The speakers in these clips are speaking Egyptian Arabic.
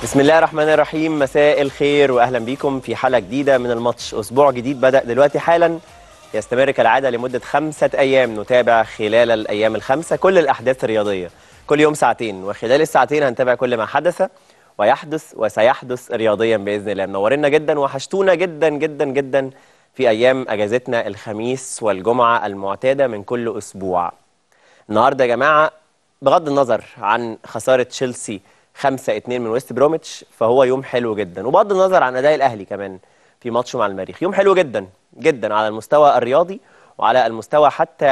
بسم الله الرحمن الرحيم مساء الخير واهلا بيكم في حلقه جديده من الماتش اسبوع جديد بدا دلوقتي حالا يستمر كالعاده لمده خمسه ايام نتابع خلال الايام الخمسه كل الاحداث الرياضيه كل يوم ساعتين وخلال الساعتين هنتابع كل ما حدث ويحدث وسيحدث رياضيا باذن الله منورنا جدا وحشتونا جدا جدا جدا في ايام اجازتنا الخميس والجمعه المعتاده من كل اسبوع النهارده يا جماعه بغض النظر عن خساره تشيلسي 5 2 من ويست بروميتش فهو يوم حلو جدا وبغض النظر عن اداء الاهلي كمان في ماتشه مع المريخ يوم حلو جدا جدا على المستوى الرياضي وعلى المستوى حتى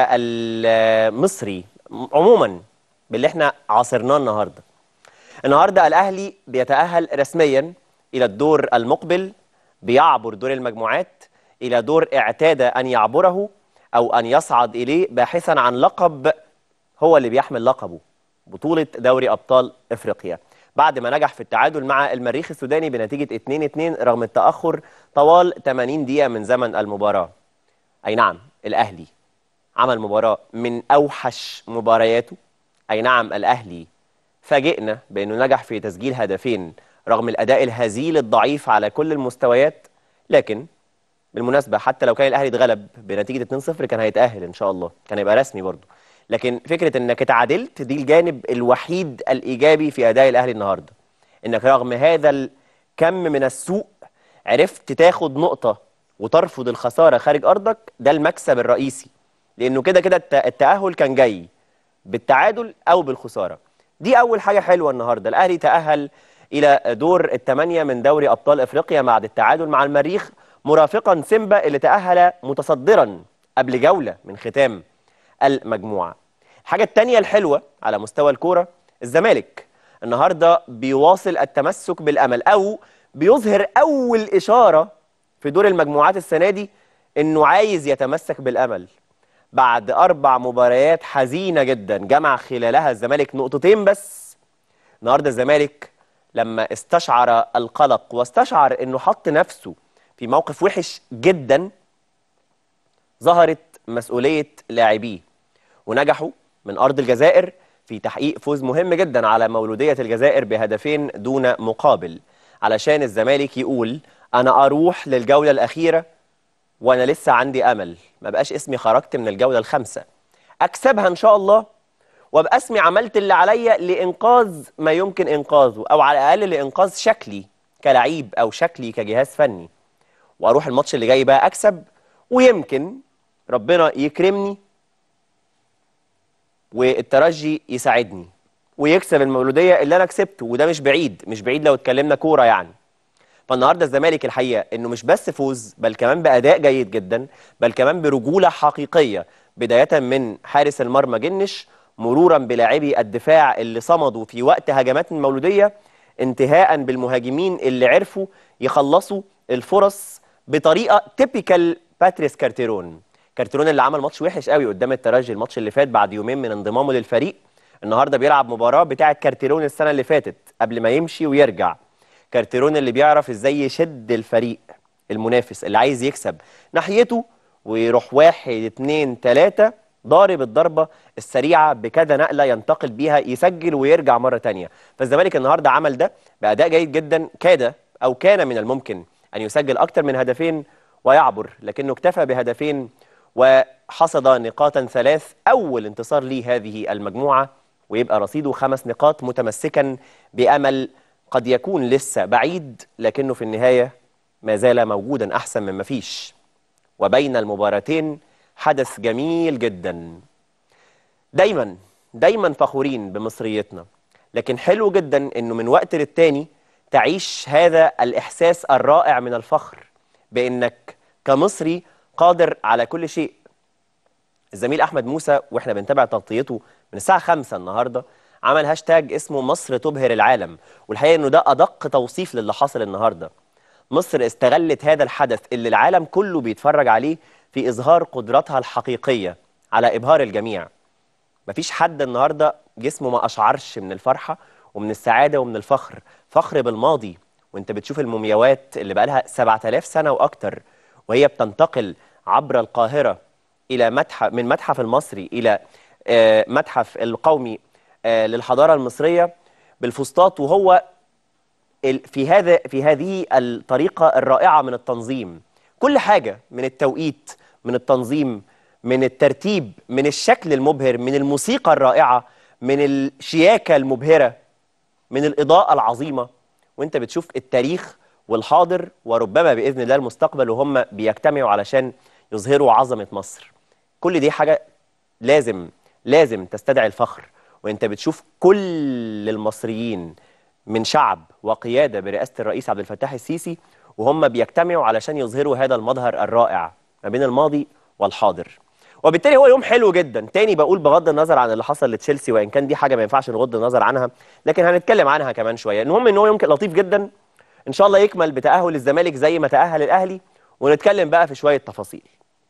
المصري عموما باللي احنا عاصرناه النهارده النهارده الاهلي بيتاهل رسميا الى الدور المقبل بيعبر دور المجموعات الى دور اعتاد ان يعبره او ان يصعد اليه باحثا عن لقب هو اللي بيحمل لقبه بطوله دوري ابطال افريقيا بعد ما نجح في التعادل مع المريخ السوداني بنتيجه 2-2 رغم التاخر طوال 80 دقيقه من زمن المباراه اي نعم الاهلي عمل مباراه من اوحش مبارياته اي نعم الاهلي فاجئنا بانه نجح في تسجيل هدفين رغم الاداء الهزيل الضعيف على كل المستويات لكن بالمناسبه حتى لو كان الاهلي اتغلب بنتيجه 2-0 كان هيتاهل ان شاء الله كان هيبقى رسمي برضه لكن فكره انك اتعادلت دي الجانب الوحيد الايجابي في اداء الاهلي النهارده انك رغم هذا الكم من السوء عرفت تاخد نقطه وترفض الخساره خارج ارضك ده المكسب الرئيسي لانه كده كده التاهل كان جاي بالتعادل او بالخساره دي اول حاجه حلوه النهارده الاهلي تاهل الى دور الثمانيه من دوري ابطال افريقيا بعد التعادل مع المريخ مرافقا سيمبا اللي تاهل متصدرا قبل جوله من ختام المجموعه الحاجه الثانيه الحلوه على مستوى الكوره الزمالك النهارده بيواصل التمسك بالامل او بيظهر اول اشاره في دور المجموعات السنه دي انه عايز يتمسك بالامل بعد اربع مباريات حزينه جدا جمع خلالها الزمالك نقطتين بس النهارده الزمالك لما استشعر القلق واستشعر انه حط نفسه في موقف وحش جدا ظهرت مسؤوليه لاعبيه ونجحوا من ارض الجزائر في تحقيق فوز مهم جدا على مولوديه الجزائر بهدفين دون مقابل علشان الزمالك يقول انا اروح للجوله الاخيره وانا لسه عندي امل ما بقاش اسمي خرجت من الجوله الخامسه اكسبها ان شاء الله وابقى اسمي عملت اللي عليا لانقاذ ما يمكن انقاذه او على الاقل لانقاذ شكلي كلعيب او شكلي كجهاز فني واروح الماتش اللي جاي بقى اكسب ويمكن ربنا يكرمني والترجي يساعدني ويكسب المولوديه اللي انا كسبته وده مش بعيد مش بعيد لو اتكلمنا كوره يعني فالنهارده الزمالك الحقيقه انه مش بس فوز بل كمان باداء جيد جدا بل كمان برجوله حقيقيه بدايه من حارس المرمى جنش مرورا بلاعبي الدفاع اللي صمدوا في وقت هجمات المولوديه انتهاء بالمهاجمين اللي عرفوا يخلصوا الفرص بطريقه تيبيكال باتريس كارتيرون كارتيرون اللي عمل ماتش وحش قوي قدام الترجي الماتش اللي فات بعد يومين من انضمامه للفريق النهارده بيلعب مباراه بتاعه كارتيرون السنه اللي فاتت قبل ما يمشي ويرجع كارتيرون اللي بيعرف ازاي يشد الفريق المنافس اللي عايز يكسب ناحيته ويروح واحد اتنين تلاته ضارب الضربه السريعه بكذا نقله ينتقل بيها يسجل ويرجع مره تانية فالزمالك النهارده عمل ده باداء جيد جدا كاد او كان من الممكن ان يسجل اكتر من هدفين ويعبر لكنه اكتفى بهدفين وحصد نقاطا ثلاث أول انتصار ليه هذه المجموعة ويبقى رصيده خمس نقاط متمسكا بأمل قد يكون لسه بعيد لكنه في النهاية ما زال موجودا أحسن من ما فيش وبين المباراتين حدث جميل جدا دايما دايما فخورين بمصريتنا لكن حلو جدا انه من وقت للتاني تعيش هذا الإحساس الرائع من الفخر بأنك كمصري قادر على كل شيء الزميل احمد موسى واحنا بنتابع تغطيته من الساعه 5 النهارده عمل هاشتاج اسمه مصر تبهر العالم والحقيقه انه ده ادق توصيف للي حصل النهارده مصر استغلت هذا الحدث اللي العالم كله بيتفرج عليه في اظهار قدراتها الحقيقيه على ابهار الجميع مفيش حد النهارده جسمه ما اشعرش من الفرحه ومن السعاده ومن الفخر فخر بالماضي وانت بتشوف المومياوات اللي بقالها 7000 سنه واكتر وهي بتنتقل عبر القاهرة إلى متحف من متحف المصري إلى متحف القومي للحضارة المصرية بالفسطاط وهو ال- في هذا في هذه الطريقه الرائعه من التنظيم كل حاجه من التوقيت من التنظيم من الترتيب من الشكل المبهر من الموسيقى الرائعه من الشياكه المبهره من الإضاءة العظيمة وانت بتشوف التاريخ والحاضر وربما بإذن الله المستقبل وهم بيجتمعوا علشان يظهروا عظمة مصر كل دي حاجة لازم لازم تستدعي الفخر وانت بتشوف كل المصريين من شعب وقيادة برئاسة الرئيس عبد الفتاح السيسي وهم بيجتمعوا علشان يظهروا هذا المظهر الرائع ما بين الماضي والحاضر وبالتالي هو يوم حلو جدا تاني بقول بغض النظر عن اللي حصل لتشيلسي وان كان دي حاجه ما ينفعش نغض النظر عنها لكن هنتكلم عنها كمان شويه المهم ان هو يوم لطيف جدا ان شاء الله يكمل بتاهل الزمالك زي ما تاهل الاهلي ونتكلم بقى في شويه تفاصيل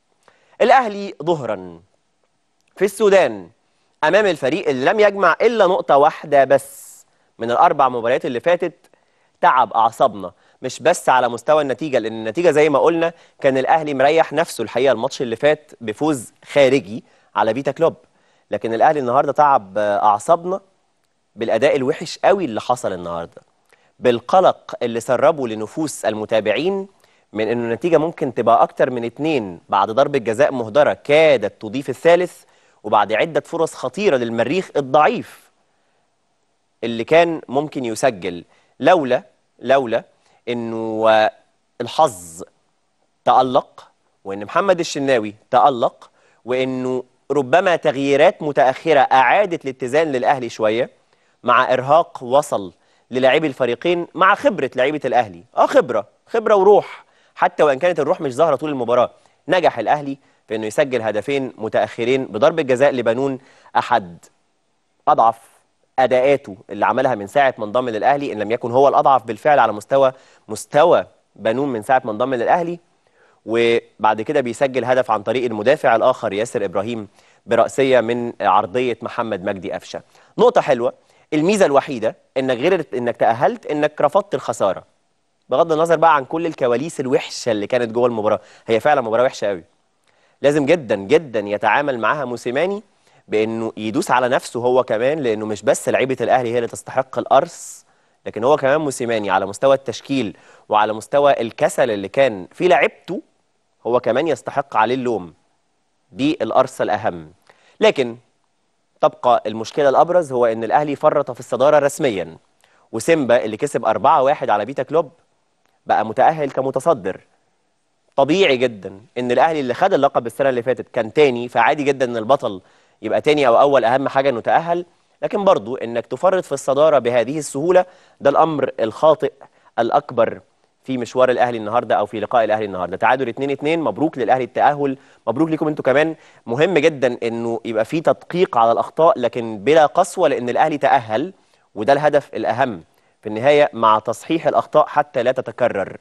الاهلي ظهرا في السودان امام الفريق اللي لم يجمع الا نقطه واحده بس من الاربع مباريات اللي فاتت تعب اعصابنا مش بس على مستوى النتيجه لان النتيجه زي ما قلنا كان الاهلي مريح نفسه الحقيقه الماتش اللي فات بفوز خارجي على فيتا كلوب لكن الاهلي النهارده تعب آه، اعصابنا بالاداء الوحش قوي اللي حصل النهارده بالقلق اللي سربه لنفوس المتابعين من انه النتيجه ممكن تبقى اكتر من اتنين بعد ضربه جزاء مهدره كادت تضيف الثالث وبعد عده فرص خطيره للمريخ الضعيف اللي كان ممكن يسجل لولا لولا انه آه، الحظ تألق وان محمد الشناوي تألق وانه ربما تغييرات متأخرة اعادت الاتزان للاهلي شوية مع ارهاق وصل للاعبي الفريقين مع خبرة لعيبة الاهلي اه خبرة خبرة وروح حتى وان كانت الروح مش ظاهرة طول المباراة نجح الاهلي في انه يسجل هدفين متأخرين بضربة جزاء لبنون احد اضعف اداءاته اللي عملها من ساعه ما انضم للاهلي ان لم يكن هو الاضعف بالفعل على مستوى مستوى بنون من ساعه ما انضم للاهلي وبعد كده بيسجل هدف عن طريق المدافع الاخر ياسر ابراهيم براسيه من عرضيه محمد مجدي قفشه نقطه حلوه الميزه الوحيده انك غير انك تاهلت انك رفضت الخساره بغض النظر بقى عن كل الكواليس الوحشه اللي كانت جوه المباراه هي فعلا مباراه وحشه قوي لازم جدا جدا يتعامل معاها موسيماني بانه يدوس على نفسه هو كمان لانه مش بس لعيبه الاهلي هي اللي تستحق الارث لكن هو كمان موسيماني على مستوى التشكيل وعلى مستوى الكسل اللي كان في لعيبته هو كمان يستحق عليه اللوم دي الارث الاهم لكن تبقى المشكله الابرز هو ان الاهلي فرط في الصداره رسميا وسيمبا اللي كسب 4-1 على بيتا كلوب بقى متاهل كمتصدر طبيعي جدا ان الاهلي اللي خد اللقب السنه اللي فاتت كان تاني فعادي جدا ان البطل يبقى تاني او اول اهم حاجه انه تاهل لكن برضو انك تفرط في الصداره بهذه السهوله ده الامر الخاطئ الاكبر في مشوار الاهلي النهارده او في لقاء الاهلي النهارده تعادل 2 2 مبروك للاهلي التاهل مبروك لكم انتوا كمان مهم جدا انه يبقى في تدقيق على الاخطاء لكن بلا قسوه لان الاهلي تاهل وده الهدف الاهم في النهايه مع تصحيح الاخطاء حتى لا تتكرر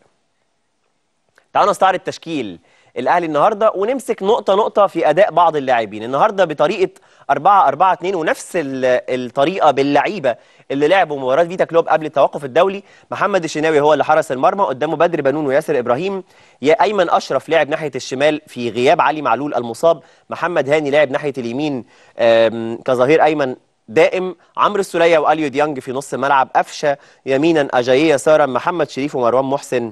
تعالوا نستعرض التشكيل الاهلي النهارده ونمسك نقطه نقطه في اداء بعض اللاعبين النهارده بطريقه 4 4 2 ونفس ال- الطريقه باللعيبه اللي لعبوا مباراه فيتا كلوب قبل التوقف الدولي محمد الشناوي هو اللي حرس المرمى قدامه بدر بنون وياسر ابراهيم يا ايمن اشرف لعب ناحيه الشمال في غياب علي معلول المصاب محمد هاني لعب ناحيه اليمين آم، كظهير ايمن دائم عمرو السوليه واليو ديانج في نص الملعب قفشه يمينا اجاييه يسارا محمد شريف ومروان محسن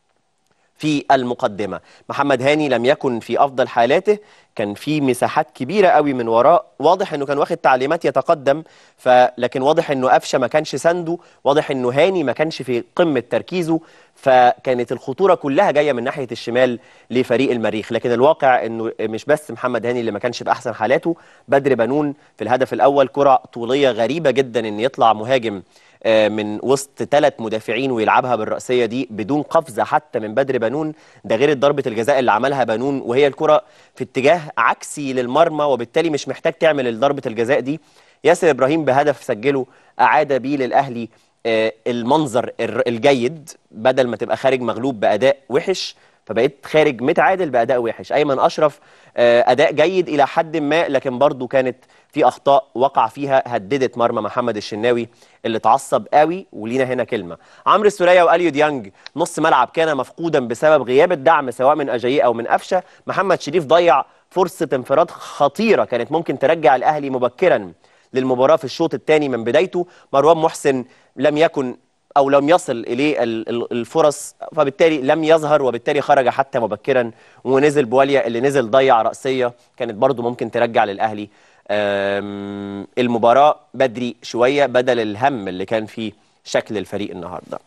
في المقدمة محمد هاني لم يكن في أفضل حالاته كان في مساحات كبيرة قوي من وراء واضح أنه كان واخد تعليمات يتقدم فلكن واضح أنه قفشة ما كانش سنده واضح أنه هاني ما كانش في قمة تركيزه فكانت الخطورة كلها جاية من ناحية الشمال لفريق المريخ لكن الواقع أنه مش بس محمد هاني اللي ما كانش في أحسن حالاته بدر بنون في الهدف الأول كرة طولية غريبة جدا أن يطلع مهاجم آه، من وسط ثلاث مدافعين ويلعبها بالرأسية دي بدون قفزة حتى من بدر بنون ده غير ضربة الجزاء اللي عملها بنون وهي الكرة في اتجاه عكسي للمرمى وبالتالي مش محتاج تعمل ضربة الجزاء دي ياسر إبراهيم بهدف سجله أعاد بيه للأهلي آه، المنظر الر- الجيد بدل ما تبقى خارج مغلوب بأداء وحش فبقيت خارج متعادل بأداء وحش أيمن أشرف آه، أداء جيد إلى حد ما لكن برضو كانت في أخطاء وقع فيها هددت مرمى محمد الشناوي اللي اتعصب قوي ولينا هنا كلمة عمرو السولية وأليو ديانج نص ملعب كان مفقودا بسبب غياب الدعم سواء من أجاييه أو من قفشة محمد شريف ضيع فرصة انفراد خطيرة كانت ممكن ترجع الأهلي مبكرا للمباراة في الشوط الثاني من بدايته مروان محسن لم يكن او لم يصل اليه ال- ال- الفرص فبالتالي لم يظهر وبالتالي خرج حتى مبكرا ونزل بواليا اللي نزل ضيع راسيه كانت برضو ممكن ترجع للاهلي آم، المباراه بدري شويه بدل الهم اللي كان فيه شكل الفريق النهارده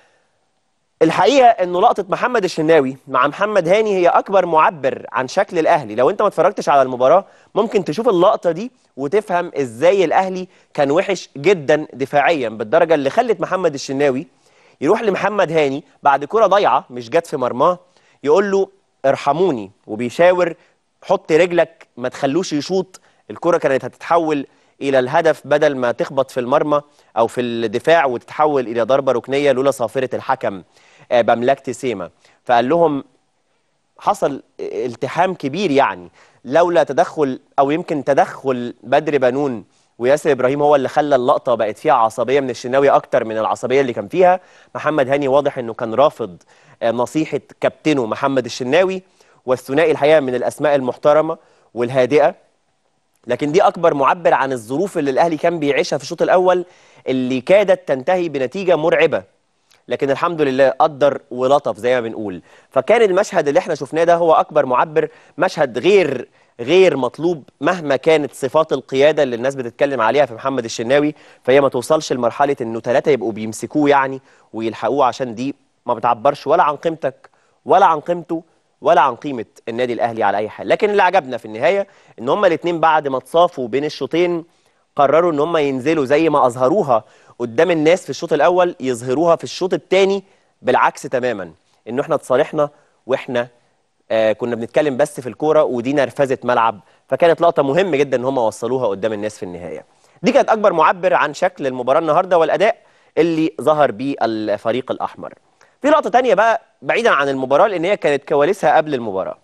الحقيقه انه لقطه محمد الشناوي مع محمد هاني هي اكبر معبر عن شكل الاهلي لو انت ما اتفرجتش على المباراه ممكن تشوف اللقطه دي وتفهم ازاي الاهلي كان وحش جدا دفاعيا بالدرجه اللي خلت محمد الشناوي يروح لمحمد هاني بعد كره ضايعه مش جت في مرماه يقول له ارحموني وبيشاور حط رجلك ما تخلوش يشوط الكره كانت هتتحول الى الهدف بدل ما تخبط في المرمى او في الدفاع وتتحول الى ضربه ركنيه لولا صافره الحكم آه، بملكه سيما فقال لهم حصل التحام كبير يعني لولا تدخل او يمكن تدخل بدر بنون وياسر ابراهيم هو اللي خلى اللقطه بقت فيها عصبيه من الشناوي اكتر من العصبيه اللي كان فيها محمد هاني واضح انه كان رافض آه، نصيحه كابتنه محمد الشناوي والثنائي الحقيقه من الاسماء المحترمه والهادئه لكن دي اكبر معبر عن الظروف اللي الاهلي كان بيعيشها في الشوط الاول اللي كادت تنتهي بنتيجه مرعبه لكن الحمد لله قدر ولطف زي ما بنقول فكان المشهد اللي احنا شفناه ده هو اكبر معبر مشهد غير غير مطلوب مهما كانت صفات القياده اللي الناس بتتكلم عليها في محمد الشناوي فهي ما توصلش لمرحله انه ثلاثه يبقوا بيمسكوه يعني ويلحقوه عشان دي ما بتعبرش ولا عن قيمتك ولا عن قيمته ولا عن قيمه النادي الاهلي على اي حال لكن اللي عجبنا في النهايه ان هما الاثنين بعد ما اتصافوا بين الشوطين قرروا ان هم ينزلوا زي ما اظهروها قدام الناس في الشوط الاول يظهروها في الشوط الثاني بالعكس تماما انه احنا اتصالحنا واحنا آه كنا بنتكلم بس في الكوره ودي نرفزه ملعب فكانت لقطه مهم جدا ان هم وصلوها قدام الناس في النهايه دي كانت اكبر معبر عن شكل المباراه النهارده والاداء اللي ظهر بيه الفريق الاحمر في لقطه تانية بقى بعيدا عن المباراه لان هي كانت كواليسها قبل المباراه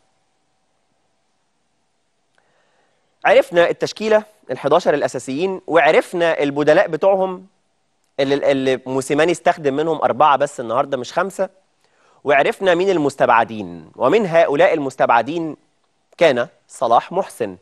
عرفنا التشكيله ال11 الاساسيين وعرفنا البدلاء بتوعهم اللي, اللي موسيماني استخدم منهم اربعه بس النهارده مش خمسه وعرفنا مين المستبعدين ومن هؤلاء المستبعدين كان صلاح محسن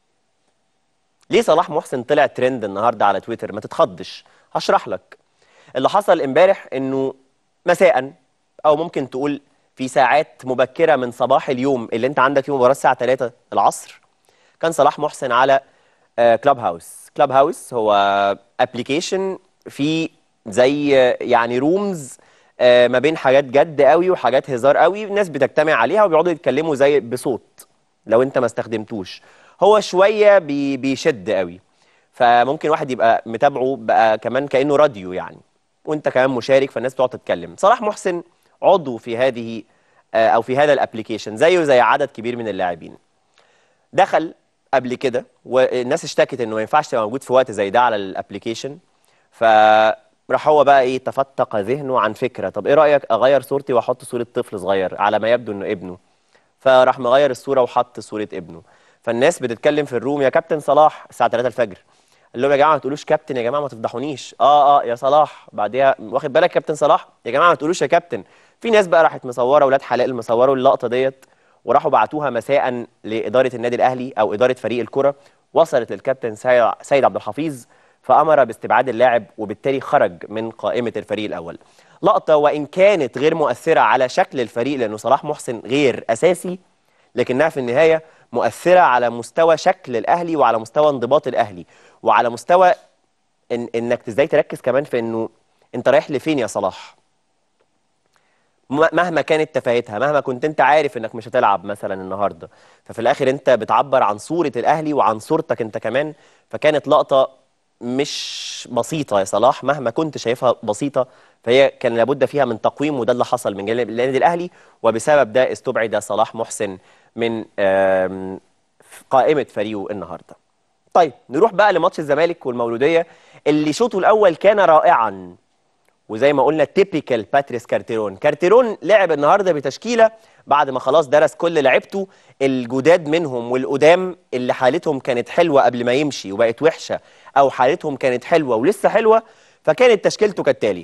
ليه صلاح محسن طلع ترند النهارده على تويتر ما تتخضش هشرح لك اللي حصل امبارح انه مساء او ممكن تقول في ساعات مبكره من صباح اليوم اللي انت عندك فيه مباراه الساعه 3 العصر كان صلاح محسن على كلاب هاوس كلاب هاوس هو ابلكيشن فيه زي آه، يعني رومز ما بين حاجات جد قوي وحاجات هزار قوي الناس بتجتمع عليها وبيقعدوا يتكلموا زي بصوت لو انت ما استخدمتوش هو شويه بي بيشد قوي فممكن واحد يبقى متابعه بقى كمان كانه راديو يعني وانت كمان مشارك فالناس بتقعد تتكلم صلاح محسن عضو في هذه آه، او في هذا الابلكيشن زيه زي عدد كبير من اللاعبين دخل قبل كده والناس اشتكت انه ما ينفعش تبقى موجود في وقت زي ده على الابلكيشن فراح هو بقى ايه تفتق ذهنه عن فكره طب ايه رايك اغير صورتي واحط صوره طفل صغير على ما يبدو انه ابنه فراح مغير الصوره وحط صوره ابنه فالناس بتتكلم في الروم يا كابتن صلاح الساعه 3 الفجر قال لهم يا جماعه ما تقولوش كابتن يا جماعه ما تفضحونيش اه اه يا صلاح بعديها واخد بالك كابتن صلاح يا جماعه ما تقولوش يا كابتن في ناس بقى راحت مصوره ولاد حلال مصوروا اللقطه ديت وراحوا بعتوها مساء لاداره النادي الاهلي او اداره فريق الكره وصلت للكابتن سي- سيد عبد الحفيظ فامر باستبعاد اللاعب وبالتالي خرج من قائمه الفريق الاول لقطه وان كانت غير مؤثره على شكل الفريق لانه صلاح محسن غير اساسي لكنها في النهايه مؤثره على مستوى شكل الاهلي وعلى مستوى انضباط الاهلي وعلى مستوى إن انك ازاي تركز كمان في انه انت رايح لفين يا صلاح م- مهما كانت تفاهتها مهما كنت انت عارف انك مش هتلعب مثلا النهارده ففي الاخر انت بتعبر عن صوره الاهلي وعن صورتك انت كمان فكانت لقطه مش بسيطه يا صلاح مهما كنت شايفها بسيطه فهي كان لابد فيها من تقويم وده اللي حصل من جانب النادي الاهلي وبسبب ده استبعد صلاح محسن من آم، قائمه فريقه النهارده طيب نروح بقى لماتش الزمالك والمولوديه اللي شوطه الاول كان رائعا وزي ما قلنا تيبيكال باتريس كارتيرون كارتيرون لعب النهارده بتشكيله بعد ما خلاص درس كل لعيبته الجداد منهم والقدام اللي حالتهم كانت حلوه قبل ما يمشي وبقت وحشه او حالتهم كانت حلوه ولسه حلوه فكانت تشكيلته كالتالي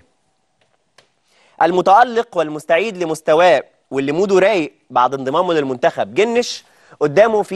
المتألق والمستعيد لمستواه واللي موده رايق بعد انضمامه للمنتخب جنش قدامه في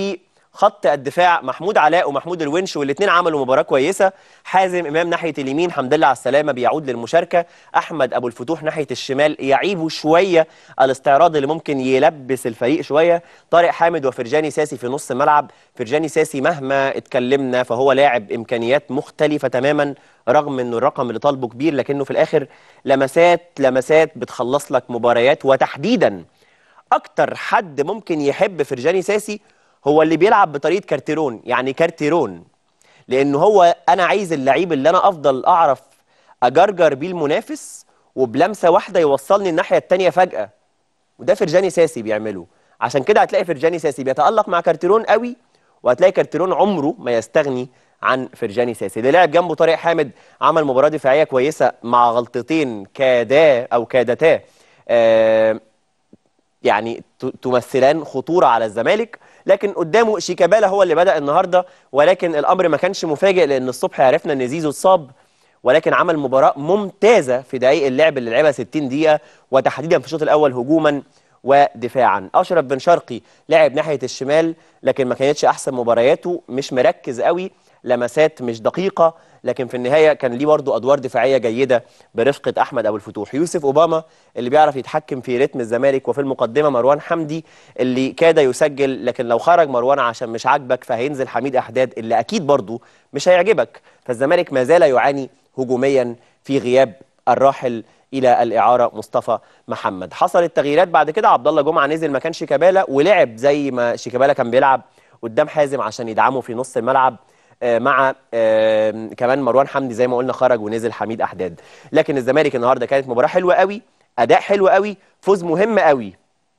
خط الدفاع محمود علاء ومحمود الونش والاثنين عملوا مباراه كويسه حازم امام ناحيه اليمين الحمد لله على السلامه بيعود للمشاركه احمد ابو الفتوح ناحيه الشمال يعيبوا شويه الاستعراض اللي ممكن يلبس الفريق شويه طارق حامد وفرجاني ساسي في نص الملعب فرجاني ساسي مهما اتكلمنا فهو لاعب امكانيات مختلفه تماما رغم انه الرقم اللي طالبه كبير لكنه في الاخر لمسات لمسات بتخلص لك مباريات وتحديدا اكتر حد ممكن يحب فرجاني ساسي هو اللي بيلعب بطريقه كارتيرون يعني كارتيرون لان هو انا عايز اللعيب اللي انا افضل اعرف اجرجر بيه المنافس وبلمسه واحده يوصلني الناحيه الثانيه فجاه وده فرجاني ساسي بيعمله عشان كده هتلاقي فرجاني ساسي بيتالق مع كارتيرون قوي وهتلاقي كارتيرون عمره ما يستغني عن فرجاني ساسي اللي لعب جنبه طارق حامد عمل مباراه دفاعيه كويسه مع غلطتين كادا او كادتا آه يعني تمثلان خطوره على الزمالك لكن قدامه شيكابالا هو اللي بدا النهارده ولكن الامر ما كانش مفاجئ لان الصبح عرفنا ان زيزو اتصاب ولكن عمل مباراه ممتازه في دقائق اللعب اللي لعبها 60 دقيقه وتحديدا في الشوط الاول هجوما ودفاعا اشرف بن شرقي لعب ناحيه الشمال لكن ما كانتش احسن مبارياته مش مركز قوي لمسات مش دقيقه لكن في النهايه كان ليه برضه ادوار دفاعيه جيده برفقه احمد ابو الفتوح يوسف اوباما اللي بيعرف يتحكم في رتم الزمالك وفي المقدمه مروان حمدي اللي كاد يسجل لكن لو خرج مروان عشان مش عاجبك فهينزل حميد احداد اللي اكيد برضه مش هيعجبك فالزمالك ما زال يعاني هجوميا في غياب الراحل الى الاعاره مصطفى محمد حصلت تغييرات بعد كده عبد الله جمعه نزل مكان شيكابالا ولعب زي ما شيكابالا كان بيلعب قدام حازم عشان يدعمه في نص الملعب مع كمان مروان حمدي زي ما قلنا خرج ونزل حميد احداد لكن الزمالك النهارده كانت مباراه حلوه قوي اداء حلو قوي فوز مهم قوي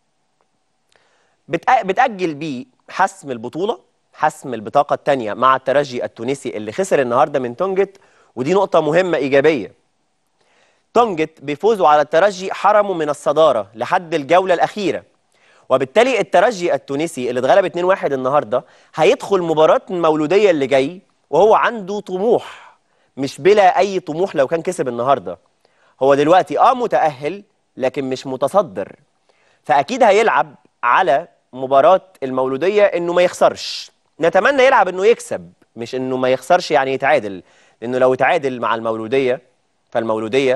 بتاجل بيه حسم البطوله حسم البطاقه الثانيه مع الترجي التونسي اللي خسر النهارده من تونجت ودي نقطه مهمه ايجابيه تونجت بفوزه على الترجي حرمه من الصداره لحد الجوله الاخيره وبالتالي الترجي التونسي اللي اتغلب 2-1 النهارده هيدخل مباراه المولوديه اللي جاي وهو عنده طموح مش بلا اي طموح لو كان كسب النهارده هو دلوقتي اه متاهل لكن مش متصدر فاكيد هيلعب على مباراه المولوديه انه ما يخسرش نتمنى يلعب انه يكسب مش انه ما يخسرش يعني يتعادل لانه لو اتعادل مع المولوديه فالمولوديه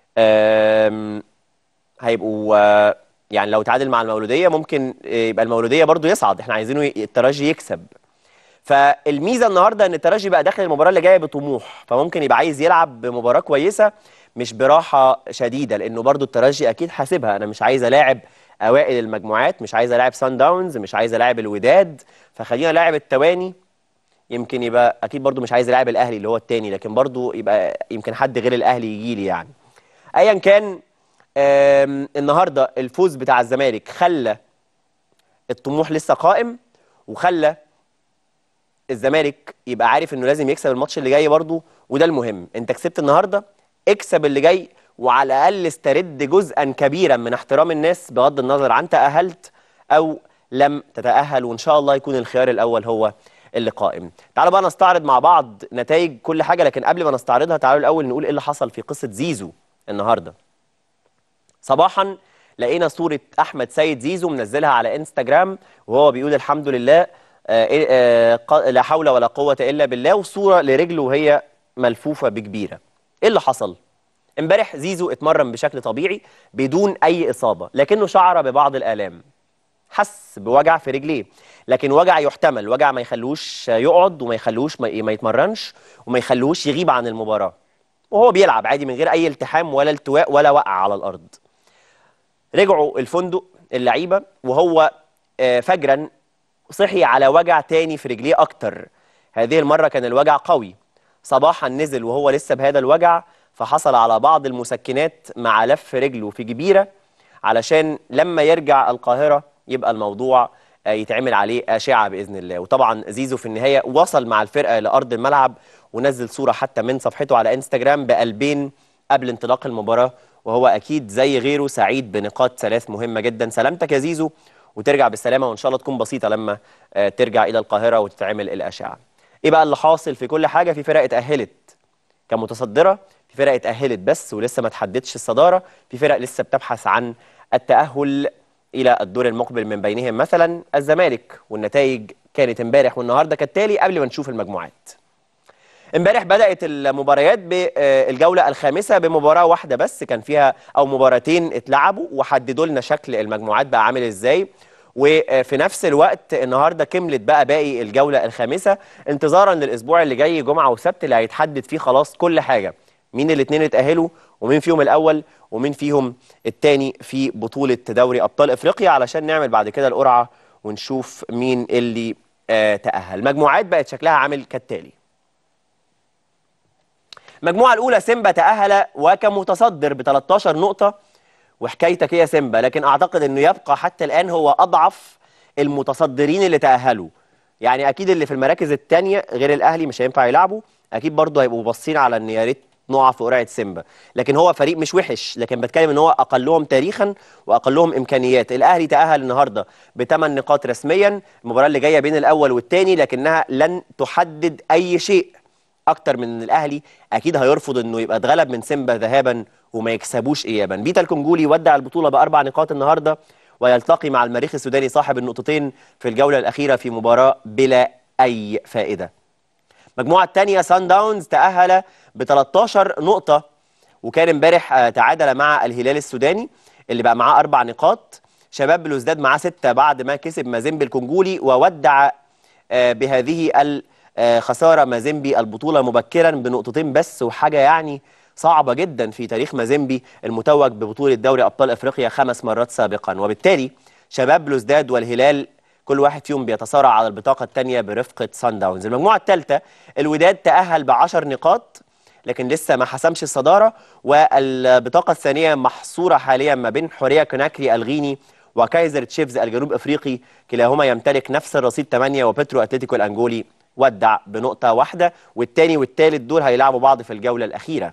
هيبقوا يعني لو تعادل مع المولوديه ممكن يبقى المولوديه برضو يصعد احنا عايزينه الترجي يكسب فالميزه النهارده ان الترجي بقى داخل المباراه اللي جايه بطموح فممكن يبقى عايز يلعب بمباراه كويسه مش براحه شديده لانه برضو الترجي اكيد حاسبها انا مش عايز الاعب اوائل المجموعات مش عايز الاعب سان داونز مش عايز الاعب الوداد فخلينا لاعب التواني يمكن يبقى اكيد برضو مش عايز الاعب الاهلي اللي هو التاني لكن برضو يبقى يمكن حد غير الاهلي يجي لي يعني ايا كان النهارده الفوز بتاع الزمالك خلى الطموح لسه قائم وخلى الزمالك يبقى عارف انه لازم يكسب الماتش اللي جاي برضه وده المهم انت كسبت النهارده اكسب اللي جاي وعلى الاقل استرد جزءا كبيرا من احترام الناس بغض النظر عن تاهلت او لم تتاهل وان شاء الله يكون الخيار الاول هو اللي قائم تعالوا بقى نستعرض مع بعض نتائج كل حاجه لكن قبل ما نستعرضها تعالوا الاول نقول ايه اللي حصل في قصه زيزو النهارده صباحا لقينا صورة أحمد سيد زيزو منزلها على انستجرام وهو بيقول الحمد لله آآ آآ لا حول ولا قوة إلا بالله وصورة لرجله وهي ملفوفة بكبيرة إيه اللي حصل؟ امبارح زيزو اتمرن بشكل طبيعي بدون أي إصابة لكنه شعر ببعض الآلام حس بوجع في رجليه لكن وجع يحتمل وجع ما يخلوش يقعد وما يخلوش ما يتمرنش وما يخلوش يغيب عن المباراة وهو بيلعب عادي من غير أي التحام ولا التواء ولا وقع على الأرض رجعوا الفندق اللعيبه وهو فجرا صحي على وجع تاني في رجليه اكتر هذه المره كان الوجع قوي صباحا نزل وهو لسه بهذا الوجع فحصل على بعض المسكنات مع لف رجله في جبيره علشان لما يرجع القاهره يبقى الموضوع يتعمل عليه اشعه باذن الله وطبعا زيزو في النهايه وصل مع الفرقه لارض الملعب ونزل صوره حتى من صفحته على انستجرام بقلبين قبل انطلاق المباراه وهو اكيد زي غيره سعيد بنقاط ثلاث مهمه جدا سلامتك يا زيزو وترجع بالسلامه وان شاء الله تكون بسيطه لما ترجع الى القاهره وتتعمل الاشعه ايه بقى اللي حاصل في كل حاجه في فرق اتاهلت كمتصدره في فرق اتاهلت بس ولسه ما تحددش الصداره في فرق لسه بتبحث عن التاهل الى الدور المقبل من بينهم مثلا الزمالك والنتائج كانت امبارح والنهارده كالتالي قبل ما نشوف المجموعات امبارح بدات المباريات بالجوله الخامسه بمباراه واحده بس كان فيها او مباراتين اتلعبوا وحددوا لنا شكل المجموعات بقى عامل ازاي وفي نفس الوقت النهارده كملت بقى باقي الجوله الخامسه انتظارا للاسبوع اللي جاي جمعه وسبت اللي هيتحدد فيه خلاص كل حاجه مين الاثنين اتاهلوا ومين فيهم الاول ومين فيهم الثاني في بطوله دوري ابطال افريقيا علشان نعمل بعد كده القرعه ونشوف مين اللي آه تاهل المجموعات بقت شكلها عامل كالتالي المجموعه الاولى سيمبا تاهل وكمتصدر ب 13 نقطه وحكايتك يا سيمبا لكن اعتقد انه يبقى حتى الان هو اضعف المتصدرين اللي تاهلوا يعني اكيد اللي في المراكز الثانيه غير الاهلي مش هينفع يلعبوا اكيد برضه هيبقوا باصين على ان يا ريت نقع في قرعه سيمبا لكن هو فريق مش وحش لكن بتكلم ان هو اقلهم تاريخا واقلهم امكانيات الاهلي تاهل النهارده بثمان نقاط رسميا المباراه اللي جايه بين الاول والثاني لكنها لن تحدد اي شيء اكتر من الاهلي اكيد هيرفض انه يبقى اتغلب من سيمبا ذهابا وما يكسبوش ايابا بيتا الكونجولي ودع البطوله باربع نقاط النهارده ويلتقي مع المريخ السوداني صاحب النقطتين في الجوله الاخيره في مباراه بلا اي فائده المجموعه الثانيه سان داونز تاهل ب 13 نقطه وكان امبارح تعادل مع الهلال السوداني اللي بقى معاه اربع نقاط شباب بلوزداد معاه سته بعد ما كسب مازيمبي الكونجولي وودع بهذه الخساره مازيمبي البطوله مبكرا بنقطتين بس وحاجه يعني صعبه جدا في تاريخ مازيمبي المتوج ببطوله دوري ابطال افريقيا خمس مرات سابقا وبالتالي شباب بلوزداد والهلال كل واحد فيهم بيتصارع على البطاقه الثانيه برفقه سان داونز المجموعه الثالثه الوداد تاهل ب 10 نقاط لكن لسه ما حسمش الصداره والبطاقه الثانيه محصوره حاليا ما بين حوريه كوناكري الغيني وكايزر تشيفز الجنوب افريقي كلاهما يمتلك نفس الرصيد 8 وبترو اتلتيكو الانجولي ودع بنقطه واحده والثاني والثالث دول هيلعبوا بعض في الجوله الاخيره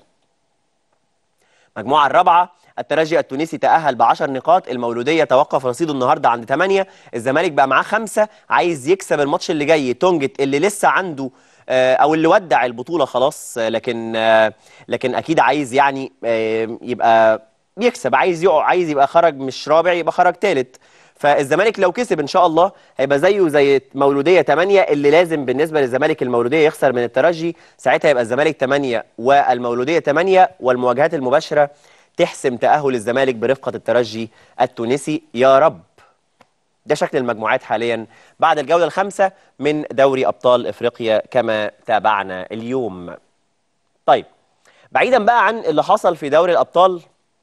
المجموعه الرابعه الترجي التونسي تأهل ب 10 نقاط المولودية توقف رصيده النهارده عند 8 الزمالك بقى معاه خمسة عايز يكسب الماتش اللي جاي تونجت اللي لسه عنده او اللي ودع البطولة خلاص لكن لكن اكيد عايز يعني يبقى يكسب عايز يقع عايز يبقى خرج مش رابع يبقى خرج ثالث فالزمالك لو كسب ان شاء الله هيبقى زيه زي مولوديه 8 اللي لازم بالنسبه للزمالك المولوديه يخسر من الترجي ساعتها يبقى الزمالك 8 والمولوديه 8 والمواجهات المباشره تحسم تاهل الزمالك برفقه الترجي التونسي يا رب ده شكل المجموعات حاليا بعد الجوله الخامسه من دوري ابطال افريقيا كما تابعنا اليوم طيب بعيدا بقى عن اللي حصل في دوري الابطال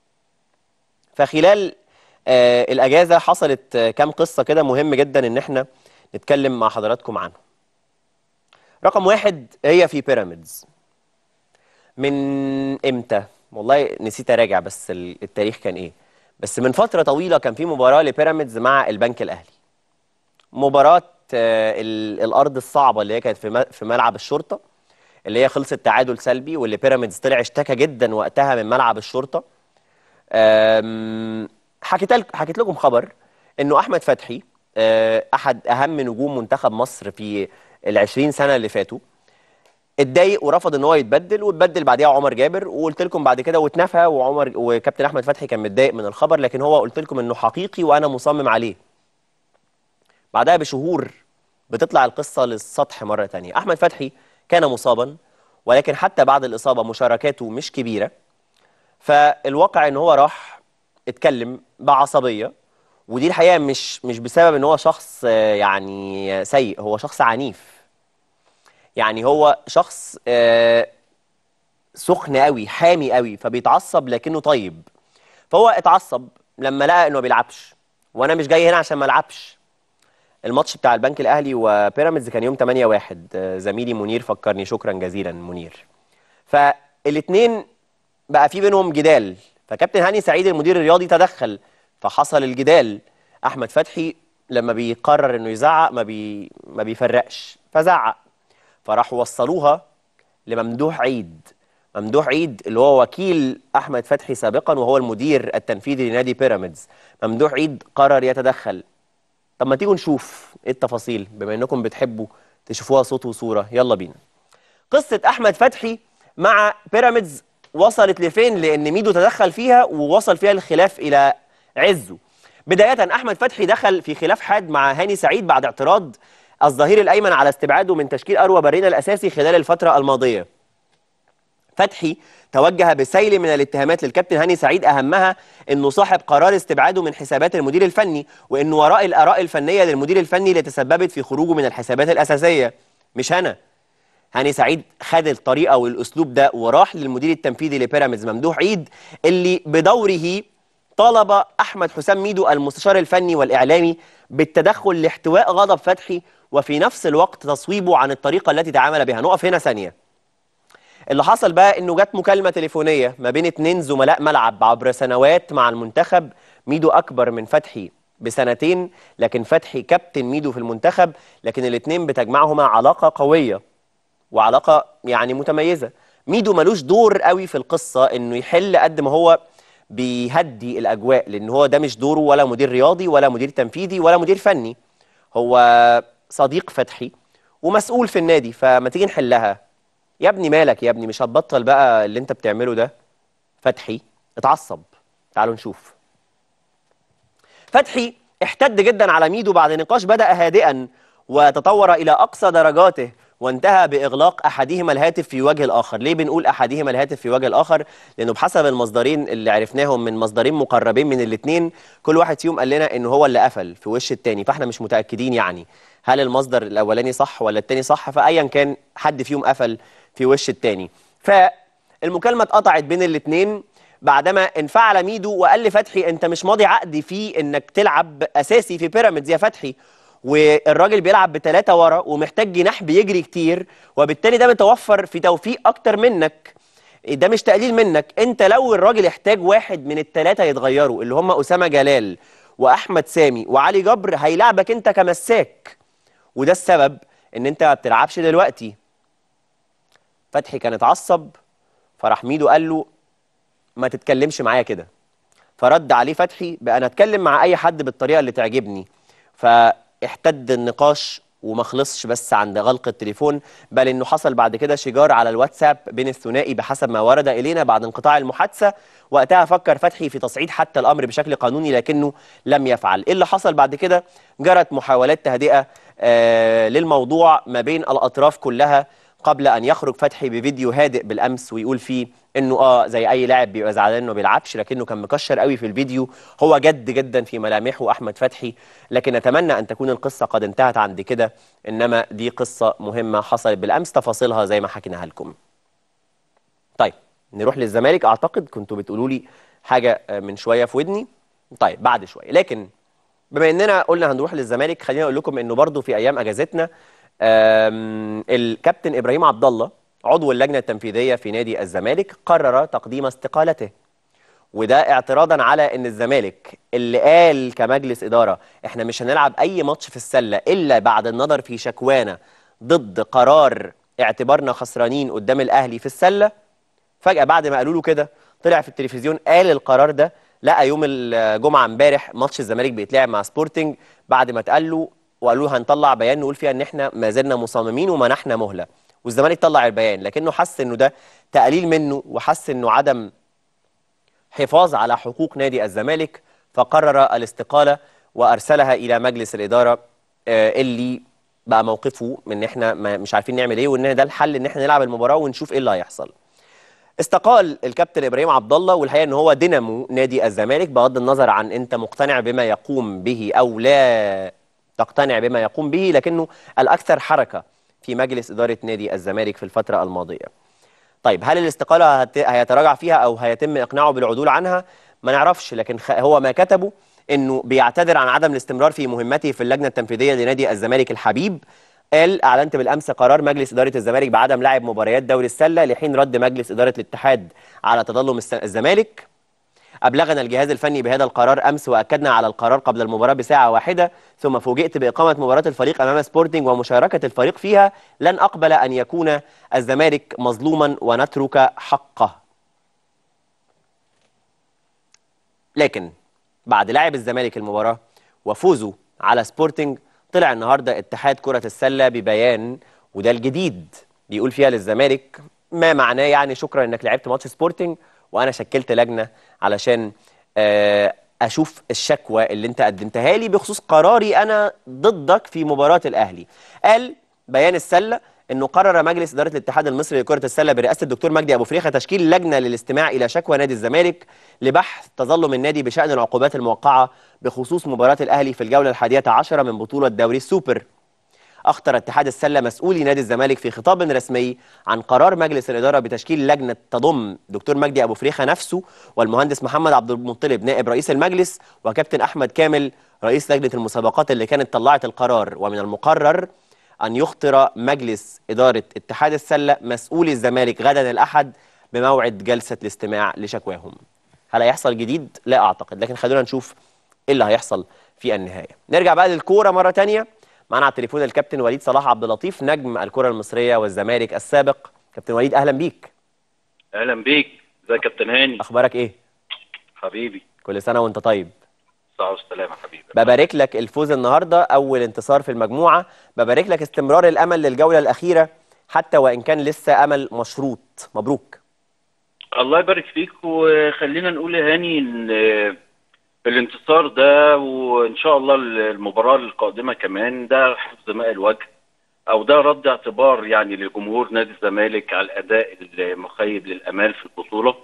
فخلال آه الاجازه حصلت آه كام قصه كده مهم جدا ان احنا نتكلم مع حضراتكم عنهم رقم واحد هي في بيراميدز من امتى والله نسيت اراجع بس التاريخ كان ايه بس من فتره طويله كان في مباراه لبيراميدز مع البنك الاهلي مباراه آه الارض الصعبه اللي هي كانت في في ملعب الشرطه اللي هي خلصت تعادل سلبي واللي بيراميدز طلع اشتكى جدا وقتها من ملعب الشرطه حكيت لكم حكيت لكم خبر انه احمد فتحي احد اهم نجوم منتخب مصر في ال 20 سنه اللي فاتوا اتضايق ورفض ان هو يتبدل واتبدل بعديها عمر جابر وقلت لكم بعد كده واتنفى وعمر وكابتن احمد فتحي كان متضايق من الخبر لكن هو قلت لكم انه حقيقي وانا مصمم عليه بعدها بشهور بتطلع القصه للسطح مره ثانيه احمد فتحي كان مصابا ولكن حتى بعد الاصابه مشاركاته مش كبيره فالواقع ان هو راح اتكلم بعصبيه ودي الحقيقه مش مش بسبب ان هو شخص يعني سيء هو شخص عنيف يعني هو شخص سخن قوي حامي قوي فبيتعصب لكنه طيب فهو اتعصب لما لقى انه ما بيلعبش وانا مش جاي هنا عشان ما العبش الماتش بتاع البنك الاهلي وبيراميدز كان يوم 8 1 زميلي منير فكرني شكرا جزيلا منير فالاثنين بقى في بينهم جدال فكابتن هاني سعيد المدير الرياضي تدخل فحصل الجدال احمد فتحي لما بيقرر انه يزعق ما بي ما بيفرقش فزعق فراحوا وصلوها لممدوح عيد ممدوح عيد اللي هو وكيل احمد فتحي سابقا وهو المدير التنفيذي لنادي بيراميدز ممدوح عيد قرر يتدخل طب ما تيجوا نشوف ايه التفاصيل بما انكم بتحبوا تشوفوها صوت وصوره يلا بينا قصه احمد فتحي مع بيراميدز وصلت لفين لان ميدو تدخل فيها ووصل فيها الخلاف الى عزه بدايه احمد فتحي دخل في خلاف حاد مع هاني سعيد بعد اعتراض الظهير الايمن على استبعاده من تشكيل اروى برينا الاساسي خلال الفتره الماضيه فتحي توجه بسيل من الاتهامات للكابتن هاني سعيد اهمها انه صاحب قرار استبعاده من حسابات المدير الفني وانه وراء الاراء الفنيه للمدير الفني اللي تسببت في خروجه من الحسابات الاساسيه مش انا هاني سعيد خد الطريقه والاسلوب ده وراح للمدير التنفيذي لبيراميدز ممدوح عيد اللي بدوره طالب احمد حسام ميدو المستشار الفني والاعلامي بالتدخل لاحتواء غضب فتحي وفي نفس الوقت تصويبه عن الطريقه التي تعامل بها نقف هنا ثانيه اللي حصل بقى انه جت مكالمه تليفونيه ما بين اتنين زملاء ملعب عبر سنوات مع المنتخب ميدو اكبر من فتحي بسنتين لكن فتحي كابتن ميدو في المنتخب لكن الاثنين بتجمعهما علاقه قويه وعلاقه يعني متميزه ميدو ملوش دور قوي في القصه انه يحل قد ما هو بيهدي الاجواء لان هو ده مش دوره ولا مدير رياضي ولا مدير تنفيذي ولا مدير فني هو صديق فتحي ومسؤول في النادي فما تيجي نحلها يا ابني مالك يا ابني مش هتبطل بقى اللي انت بتعمله ده فتحي اتعصب تعالوا نشوف فتحي احتد جدا على ميدو بعد نقاش بدأ هادئا وتطور إلى أقصى درجاته وانتهى بإغلاق أحدهما الهاتف في وجه الآخر ليه بنقول أحدهما الهاتف في وجه الآخر لأنه بحسب المصدرين اللي عرفناهم من مصدرين مقربين من الاثنين كل واحد فيهم قال لنا إنه هو اللي قفل في وش التاني فاحنا مش متأكدين يعني هل المصدر الأولاني صح ولا التاني صح فأيا كان حد فيهم قفل في وش التاني فالمكالمة اتقطعت بين الاثنين بعدما انفعل ميدو وقال لفتحي انت مش ماضي عقدي في انك تلعب اساسي في بيراميدز يا فتحي والراجل بيلعب بثلاثة ورا ومحتاج جناح بيجري كتير وبالتالي ده متوفر في توفيق اكتر منك ده مش تقليل منك انت لو الراجل احتاج واحد من الثلاثة يتغيروا اللي هم اسامة جلال واحمد سامي وعلي جبر هيلعبك انت كمساك وده السبب ان انت ما بتلعبش دلوقتي فتحي كان اتعصب فراح ميدو قال له ما تتكلمش معايا كده فرد عليه فتحي بأن اتكلم مع اي حد بالطريقه اللي تعجبني فاحتد النقاش وما خلصش بس عند غلق التليفون بل انه حصل بعد كده شجار على الواتساب بين الثنائي بحسب ما ورد الينا بعد انقطاع المحادثه وقتها فكر فتحي في تصعيد حتى الامر بشكل قانوني لكنه لم يفعل ايه اللي حصل بعد كده جرت محاولات تهدئه آه للموضوع ما بين الاطراف كلها قبل ان يخرج فتحي بفيديو هادئ بالامس ويقول فيه انه اه زي اي لاعب بيبقى زعلان انه بيلعبش لكنه كان مكشر قوي في الفيديو هو جد جدا في ملامحه احمد فتحي لكن نتمنى ان تكون القصه قد انتهت عند كده انما دي قصه مهمه حصلت بالامس تفاصيلها زي ما حكيناها لكم طيب نروح للزمالك اعتقد كنتوا بتقولوا لي حاجه من شويه في ودني طيب بعد شويه لكن بما اننا قلنا هنروح للزمالك خلينا اقول لكم انه برضو في ايام اجازتنا الكابتن ابراهيم عبد الله عضو اللجنه التنفيذيه في نادي الزمالك قرر تقديم استقالته وده اعتراضا على ان الزمالك اللي قال كمجلس اداره احنا مش هنلعب اي ماتش في السله الا بعد النظر في شكوانا ضد قرار اعتبارنا خسرانين قدام الاهلي في السله فجاه بعد ما قالوا له كده طلع في التلفزيون قال القرار ده لقى يوم الجمعه امبارح ماتش الزمالك بيتلعب مع سبورتنج بعد ما اتقال له وقالوا له هنطلع بيان نقول فيها ان احنا ما زلنا مصممين ومنحنا مهله والزمالك طلع البيان لكنه حس انه ده تقليل منه وحس انه عدم حفاظ على حقوق نادي الزمالك فقرر الاستقاله وارسلها الى مجلس الاداره اللي بقى موقفه من ان احنا مش عارفين نعمل ايه وان ده الحل ان احنا نلعب المباراه ونشوف ايه اللي هيحصل. استقال الكابتن ابراهيم عبد الله والحقيقه ان هو دينامو نادي الزمالك بغض النظر عن انت مقتنع بما يقوم به او لا تقتنع بما يقوم به لكنه الاكثر حركه في مجلس اداره نادي الزمالك في الفتره الماضيه. طيب هل الاستقاله هيتراجع فيها او هيتم اقناعه بالعدول عنها؟ ما نعرفش لكن هو ما كتبه انه بيعتذر عن عدم الاستمرار في مهمته في اللجنه التنفيذيه لنادي الزمالك الحبيب. قال اعلنت بالامس قرار مجلس اداره الزمالك بعدم لعب مباريات دوري السله لحين رد مجلس اداره الاتحاد على تظلم الزمالك. أبلغنا الجهاز الفني بهذا القرار أمس وأكدنا على القرار قبل المباراة بساعة واحدة ثم فوجئت بإقامة مباراة الفريق أمام سبورتنج ومشاركة الفريق فيها لن أقبل أن يكون الزمالك مظلوما ونترك حقه لكن بعد لعب الزمالك المباراة وفوزه على سبورتنج طلع النهاردة اتحاد كرة السلة ببيان وده الجديد بيقول فيها للزمالك ما معناه يعني شكرا انك لعبت ماتش سبورتنج وانا شكلت لجنه علشان اشوف الشكوى اللي انت قدمتها لي بخصوص قراري انا ضدك في مباراه الاهلي قال بيان السله انه قرر مجلس اداره الاتحاد المصري لكره السله برئاسه الدكتور مجدي ابو فريخه تشكيل لجنه للاستماع الى شكوى نادي الزمالك لبحث تظلم النادي بشان العقوبات الموقعه بخصوص مباراه الاهلي في الجوله الحادية عشرة من بطوله دوري السوبر أخطر اتحاد السلة مسؤولي نادي الزمالك في خطاب رسمي عن قرار مجلس الإدارة بتشكيل لجنة تضم دكتور مجدي أبو فريخة نفسه والمهندس محمد عبد المطلب نائب رئيس المجلس وكابتن أحمد كامل رئيس لجنة المسابقات اللي كانت طلعت القرار ومن المقرر أن يخطر مجلس إدارة اتحاد السلة مسؤولي الزمالك غدا الأحد بموعد جلسة الاستماع لشكواهم هل هيحصل جديد؟ لا أعتقد لكن خلونا نشوف إيه اللي هيحصل في النهاية نرجع بقى للكورة مرة تانية معنا على التليفون الكابتن وليد صلاح عبد اللطيف نجم الكرة المصرية والزمالك السابق كابتن وليد أهلا بيك اهلا بيك ازيك يا كابتن هاني أخبارك إيه؟ حبيبي كل سنة وأنت طيب صحة والسلامة حبيبي ببارك لك الفوز النهاردة أول انتصار في المجموعة ببارك لك استمرار الأمل للجولة الأخيرة حتى وإن كان لسه أمل مشروط مبروك الله يبارك فيك وخلينا نقول يا هاني ان الانتصار ده وان شاء الله المباراة القادمة كمان ده حفظ ماء الوجه او ده رد اعتبار يعني لجمهور نادي الزمالك على الاداء المخيب للامال في البطولة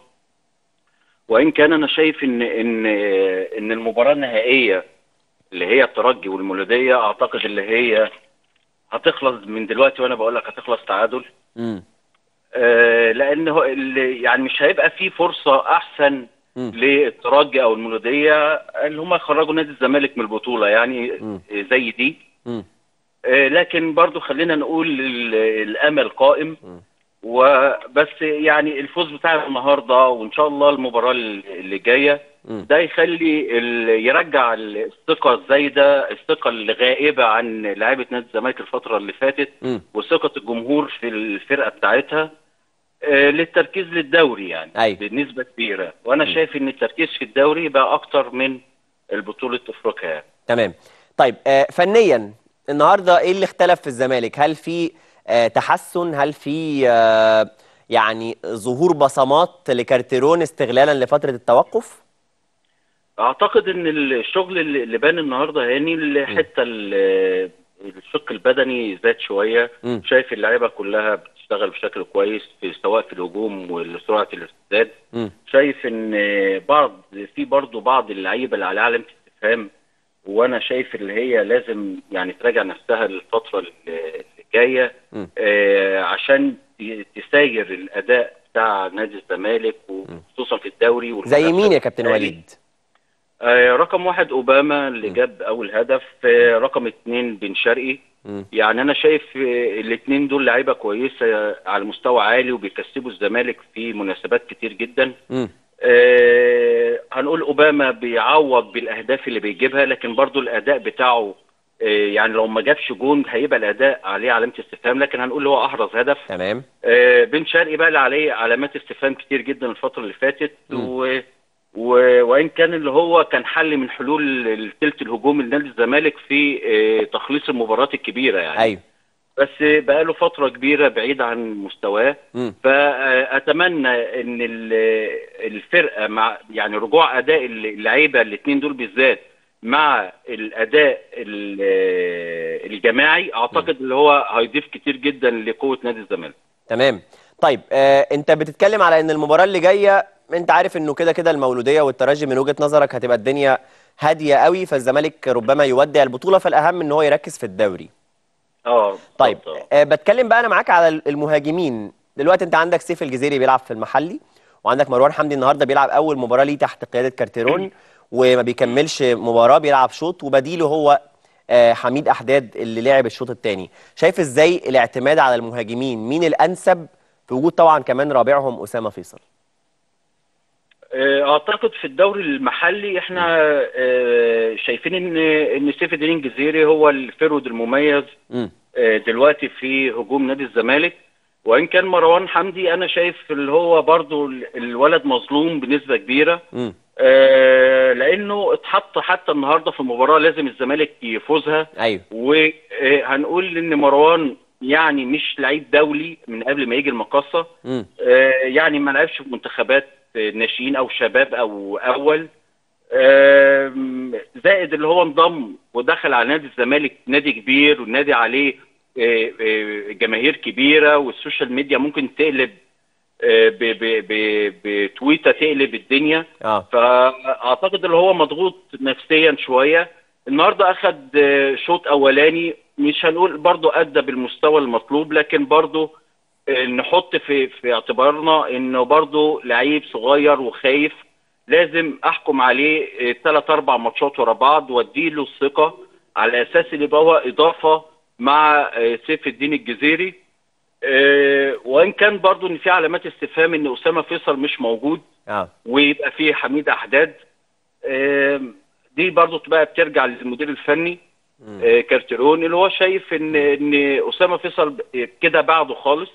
وان كان انا شايف ان ان ان المباراة النهائية اللي هي الترجي والمولودية اعتقد اللي هي هتخلص من دلوقتي وانا بقول لك هتخلص تعادل امم آه لان هو اللي- يعني مش هيبقى في فرصه احسن مم. للترجي او المولوديه اللي هم خرجوا نادي الزمالك من البطوله يعني مم. آه، زي دي امم آه، لكن برضو خلينا نقول ال- الامل قائم مم. وبس يعني الفوز بتاع النهارده وان شاء الله المباراه اللي جايه مم. ده يخلي ال- يرجع الثقه الزايده الثقه اللي غائبه عن لعيبه نادي الزمالك الفتره اللي فاتت امم وثقة الجمهور في الفرقة بتاعتها آه، للتركيز للدوري يعني أيوة. بنسبة كبيرة وأنا شايف إن التركيز في الدوري بقى أكتر من البطولة أفريقيا يعني. تمام طيب آه فنيا النهارده ايه اللي اختلف في الزمالك هل في آه تحسن هل في آه يعني ظهور بصمات لكارتيرون استغلالا لفترة التوقف أعتقد إن الشغل اللي اللي بان النهاردة هاني الحتة ال- الشق البدني زاد شوية مم. شايف اللعيبة كلها بتشتغل بشكل كويس في سواء في الهجوم وسرعة الارتداد امم شايف ان بعض في برضه بعض اللعيبه اللي على علامه استفهام وانا شايف اللي هي لازم يعني تراجع نفسها الفتره اللي اللي جايه مم. آه عشان ت- تساير الاداء بتاع نادي الزمالك وخصوصا في الدوري زي والمنافسة مين يا كابتن التالي. وليد آه رقم واحد اوباما اللي جاب اول هدف آه رقم اتنين بن شرقي مم. يعني انا شايف الاثنين دول لعيبه كويسه على مستوى عالي وبيكسبوا الزمالك في مناسبات كتير جدا مم. آه هنقول اوباما بيعوض بالاهداف اللي بيجيبها لكن برضو الاداء بتاعه آه يعني لو ما جابش جون هيبقى الاداء عليه علامه استفهام لكن هنقول هو احرز هدف تمام آه بن شرقي بقى اللي عليه علامات استفهام كتير جدا الفتره اللي فاتت مم. و و... وان كان اللي هو كان حل من حلول الثلث الهجومي لنادي الزمالك في آه تخليص المباريات الكبيره يعني ايوه بس بقى له فتره كبيره بعيد عن مستواه مم. فاتمنى ان ال- الفرقه مع يعني رجوع اداء اللعيبه الاثنين دول بالذات مع الاداء ال- الجماعي اعتقد اللي هو هيضيف كتير جدا لقوه نادي الزمالك تمام طيب آه انت بتتكلم على ان المباراة اللي جاية انت عارف انه كده كده المولودية والترجي من وجهة نظرك هتبقى الدنيا هادية قوي فالزمالك ربما يودع البطولة فالاهم ان هو يركز في الدوري اه طيب بالظبط. آه بتكلم بقى انا معاك على المهاجمين دلوقتي انت عندك سيف الجزيري بيلعب في المحلي وعندك مروان حمدي النهارده بيلعب اول مباراه ليه تحت قياده كارتيرون وما بيكملش مباراه بيلعب شوط وبديله هو آه حميد احداد اللي لعب الشوط الثاني شايف ازاي الاعتماد على المهاجمين مين الانسب في وجود طبعا كمان رابعهم اسامه فيصل آه، اعتقد في الدوري المحلي احنا آه، شايفين ان ان سيف الدين الجزيري هو الفرود المميز امم آه، دلوقتي في هجوم نادي الزمالك وان كان مروان حمدي انا شايف اللي هو برضو ال- الولد مظلوم بنسبه كبيره امم آه، لانه اتحط حتى النهارده في مباراه لازم الزمالك يفوزها ايوه وهنقول ان مروان يعني مش لعيب دولي من قبل ما يجي المقصه امم آه، يعني ما لعبش في منتخبات آه، ناشئين او شباب او اول آم، زائد اللي هو انضم ودخل على نادي الزمالك نادي كبير والنادي عليه آه، آه، جماهير كبيره والسوشيال ميديا ممكن تقلب آه، ب- ب- ب- بتويته تقلب الدنيا اه فاعتقد اللي هو مضغوط نفسيا شويه النهارده اخد آه، شوط اولاني مش هنقول برضو ادى بالمستوى المطلوب لكن برضو آه، نحط في في اعتبارنا انه برضو لعيب صغير وخايف لازم احكم عليه ثلاث اربع ماتشات ورا بعض واديله الثقه على اساس اللي يبقى هو اضافه مع آه، سيف الدين الجزيري آه، وان كان برضو ان في علامات استفهام ان اسامه فيصل مش موجود اه ويبقى فيه حميد احداد آم، دي برضو تبقى بترجع للمدير الفني آه، كارتيرون اللي هو شايف ان ان اسامه فيصل كده بعده خالص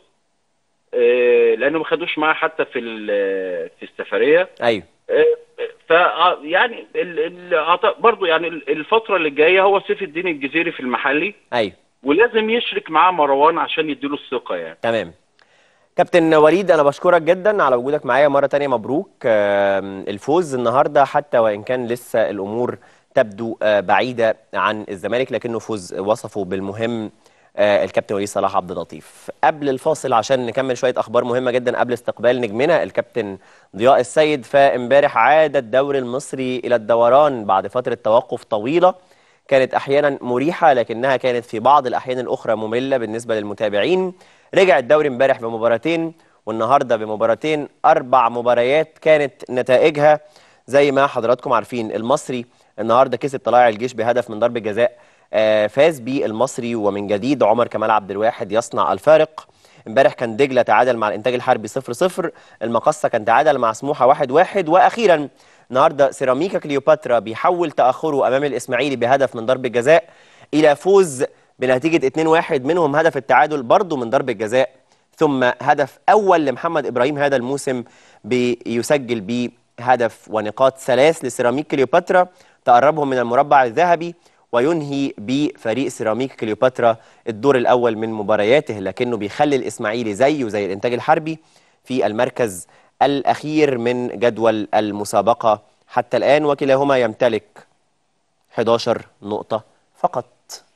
آه، لانه ما خدوش معاه حتى في ال- في السفريه ايوه ف يعني ال- ال- أعت- برضو يعني ال- الفتره اللي جايه هو سيف الدين الجزيري في المحلي ايوه ولازم يشرك معاه مروان عشان يديله الثقه يعني تمام كابتن وليد انا بشكرك جدا على وجودك معايا مره تانية مبروك آم، الفوز النهارده حتى وان كان لسه الامور تبدو آه، بعيده عن الزمالك لكنه فوز وصفه بالمهم آه، الكابتن وليد صلاح عبد اللطيف قبل الفاصل عشان نكمل شويه اخبار مهمه جدا قبل استقبال نجمنا الكابتن ضياء السيد فامبارح عاد الدوري المصري الى الدوران بعد فتره توقف طويله كانت احيانا مريحه لكنها كانت في بعض الاحيان الاخرى ممله بالنسبه للمتابعين رجع الدوري امبارح بمباراتين والنهارده بمباراتين اربع مباريات كانت نتائجها زي ما حضراتكم عارفين المصري النهارده كسب طلائع الجيش بهدف من ضربه جزاء آه، فاز بيه المصري ومن جديد عمر كمال عبد الواحد يصنع الفارق امبارح كان دجله تعادل مع الانتاج الحربي 0 0 المقصه كان تعادل مع سموحه 1 1 واخيرا النهارده سيراميكا كليوباترا بيحول تاخره امام الاسماعيلي بهدف من ضربه جزاء الى فوز بنتيجه 2 1 منهم هدف التعادل برضه من ضربه جزاء ثم هدف اول لمحمد ابراهيم هذا الموسم بيسجل بيه هدف ونقاط ثلاث لسيراميك كليوباترا تقربهم من المربع الذهبي وينهي بفريق سيراميك كليوباترا الدور الاول من مبارياته لكنه بيخلي الاسماعيلي زيه زي الانتاج الحربي في المركز الاخير من جدول المسابقه حتى الان وكلاهما يمتلك 11 نقطه فقط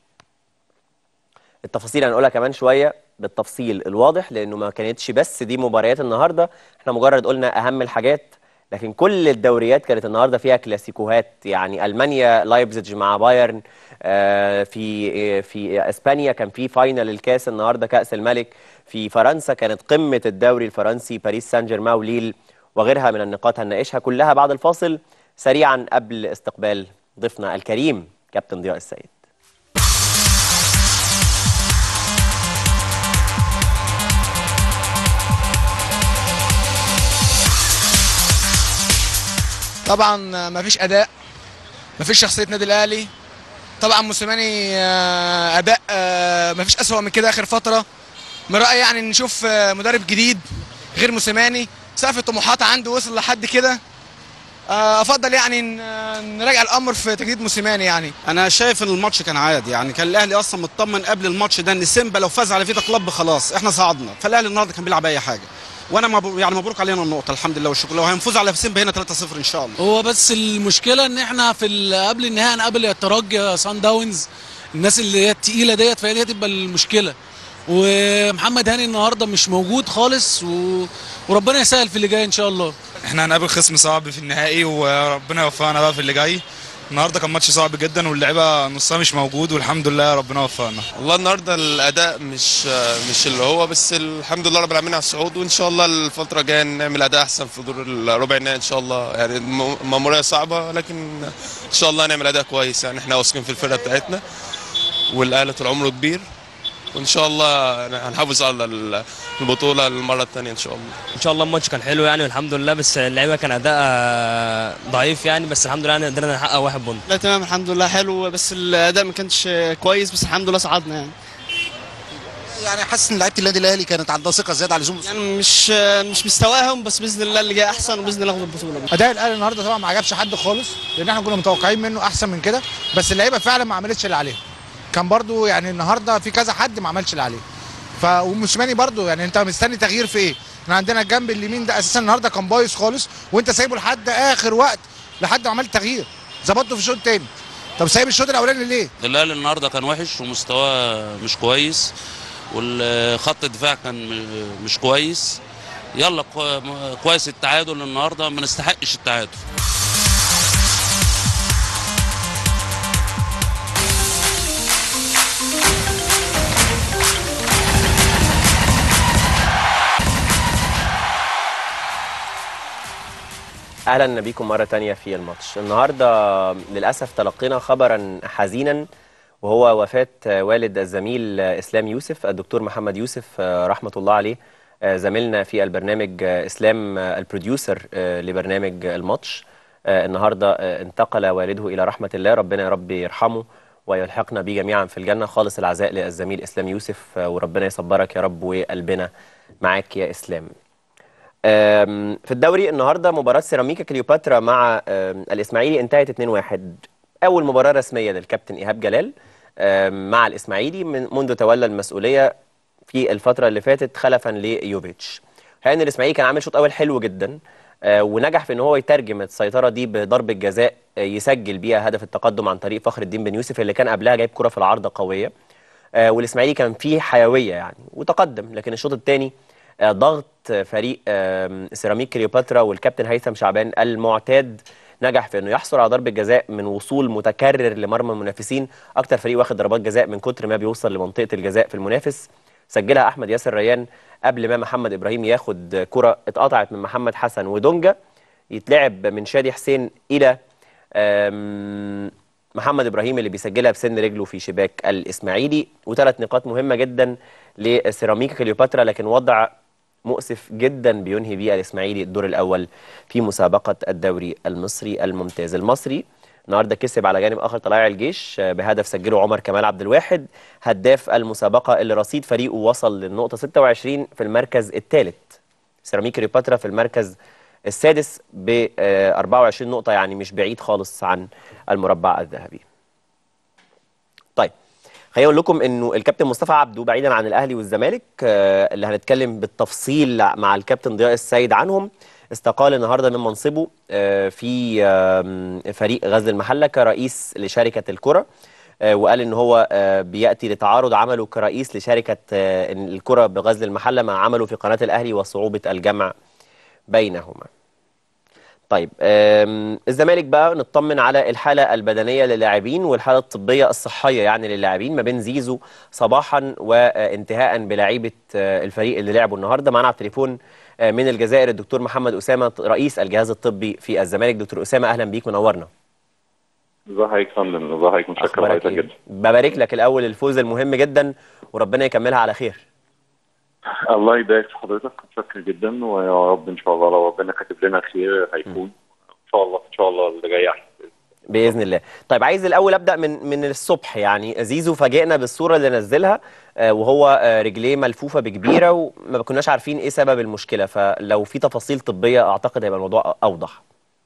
التفاصيل هنقولها كمان شويه بالتفصيل الواضح لانه ما كانتش بس دي مباريات النهارده احنا مجرد قلنا اهم الحاجات لكن كل الدوريات كانت النهارده فيها كلاسيكوهات يعني المانيا لايبزيج مع بايرن آه، في آه، في اسبانيا كان في فاينل الكاس النهارده كاس الملك في فرنسا كانت قمه الدوري الفرنسي باريس سان جيرمان وليل وغيرها من النقاط هنناقشها كلها بعد الفاصل سريعا قبل استقبال ضيفنا الكريم كابتن ضياء السيد طبعا ما فيش اداء ما فيش شخصيه نادي الاهلي طبعا موسيماني آه، اداء ما فيش اسوأ من كده اخر فتره من رايي يعني نشوف آه، مدرب جديد غير موسيماني سقف الطموحات عنده وصل لحد كده آه، افضل يعني ن- نراجع الامر في تجديد موسيماني يعني انا شايف ان الماتش كان عادي يعني كان الاهلي اصلا مطمن قبل الماتش ده ان سيمبا لو فاز على فيتا كلوب خلاص احنا صعدنا فالاهلي النهارده كان بيلعب اي حاجه وانا مبروك يعني مبروك علينا النقطه الحمد لله والشكر لو هنفوز على سيمبا هنا 3-0 ان شاء الله هو بس المشكله ان احنا في ال- قبل النهائي هنقابل الترجي سان داونز الناس اللي هي التقيله ديت فهي دي هتبقى المشكله ومحمد هاني النهارده مش موجود خالص و... وربنا يسهل في اللي جاي ان شاء الله احنا هنقابل خصم صعب في النهائي وربنا يوفقنا بقى في اللي جاي النهارده كان ماتش صعب جدا واللعيبه نصها مش موجود والحمد لله ربنا وفقنا والله النهارده الاداء مش مش اللي هو بس الحمد لله رب العالمين على الصعود وان شاء الله الفتره الجايه نعمل اداء احسن في دور الربع النهائي ان شاء الله يعني الم- الماموريه صعبه لكن ان شاء الله نعمل اداء كويس يعني احنا واثقين في الفرقه بتاعتنا والاهلي طول عمره كبير وان شاء الله هنحافظ على ال- البطوله المره الثانيه ان شاء الله ان شاء الله الماتش كان حلو يعني والحمد لله بس اللعيبه كان اداء ضعيف يعني بس الحمد لله يعني قدرنا نحقق واحد بونت لا تمام الحمد لله حلو بس الاداء ما كانش كويس بس الحمد لله صعدنا يعني يعني حاسس ان لعيبه النادي الاهلي كانت عندها ثقه زياده على اللزوم يعني مش مش مستواهم بس باذن الله اللي جاي احسن وباذن الله ناخد البطوله اداء الاهلي النهارده طبعا ما عجبش حد خالص لان احنا كنا متوقعين منه احسن من كده بس اللعيبه فعلا ما عملتش اللي عليها كان برضو يعني النهارده في كذا حد ما عملش اللي عليه ف وموسيماني برضو يعني انت مستني تغيير في ايه احنا عندنا الجنب اليمين ده اساسا النهارده كان بايظ خالص وانت سايبه لحد اخر وقت لحد ما عملت تغيير ظبطته في الشوط الثاني طب سايب الشوط الاولاني ليه؟ الاهلي النهارده كان وحش ومستواه مش كويس والخط الدفاع كان م- مش كويس يلا كو- م- كويس التعادل النهارده ما نستحقش التعادل اهلا بيكم مره تانية في الماتش النهارده للاسف تلقينا خبرا حزينا وهو وفاه والد الزميل اسلام يوسف الدكتور محمد يوسف رحمه الله عليه زميلنا في البرنامج اسلام البروديوسر لبرنامج الماتش النهارده انتقل والده الى رحمه الله ربنا يا رب يرحمه ويلحقنا بيه جميعا في الجنه خالص العزاء للزميل اسلام يوسف وربنا يصبرك يا رب وقلبنا معاك يا اسلام أم، في الدوري النهارده مباراه سيراميكا كليوباترا مع أم، الاسماعيلي انتهت 2-1 اول مباراه رسميه للكابتن ايهاب جلال أم، مع الاسماعيلي من منذ تولى المسؤوليه في الفتره اللي فاتت خلفا ليوفيتش لان الاسماعيلي كان عامل شوط اول حلو جدا آه، ونجح في ان هو يترجم السيطره دي بضربه جزاء آه، يسجل بيها هدف التقدم عن طريق فخر الدين بن يوسف اللي كان قبلها جايب كره في العارضه قويه آه، والاسماعيلي كان فيه حيويه يعني وتقدم لكن الشوط الثاني ضغط فريق آم، سيراميك كليوباترا والكابتن هيثم شعبان المعتاد نجح في انه يحصل على ضربه جزاء من وصول متكرر لمرمى المنافسين اكتر فريق واخد ضربات جزاء من كتر ما بيوصل لمنطقه الجزاء في المنافس سجلها احمد ياسر ريان قبل ما محمد ابراهيم ياخد كره اتقطعت من محمد حسن ودونجا يتلعب من شادي حسين الى آم، محمد ابراهيم اللي بيسجلها بسن رجله في شباك الاسماعيلي وثلاث نقاط مهمه جدا لسيراميكا كليوباترا لكن وضع مؤسف جدا بينهي بيه الاسماعيلي الدور الاول في مسابقه الدوري المصري الممتاز المصري النهارده كسب على جانب اخر طلائع الجيش آه، بهدف سجله عمر كمال عبد الواحد هداف المسابقه اللي رصيد فريقه وصل للنقطه 26 في المركز الثالث سيراميك كليوباترا في المركز السادس ب 24 نقطه يعني مش بعيد خالص عن المربع الذهبي طيب خليني اقول لكم انه الكابتن مصطفى عبده بعيدا عن الاهلي والزمالك آه، اللي هنتكلم بالتفصيل مع الكابتن ضياء السيد عنهم استقال النهارده من منصبه آه، في آم، فريق غزل المحله كرئيس لشركه الكره آه، وقال ان هو آه، بياتي لتعارض عمله كرئيس لشركه آه، الكره بغزل المحله مع عمله في قناه الاهلي وصعوبه الجمع بينهما طيب آم، الزمالك بقى نطمن على الحالة البدنية للاعبين والحالة الطبية الصحية يعني للاعبين ما بين زيزو صباحا وانتهاء بلاعيبة آه، الفريق اللي لعبوا النهاردة معنا على التليفون آه، من الجزائر الدكتور محمد أسامة رئيس الجهاز الطبي في الزمالك دكتور أسامة أهلا بيك منورنا ازي حضرتك يا فندم ازي حضرتك متشكر أخبارك حضرتك إيه؟ جدا ببارك لك الأول الفوز المهم جدا وربنا يكملها على خير الله يبارك في حضرتك متشكر جدا ويا رب ان شاء الله لو ربنا كاتب لنا خير هيكون ان شاء الله ان شاء الله اللي جاي احسن باذن الله طيب عايز الاول ابدا من من الصبح يعني زيزو فاجئنا بالصوره اللي نزلها آه، وهو آه، رجليه ملفوفه بكبيره وما كناش عارفين ايه سبب المشكله فلو في تفاصيل طبيه اعتقد هيبقى الموضوع اوضح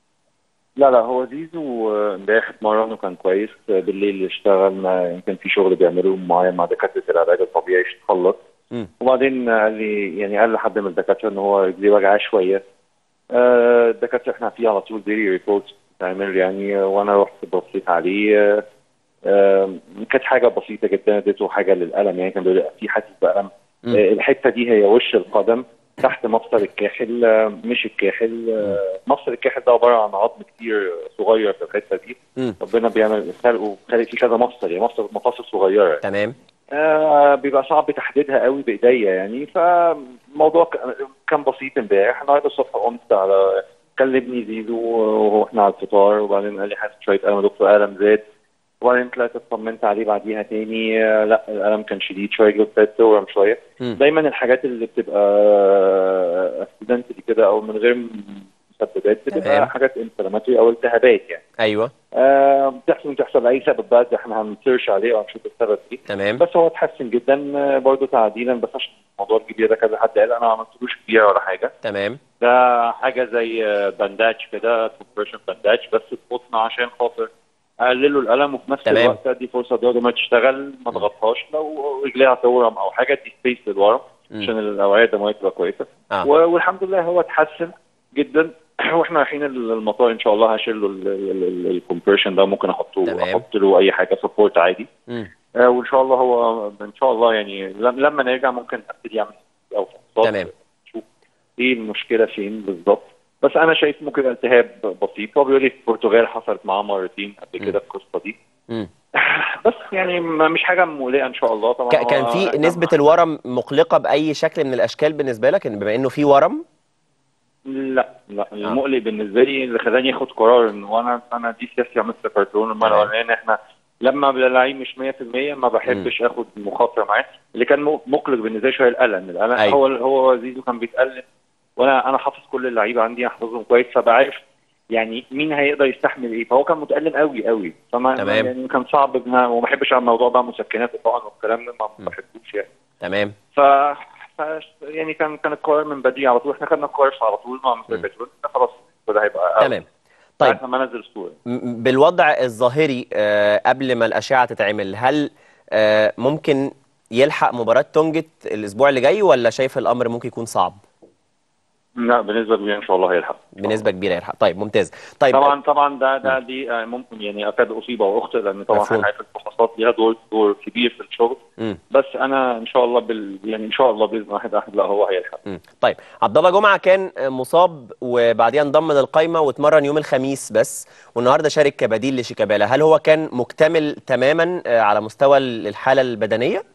لا لا هو زيزو آه، امبارح اتمرن وكان كويس آه، بالليل اشتغل ما يمكن في شغل بيعملوه معين مع دكاتره العلاج الطبيعي خلص مم. وبعدين قال لي يعني قال لحد من الدكاتره ان هو رجليه وجعاه شويه آه، الدكاتره احنا في على طول ديلي ريبورت بتتعمل يعني آه، وانا رحت بصيت عليه آه، آه، كانت حاجه بسيطه جدا اديته حاجه للالم يعني كان بيقول في حاسس بالم مم. آه، الحته دي هي وش القدم تحت مفصل الكاحل آه، مش الكاحل آه، مفصل الكاحل ده عباره عن عظم كتير صغير في الحته دي مم. ربنا بيعمل خلقه خالق فيه كذا مفصل يعني مفصل مفاصل صغيره تمام آه بيبقى صعب تحديدها قوي بايديا يعني فالموضوع ك- كان بسيط امبارح النهارده الصبح قمت على كلمني زيزو واحنا على الفطار وبعدين قال لي حاسس شويه الم يا دكتور الم زاد وبعدين طلعت اطمنت عليه بعديها تاني آه لا الالم كان شديد شويه رجله ابتدت تورم شويه مم. دايما الحاجات اللي بتبقى اكسيدنتلي كده او من غير مسببات تمام. بتبقى حاجات انفلاماتوري او التهابات يعني ايوه آه بتحصل بتحصل لاي سبب بقى ده احنا هنسيرش عليه وهنشوف السبب ايه تمام بس هو اتحسن جدا آه، برضه تعديلا بس عشان موضوع الجبيره ده كذا حد قال انا ما عملتلوش كبيره ولا حاجه تمام ده حاجه زي آه، بانداج كده كومبريشن بانداج بس تحطنا عشان خاطر اقلله الالم وفي نفس تمام. الوقت ادي فرصه دول ما تشتغل ما تغطاش لو رجليها تورم او حاجه دي سبيس للورم مم. عشان الاوعيه الدمويه تبقى كويسه آه. و- والحمد لله هو اتحسن جدا واحنا رايحين المطار ان شاء الله هشيل له الكومبريشن ده ممكن احطه احط له اي حاجه سبورت عادي مم. آه، وان شاء الله هو ان شاء الله يعني لم- لما نرجع ممكن ابتدي اعمل او فحوصات تمام اشوف ايه المشكله فين بالظبط بس انا شايف ممكن يبقى التهاب بسيط هو بيقول لي في البرتغال حصلت معاه مرتين قبل كده القصه دي مم. بس يعني ما- مش حاجه مقلقه ان شاء الله طبعا ك- كان هو في إحنا نسبة الورم مقلقة بأي شكل من الأشكال بالنسبة لك إن بما إنه في ورم لا لا المقلق بالنسبه لي اللي خلاني اخد قرار ان وانا انا دي سياستي عملت ذكرتون المره تمام. الاولانيه احنا لما ببقى لعيب مش 100% ما بحبش اخد مخاطره معاه اللي كان م- مقلق بالنسبه لي شويه الالم الالم أيوة. هو هو زيزو كان بيتالم وانا انا حافظ كل اللعيبه عندي احفظهم كويس فبعرف يعني مين هيقدر يستحمل ايه فهو كان متالم قوي قوي فما تمام. يعني كان صعب إن أنا- وما بحبش على الموضوع بقى مسكنات طبعا والكلام ده ما بحبوش يعني تمام ف ف يعني كان كان القرار من بدري على طول احنا خدنا القرار على طول مع مستر بترول خلاص كده هيبقى تمام طيب طيب ما نزل الصوره م- بالوضع الظاهري آه، قبل ما الأشعة تتعمل هل آه، ممكن يلحق مباراة تونجت الأسبوع اللي جاي ولا شايف الأمر ممكن يكون صعب لا بنسبه كبيره ان شاء الله هيلحق بنسبة كبيرة يلحق طيب ممتاز طيب طبعا طبعا ده ده دي آه، ممكن يعني اكاد اصيب او اخطئ لان طبعا مفهوم. احنا عارف الفحوصات ليها دور دور كبير في الشغل مم. بس انا ان شاء الله بال يعني ان شاء الله باذن واحد احد لا هو هيلحق مم. طيب عبد الله جمعه كان مصاب وبعديها انضم للقائمه واتمرن يوم الخميس بس والنهارده شارك كبديل لشيكابالا هل هو كان مكتمل تماما آه، على مستوى الحاله البدنيه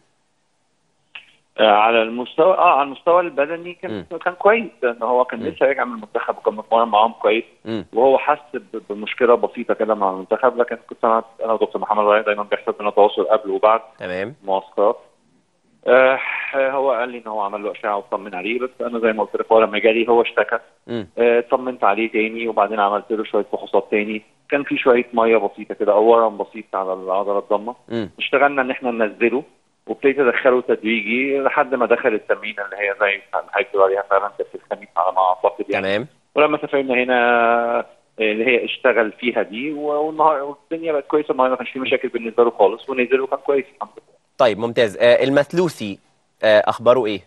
آه، على المستوى اه على المستوى البدني كان كان كويس لان هو كان لسه راجع من المنتخب وكان متمرن معاهم كويس مم. وهو حس ب- بمشكله بسيطه كده مع المنتخب لكن كنت انا انا ودكتور محمد رأي دايما بيحصل بينا تواصل قبل وبعد تمام المعسكرات آه هو قال لي ان هو عمل له اشعه وطمن عليه بس انا زي ما قلت لك هو لما جالي هو اشتكى مم. آه، طمنت عليه تاني وبعدين عملت له شويه فحوصات تاني كان في شويه ميه بسيطه كده او ورم بسيط على العضله الضمه مم. اشتغلنا ان احنا ننزله وابتديت ادخله تدريجي لحد ما دخل التمرين اللي هي زي ما حضرتك بتقول عليها فعلا كانت الخميس على ما اعتقد يعني تمام ولما سافرنا هنا آه، اللي هي اشتغل فيها دي والنهار والدنيا بقت كويسه النهارده ما كانش في مشاكل بالنسبه له خالص ونزل وكان كويس الحمد لله طيب ممتاز آه، المثلوثي آه، اخباره ايه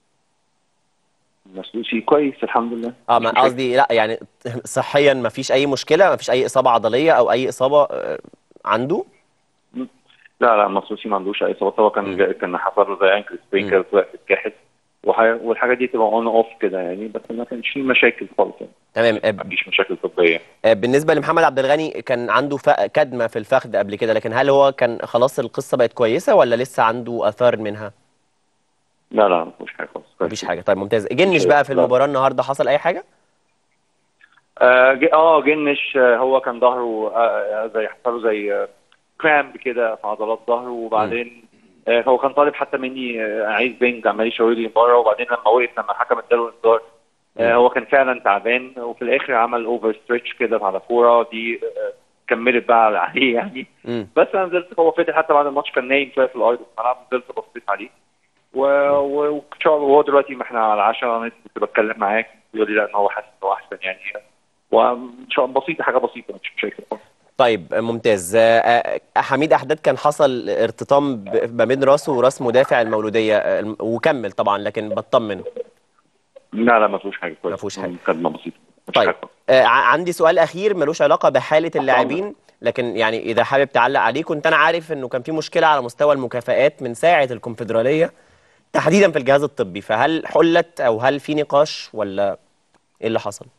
مسلوسي كويس الحمد لله اه ما قصدي لا يعني صحيا ما فيش اي مشكله ما فيش اي اصابه عضليه او اي اصابه آه، عنده لا لا مسلوسي ما عندوش اي اصابات هو كان جا- كان حصل له زي انكل سبرين كده طلع في الكاحل وح- والحاجات دي تبقى اون اوف كده يعني بس ما كانش في مشاكل خالص يعني تمام آه، ما فيش مشاكل طبيه آه، بالنسبه لمحمد عبد الغني كان عنده ف- كدمه في الفخذ قبل كده لكن هل هو كان خلاص القصه بقت كويسه ولا لسه عنده اثار منها لا لا ما فيش حاجه خالص مفيش حاجه طيب ممتاز جنش بقى في لا. المباراه النهارده حصل اي حاجه اه ج- آه، جنش آه، هو كان ظهره آه، آه، زي حصل له زي كرامب كده في عضلات ظهره وبعدين آه، هو كان طالب حتى مني آه، عايز بينج عمال يشاور لي بره وبعدين لما وقف لما الحكم اداله انذار آه، هو كان فعلا تعبان وفي الاخر عمل اوفر ستريتش كده على كوره دي آه، كملت بقى على- عليه يعني مم. بس انا نزلت هو فضل حتى بعد الماتش كان نايم شويه في الارض في الملعب نزلت بصيت عليه و- و- وان شاء الله وهو دلوقتي ما احنا على العشاء انا كنت بتكلم معاه بيقول لي لا ان هو حاسس ان هو احسن يعني وان شاء الله بسيطه حاجه بسيطه مش مشاكل خالص طيب ممتاز آه، آه، حميد احداد كان حصل ارتطام ب- ما بين راسه وراس مدافع المولوديه آه، الم- وكمل طبعا لكن بطمن لا لا ما فيهوش حاجه كويس ما فيهوش حاجه كلمه بسيطه طيب آه، ع- عندي سؤال اخير ملوش علاقه بحاله اللاعبين لكن يعني اذا حابب تعلق عليه كنت انا عارف انه كان في مشكله على مستوى المكافآت من ساعه الكونفدراليه تحديدا في الجهاز الطبي فهل حلت او هل في نقاش ولا ايه اللي حصل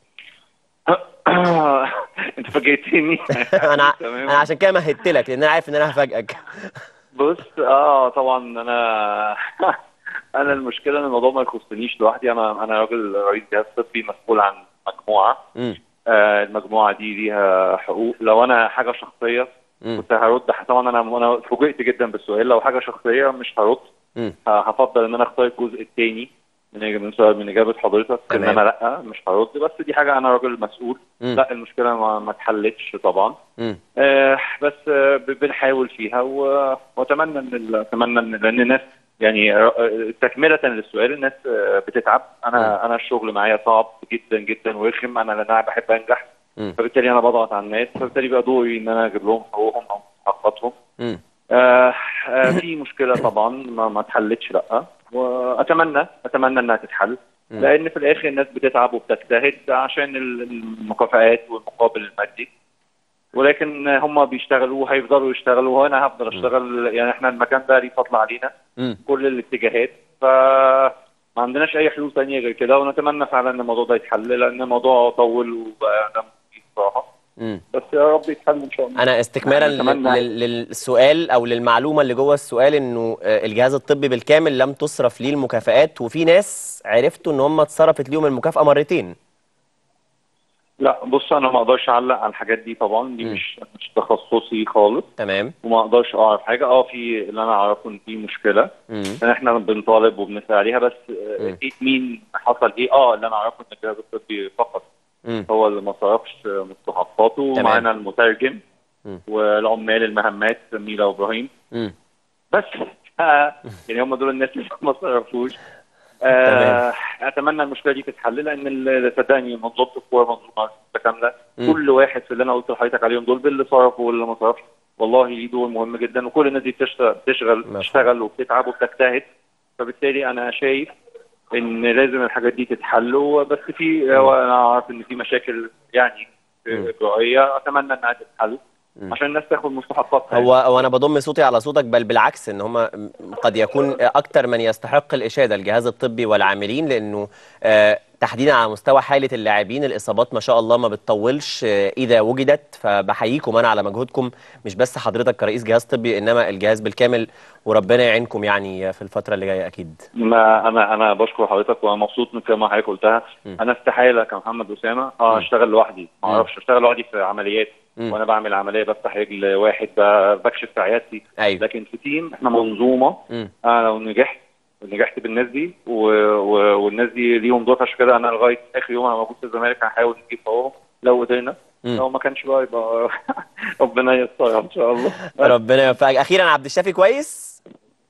انت فاجئتني انا تمام. انا عشان كده مهدت لك لان انا عارف ان انا هفاجئك بص اه طبعا انا انا المشكله ان الموضوع ما يخصنيش لوحدي انا انا راجل رئيس جهاز طبي مسؤول عن مجموعه مم. آه المجموعه دي ليها حقوق لو انا حاجه شخصيه مم. كنت هرد طبعا انا انا فوجئت جدا بالسؤال لو حاجه شخصيه مش هرد مم. ه- هفضل ان انا اختار الجزء الثاني من إج- من سؤال من اجابه حضرتك ان تمام. انا لا مش هرد بس دي حاجه انا راجل مسؤول مم. لا المشكله ما, ما اتحلتش طبعا مم. آه بس آه ب- بنحاول فيها و- واتمنى ان ال- اتمنى ان لان الناس يعني آه، تكمله للسؤال الناس آه، بتتعب انا انا الشغل معايا صعب جدا جدا ورخم انا لان انا بحب انجح مم. فبالتالي انا بضغط على الناس فبالتالي بقى دوري ان انا اجيب لهم حقوقهم او حقاتهم مم. آه آه في مشكله طبعا ما, ما اتحلتش لا واتمنى اتمنى انها تتحل مم. لان في الاخر الناس بتتعب وبتجتهد عشان ال- المكافآت والمقابل المادي ولكن هم بيشتغلوا وهيفضلوا يشتغلوا وانا هفضل اشتغل يعني احنا المكان ده ليه فضل علينا مم. كل الاتجاهات فما عندناش اي حلول تانية غير كده ونتمنى فعلا ان الموضوع ده يتحل لان الموضوع طول وبقى دم تقيل بصراحه مم. بس يا رب يتحل ان شاء الله انا استكمالا نتمنى- لل- لل- للسؤال او للمعلومه اللي جوه السؤال انه آه، الجهاز الطبي بالكامل لم تصرف ليه المكافآت وفي ناس عرفتوا ان هم اتصرفت ليهم المكافاه مرتين لا بص انا ما اقدرش اعلق على الحاجات دي طبعا دي مش مش تخصصي خالص تمام وما اقدرش اعرف حاجه اه في اللي انا اعرفه ان في مشكله مم. ان احنا بنطالب وبنسعى عليها بس آه، إيه مين حصل ايه اه اللي انا اعرفه ان الجهاز الطبي فقط مم. هو اللي ما صرفش مستحقاته تمام. ومعانا المترجم مم. والعمال المهمات ميلا وابراهيم مم. بس آه، يعني هم دول الناس اللي ما صرفوش آه اتمنى المشكله دي تتحل لان ال- صدقني منظومه الكوره منظومه متكامله مم. كل واحد في اللي انا قلت لحضرتك عليهم دول باللي صرفوا واللي ما صرفش والله ليه دور مهم جدا وكل الناس دي بتشتغل بتشتغل بتشتغل وبتتعب وبتجتهد فبالتالي انا شايف ان لازم الحاجات دي تتحل بس في انا اعرف ان في مشاكل يعني اجرائيه اتمنى انها تتحل عشان الناس تاخد مستحقاتها هو هو انا بضم صوتي على صوتك بل بالعكس ان هم قد يكون اكتر من يستحق الاشاده الجهاز الطبي والعاملين لانه آه، تحديدا على مستوى حاله اللاعبين الاصابات ما شاء الله ما بتطولش آه، اذا وجدت فبحييكم انا على مجهودكم مش بس حضرتك كرئيس جهاز طبي انما الجهاز بالكامل وربنا يعينكم يعني في الفتره اللي جايه اكيد ما انا انا بشكر حضرتك وانا مبسوط من كلمه حضرتك قلتها انا استحاله كمحمد اسامه اه اشتغل لوحدي ما اعرفش اشتغل لوحدي في عمليات مم. وانا بعمل عمليه بفتح رجل واحد ب- بكشف في عيادتي أيوة. لكن في تيم احنا منظومه مم. انا لو نجحت نجحت بالناس دي و... و... والناس دي ليهم دور عشان كده انا لغايه اخر يوم انا موجود في الزمالك هحاول نجيب فوقهم لو قدرنا مم. لو ما كانش بقى يبقى ربنا يسترها ان شاء الله ربنا يوفقك اخيرا عبد الشافي كويس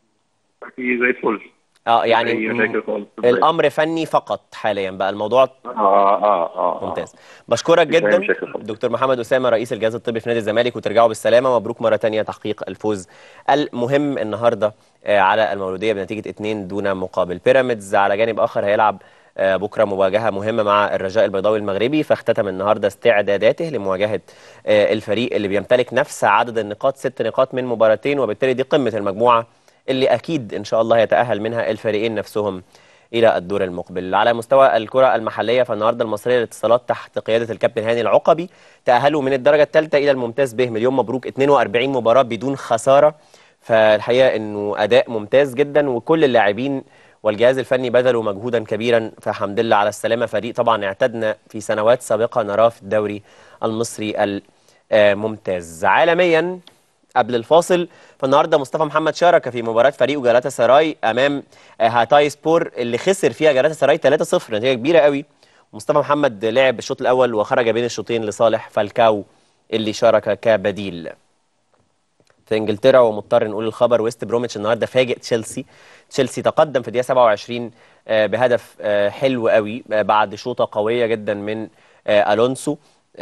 في زي الفل اه يعني أي مشاكل خالص. الامر فني فقط حاليا بقى الموضوع اه اه اه ممتاز بشكرك مفيش أي جدا مشاكل خالص. دكتور محمد اسامه رئيس الجهاز الطبي في نادي الزمالك وترجعوا بالسلامه مبروك مره تانية تحقيق الفوز المهم النهارده آه، على المولوديه بنتيجه 2 دون مقابل بيراميدز على جانب اخر هيلعب آه، بكره مواجهه مهمه مع الرجاء البيضاوي المغربي فاختتم النهارده استعداداته لمواجهه آه، الفريق اللي بيمتلك نفس عدد النقاط ست نقاط من مباراتين وبالتالي دي قمه المجموعه اللي اكيد ان شاء الله يتاهل منها الفريقين نفسهم الى الدور المقبل على مستوى الكره المحليه فالنهارده المصريه للاتصالات تحت قياده الكابتن هاني العقبي تاهلوا من الدرجه الثالثه الى الممتاز به مليون مبروك 42 مباراه بدون خساره فالحقيقه انه اداء ممتاز جدا وكل اللاعبين والجهاز الفني بذلوا مجهودا كبيرا فالحمد لله على السلامه فريق طبعا اعتدنا في سنوات سابقه نراه في الدوري المصري الممتاز عالميا قبل الفاصل فالنهارده مصطفى محمد شارك في مباراه فريقه جالاتا سراي امام آه، هاتاي سبور اللي خسر فيها جالاتا سراي 3-0 نتيجه كبيره قوي مصطفى محمد لعب الشوط الاول وخرج بين الشوطين لصالح فالكاو اللي شارك كبديل في انجلترا ومضطر نقول الخبر ويست بروميتش النهارده فاجئ تشيلسي تشيلسي تقدم في الدقيقه 27 آه، بهدف آه، حلو قوي آه، بعد شوطه قويه جدا من آه، الونسو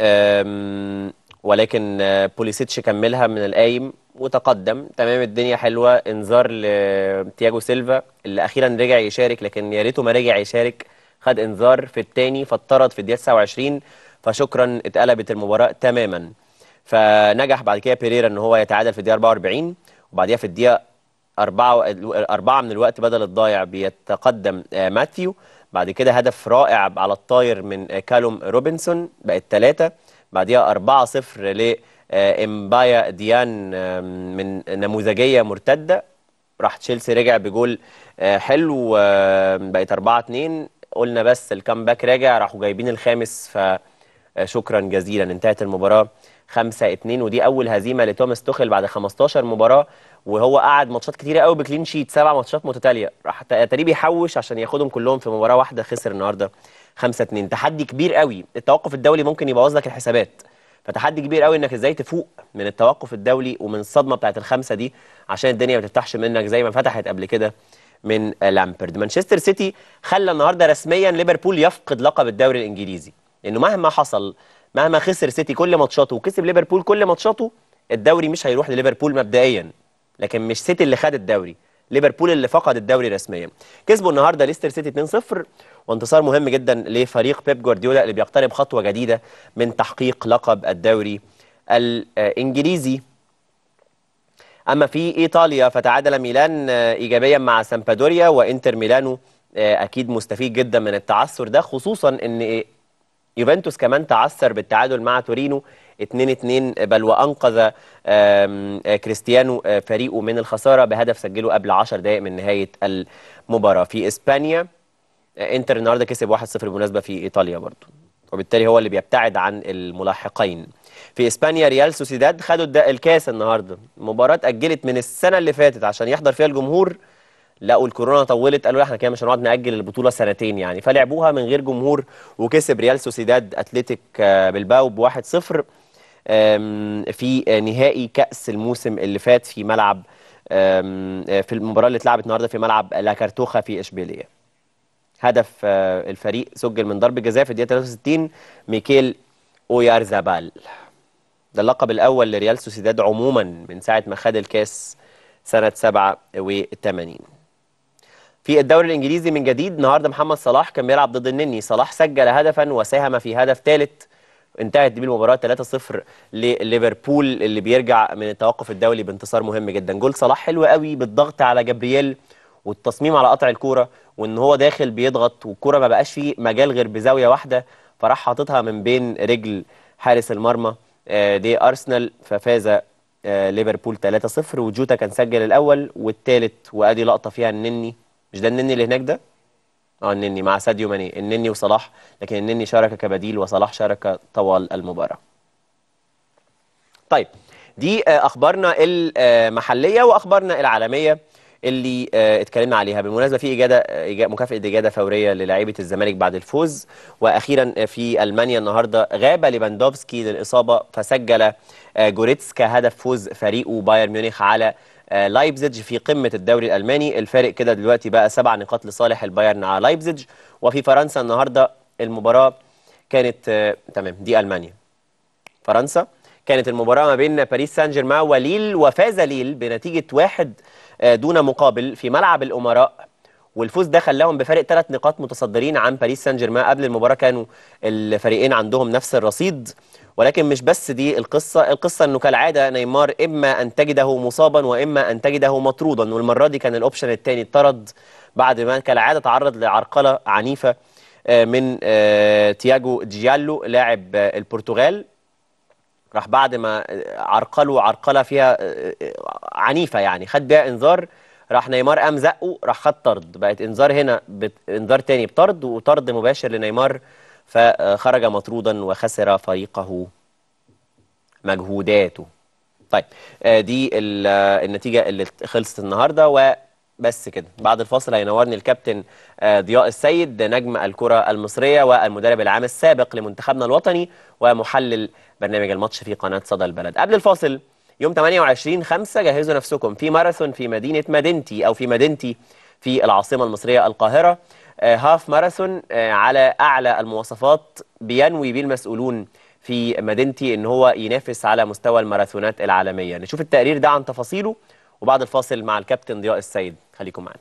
آم، ولكن آه، بوليسيتش كملها من القايم وتقدم تمام الدنيا حلوه انذار لتياجو سيلفا اللي اخيرا رجع يشارك لكن يا ريته ما رجع يشارك خد انذار في الثاني فاتطرد في الدقيقه 29 فشكرا اتقلبت المباراه تماما فنجح بعد كده بيريرا ان هو يتعادل في الدقيقه 44 وبعديها في الدقيقه أربعة أربعة من الوقت بدل الضايع بيتقدم آه، ماثيو بعد كده هدف رائع على الطاير من آه، كالوم روبنسون بقت ثلاثة بعديها 4 0 لإمبايا ديان آه، من نموذجية مرتدة راح تشيلسي رجع بجول آه، حلو آه، بقت 4 2 قلنا بس الكامباك راجع راحوا جايبين الخامس فشكرا جزيلا انتهت المباراة 5 2 ودي اول هزيمه لتوماس توخيل بعد 15 مباراه وهو قعد ماتشات كتيره قوي بكلين شيت سبع ماتشات متتاليه راح تقريبا يحوش عشان ياخدهم كلهم في مباراه واحده خسر النهارده 5 2 تحدي كبير قوي التوقف الدولي ممكن يبوظ لك الحسابات فتحدي كبير قوي انك ازاي تفوق من التوقف الدولي ومن الصدمه بتاعت الخمسه دي عشان الدنيا ما تفتحش منك زي ما فتحت قبل كده من لامبرد مانشستر سيتي خلى النهارده رسميا ليفربول يفقد لقب الدوري الانجليزي لانه مهما حصل مهما خسر سيتي كل ماتشاته وكسب ليفربول كل ماتشاته الدوري مش هيروح لليفربول مبدئيا لكن مش سيتي اللي خد الدوري ليفربول اللي فقد الدوري رسميا كسبوا النهارده ليستر سيتي 2-0 وانتصار مهم جدا لفريق بيب جوارديولا اللي بيقترب خطوه جديده من تحقيق لقب الدوري الانجليزي اما في ايطاليا فتعادل ميلان آه، ايجابيا مع سامبادوريا وانتر ميلانو آه، اكيد مستفيد جدا من التعثر ده خصوصا ان يوفنتوس كمان تعثر بالتعادل مع تورينو 2-2 بل وانقذ آم، آه، كريستيانو آه، فريقه من الخساره بهدف سجله قبل 10 دقائق من نهايه المباراه في اسبانيا آه، انتر النهارده كسب 1-0 بالمناسبه في ايطاليا برضو وبالتالي هو اللي بيبتعد عن الملاحقين في اسبانيا ريال سوسيداد خدوا الد- الكاس النهارده مباراه اتاجلت من السنه اللي فاتت عشان يحضر فيها الجمهور لقوا الكورونا طولت قالوا لا احنا كده مش هنقعد ناجل البطوله سنتين يعني فلعبوها من غير جمهور وكسب ريال سوسيداد اتلتيك آه، بلباو ب 1-0 آم، في آه، نهائي كاس الموسم اللي فات في ملعب آم، آه، في المباراه اللي اتلعبت النهارده في ملعب لا كارتوخا في اشبيليه هدف آه، الفريق سجل من ضربه جزاء في الدقيقه 63 ميكيل اويارزابال ده اللقب الاول لريال سوسيداد عموما من ساعه ما خد الكاس سنه 87 في الدوري الانجليزي من جديد النهارده محمد صلاح كان بيلعب ضد النني صلاح سجل هدفا وساهم في هدف ثالث انتهت بيه المباراه 3-0 لليفربول اللي بيرجع من التوقف الدولي بانتصار مهم جدا جول صلاح حلو قوي بالضغط على جبريل والتصميم على قطع الكوره وان هو داخل بيضغط والكوره ما بقاش فيه مجال غير بزاويه واحده فراح حاططها من بين رجل حارس المرمى آه، دي ارسنال ففاز آه، ليفربول 3-0 وجوتا كان سجل الاول والثالث وادي لقطه فيها النني مش ده النني اللي هناك ده اه النني مع ساديو ماني النني وصلاح لكن النني شارك كبديل وصلاح شارك طوال المباراه طيب دي آه، اخبارنا المحليه واخبارنا العالميه اللي آه، اتكلمنا عليها بالمناسبه في اجاده آه، إجا- مكافاه اجاده فوريه للاعيبه الزمالك بعد الفوز واخيرا آه، في المانيا النهارده غاب ليفاندوفسكي للاصابه فسجل آه، جوريتسكا هدف فوز فريقه بايرن ميونخ على آه، لايبزيج في قمه الدوري الالماني الفارق كده دلوقتي بقى سبع نقاط لصالح البايرن على لايبزيج وفي فرنسا النهارده المباراه كانت آه، تمام دي المانيا فرنسا كانت المباراة ما بين باريس سان جيرمان وليل وفاز ليل بنتيجة واحد آه، دون مقابل في ملعب الأمراء والفوز ده خلاهم بفارق ثلاث نقاط متصدرين عن باريس سان جيرمان قبل المباراة كانوا الفريقين عندهم نفس الرصيد ولكن مش بس دي القصة القصة انه كالعادة نيمار اما ان تجده مصابا واما ان تجده مطرودا والمرة دي كان الاوبشن الثاني اتطرد بعد ما كالعادة تعرض لعرقلة عنيفة آه، من آه، تياجو جيالو لاعب آه، البرتغال راح بعد ما عرقله عرقله فيها عنيفه يعني خد بيها انذار راح نيمار قام زقه راح خد طرد بقت انذار هنا بت... انذار تاني بطرد وطرد مباشر لنيمار فخرج مطرودا وخسر فريقه مجهوداته طيب آه، دي ال- آه، النتيجه اللي خلصت النهارده وبس كده بعد الفاصل هينورني الكابتن آه، ضياء السيد نجم الكره المصريه والمدرب العام السابق لمنتخبنا الوطني ومحلل برنامج الماتش في قناه صدى البلد قبل الفاصل يوم 28 5 جهزوا نفسكم في ماراثون في مدينه مدينتي او في مدينتي في العاصمه المصريه القاهره آه، هاف ماراثون آه، على اعلى المواصفات بينوي بيه المسؤولون في مدينتي ان هو ينافس على مستوى الماراثونات العالميه نشوف التقرير ده عن تفاصيله وبعد الفاصل مع الكابتن ضياء السيد خليكم معنا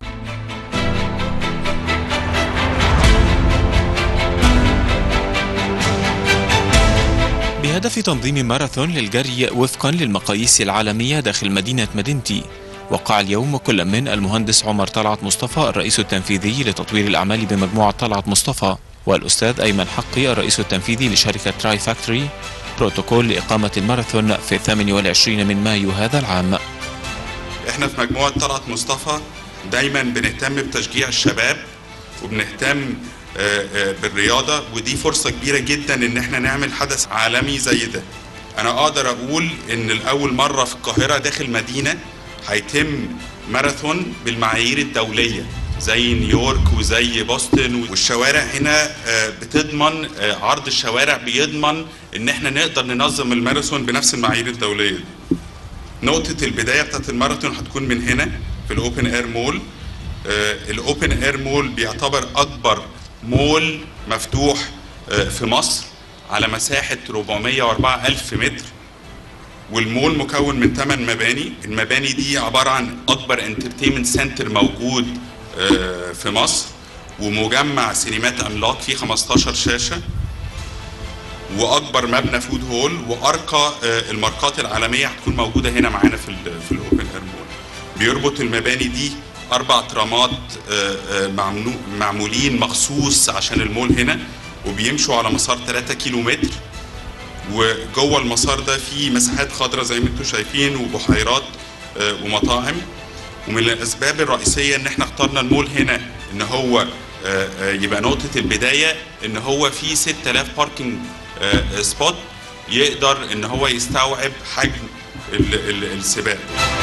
بهدف تنظيم ماراثون للجري وفقا للمقاييس العالمية داخل مدينة مدينتي وقع اليوم كل من المهندس عمر طلعت مصطفى الرئيس التنفيذي لتطوير الأعمال بمجموعة طلعت مصطفى والأستاذ أيمن حقي الرئيس التنفيذي لشركة تراي فاكتوري بروتوكول لإقامة الماراثون في 28 من مايو هذا العام احنا في مجموعة طلعت مصطفى دايما بنهتم بتشجيع الشباب وبنهتم آه، آه، بالرياضة ودي فرصة كبيرة جدا ان احنا نعمل حدث عالمي زي ده انا اقدر اقول ان الاول مرة في القاهرة داخل مدينة هيتم ماراثون بالمعايير الدولية زي نيويورك وزي بoston والشوارع هنا آه، بتضمن آه، عرض الشوارع بيضمن ان احنا نقدر ننظم الماراثون بنفس المعايير الدولية دي نقطة البداية بتاعت الماراثون هتكون من هنا في الأوبن إير مول الأوبن إير مول بيعتبر أكبر مول مفتوح آه، في مصر على مساحة 404 ألف متر والمول مكون من 8 مباني المباني دي عباره عن اكبر انترتينمنت سنتر موجود آه، في مصر ومجمع سينمات عملاق فيه 15 شاشه واكبر مبنى فود هول وارقى آه، الماركات العالميه هتكون موجوده هنا معانا في ال في الاوبن اير مول بيربط المباني دي اربع ترامات آه، آه، معملو- معمولين مخصوص عشان المول هنا وبيمشوا على مسار 3 كيلو متر وجوه المسار ده فيه مساحات خضراء زي ما انتم شايفين وبحيرات آه، ومطاعم ومن الاسباب الرئيسيه ان احنا اخترنا المول هنا ان هو آه، آه، يبقى نقطه البدايه ان هو فيه 6000 باركينج آه، سبوت يقدر ان هو يستوعب حجم ال- ال- السباق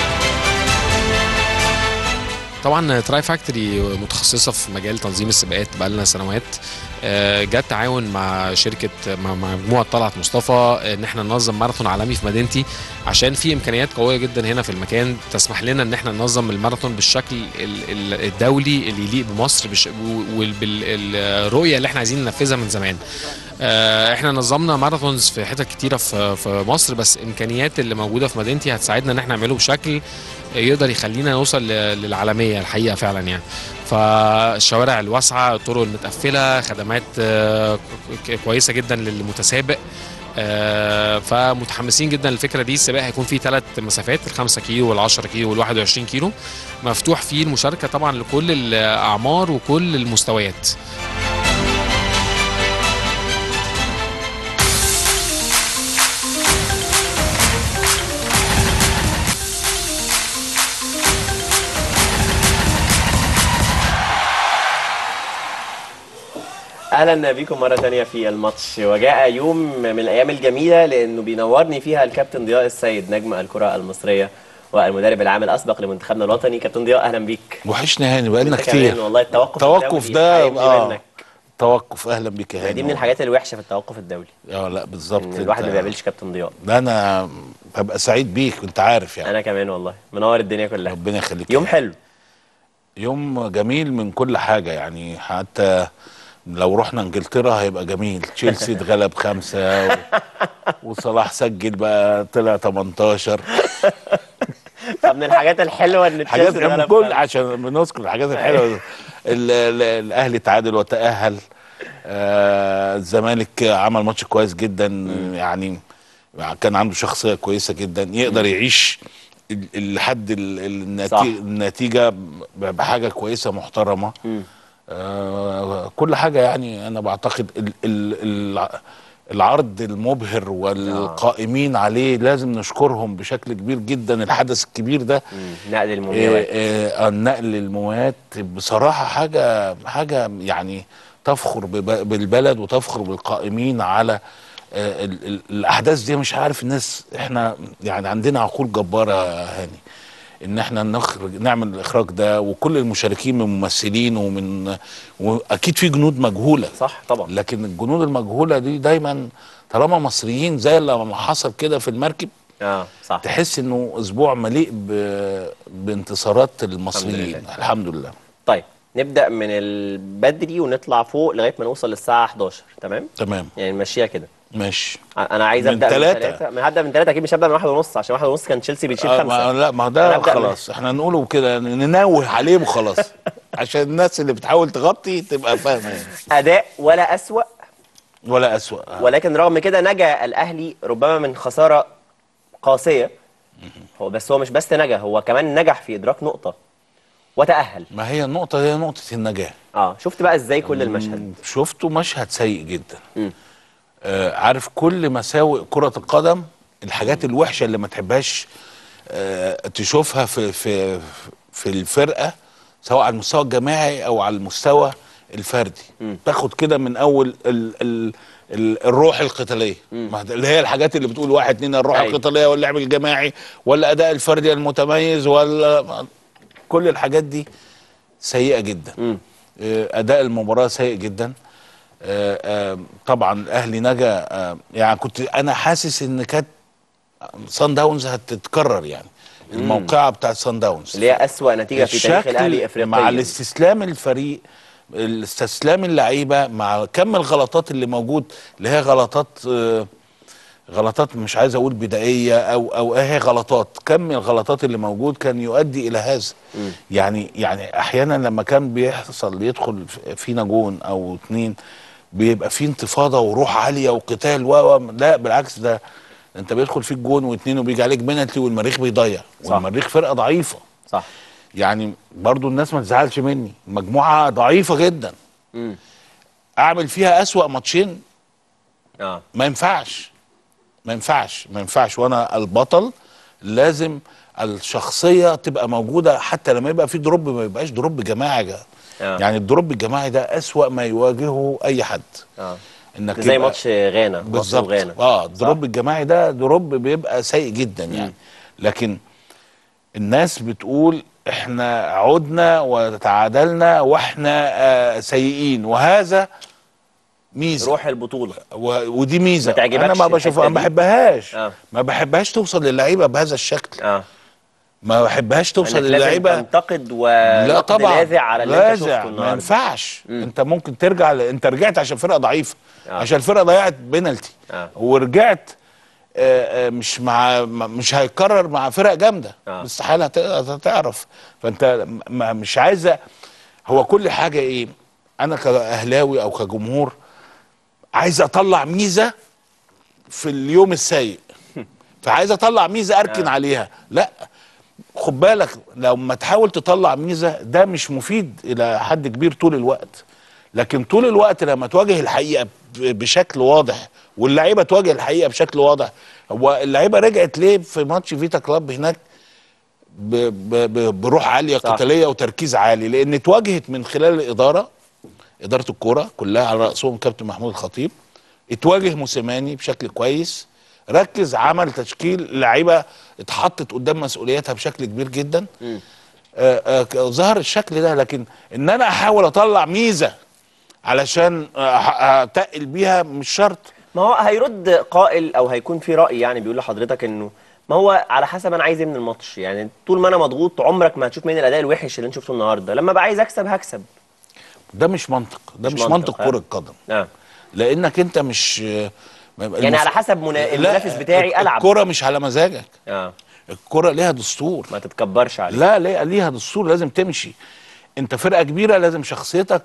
طبعا تراي فاكتوري متخصصه في مجال تنظيم السباقات بقالنا سنوات آه، جت تعاون مع شركه مع مع مجموعه طلعت مصطفى ان احنا ننظم ماراثون عالمي في مدينتي عشان في امكانيات قويه جدا هنا في المكان تسمح لنا ان احنا ننظم الماراثون بالشكل ال- ال- الدولي اللي يليق بمصر وبالرؤيه اللي احنا عايزين ننفذها من زمان آه، احنا نظمنا ماراثونز في حتت كتيره في في مصر بس الامكانيات اللي موجوده في مدينتي هتساعدنا ان احنا نعمله بشكل يقدر يخلينا نوصل ل- للعالميه الحقيقه فعلا يعني فالشوارع الواسعه الطرق المتقفله خدمات آه، ك- كويسه جدا للمتسابق آه، فمتحمسين جدا للفكره دي السباق هيكون فيه ثلاث مسافات ال 5 كيلو وال 10 كيلو وال 21 كيلو مفتوح فيه المشاركه طبعا لكل الاعمار وكل المستويات اهلا بكم مره تانية في الماتش وجاء يوم من الايام الجميله لانه بينورني فيها الكابتن ضياء السيد نجم الكره المصريه والمدرب العام الاسبق لمنتخبنا الوطني كابتن ضياء اهلا بيك وحشنا هاني بقالنا وأنت كمان كتير والله التوقف توقف الدولي ده هيبني اه منك. توقف اهلا بك يا هاني دي من الحاجات الوحشه في التوقف الدولي اه لا بالظبط إن الواحد ما أنت- بيقابلش كابتن ضياء ده انا ببقى سعيد بيك انت عارف يعني انا كمان والله منور الدنيا كلها ربنا يخليك يوم حلو يوم جميل من كل حاجه يعني حتى لو رحنا انجلترا هيبقى جميل تشيلسي اتغلب خمسه و... وصلاح سجل بقى طلع 18 فمن الحاجات الحلوه ان حاجات تشيلسي من غلب كل خمسة. عشان بنذكر الحاجات الحلوه ال- ال- الاهلي تعادل وتاهل آه، الزمالك عمل ماتش كويس جدا يعني كان عنده شخصيه كويسه جدا يقدر يعيش ال- لحد ال- النتي- صح. النتيجه ب- بحاجه كويسه محترمه آه، كل حاجه يعني انا بعتقد ال ال ال العرض المبهر والقائمين عليه لازم نشكرهم بشكل كبير جدا الحدث الكبير ده نقل المومياوات آه، آه، النقل المومياوات بصراحه حاجه حاجه يعني تفخر بب- بالبلد وتفخر بالقائمين على آه، ال- ال- الاحداث دي مش عارف الناس احنا يعني عندنا عقول جباره يا هاني ان احنا نخرج نعمل الاخراج ده وكل المشاركين من ممثلين ومن واكيد في جنود مجهوله صح طبعا لكن الجنود المجهوله دي دايما طالما مصريين زي اللي حصل كده في المركب اه صح تحس انه اسبوع مليء ب... بانتصارات المصريين لله. الحمد لله طيب نبدا من البدري ونطلع فوق لغايه ما نوصل للساعه 11 تمام تمام يعني نمشيها كده ماشي انا عايز من ابدا تلاتة. من ثلاثه من هبدا من ثلاثه اكيد مش هبدا من واحد ونص عشان واحد ونص كان تشيلسي بيشيل آه خمسه ما لا ما أنا ده أبدأ من- خلاص احنا نقوله كده ننوه عليه وخلاص عشان الناس اللي بتحاول تغطي تبقى فاهمه يعني. اداء ولا اسوا ولا اسوأ آه. ولكن رغم كده نجا الاهلي ربما من خساره قاسيه هو بس هو مش بس نجا هو كمان نجح في ادراك نقطه وتاهل ما هي النقطه هي نقطه النجاه اه شفت بقى ازاي كل المشهد شفته مشهد سيء جدا آه عارف كل مساوئ كرة القدم الحاجات الوحشة اللي ما تحبهاش آه تشوفها في في في الفرقة سواء على المستوى الجماعي او على المستوى الفردي تاخد كده من اول ال ال ال الروح القتاليه ما ده- اللي هي الحاجات اللي بتقول واحد اتنين الروح أيوة. القتاليه واللعب الجماعي ولا اداء الفردي المتميز ولا كل الحاجات دي سيئه جدا آه، اداء المباراه سيء جدا آه، آه، طبعا الاهلي نجا آه، يعني كنت انا حاسس ان كانت سان داونز هتتكرر يعني الموقعه بتاعت سان داونز اللي هي اسوا نتيجه في تاريخ الشكل الاهلي افريقيا مع الاستسلام الفريق الاستسلام اللعيبه مع كم الغلطات اللي موجود اللي هي غلطات آه، غلطات مش عايز اقول بدائيه او او ايه غلطات كم الغلطات اللي موجود كان يؤدي الى هذا يعني يعني احيانا لما كان بيحصل يدخل فينا جون او اتنين بيبقى في انتفاضه وروح عاليه وقتال و و- لا بالعكس ده انت بيدخل فيك جون واتنين وبيجي عليك بنالتي والمريخ بيضيع صح. والمريخ فرقه ضعيفه صح يعني برضو الناس ما تزعلش مني مجموعه ضعيفه جدا مم. اعمل فيها اسوأ ماتشين اه ما ينفعش ما ينفعش ما ينفعش وانا البطل لازم الشخصيه تبقى موجوده حتى لما يبقى في دروب ما يبقاش دروب جماعي جا. آه. يعني الدروب الجماعي ده اسوأ ما يواجهه اي حد اه انك زي يبقى- ماتش غانا مصر بالظبط وغانا اه الدروب الجماعي ده دروب بيبقى سيء جدا يعني لكن الناس بتقول احنا عدنا وتعادلنا واحنا آه سيئين وهذا ميزه روح البطوله و... ودي ميزه ما تعجبكش انا ما الحتة بشوفها ما دي؟ بحبهاش آه. ما بحبهاش توصل للعيبه بهذا الشكل اه ما بحبهاش توصل انك لازم للعيبه تنتقد لا ونقد طبعا لاذع على اللي انت لاذع شفته ما النهارده ينفعش انت ممكن ترجع ل... انت رجعت عشان فرقه ضعيفه آه. عشان الفرقه ضيعت بينالتي آه. ورجعت آه، آه، مش مع ما- مش هيتكرر مع فرق جامده آه. استحاله هت- هتعرف فانت م- م- مش عايزه هو كل حاجه ايه انا كاهلاوي او كجمهور عايز اطلع ميزه في اليوم السيء فعايز اطلع ميزه اركن عليها لا خد بالك لما تحاول تطلع ميزه ده مش مفيد الى حد كبير طول الوقت لكن طول الوقت لما تواجه الحقيقه ب- بشكل واضح واللعيبه تواجه الحقيقه بشكل واضح هو اللعيبه رجعت ليه في ماتش فيتا كلاب هناك ب ب ب بروح عاليه صح. قتاليه وتركيز عالي لان اتواجهت من خلال الاداره اداره الكوره كلها على راسهم كابتن محمود الخطيب اتواجه موسيماني بشكل كويس ركز عمل تشكيل لعيبه اتحطت قدام مسؤولياتها بشكل كبير جدا آه آه ك- ظهر الشكل ده لكن ان انا احاول اطلع ميزه علشان آه، أح- اتقل بيها مش شرط ما هو هيرد قائل او هيكون في راي يعني بيقول لحضرتك انه ما هو على حسب انا عايز ايه من الماتش يعني طول ما انا مضغوط عمرك ما هتشوف مني الاداء الوحش اللي انت شفته النهارده لما بقى عايز اكسب هكسب ده مش منطق ده مش مش, منطق، منطق, ها؟ كره القدم اه لانك انت مش يعني على حسب منا... المنافس بتاعي العب الكره مش على مزاجك اه الكره ليها دستور ما تتكبرش عليه لا ليه ليها دستور لازم تمشي انت فرقه كبيره لازم شخصيتك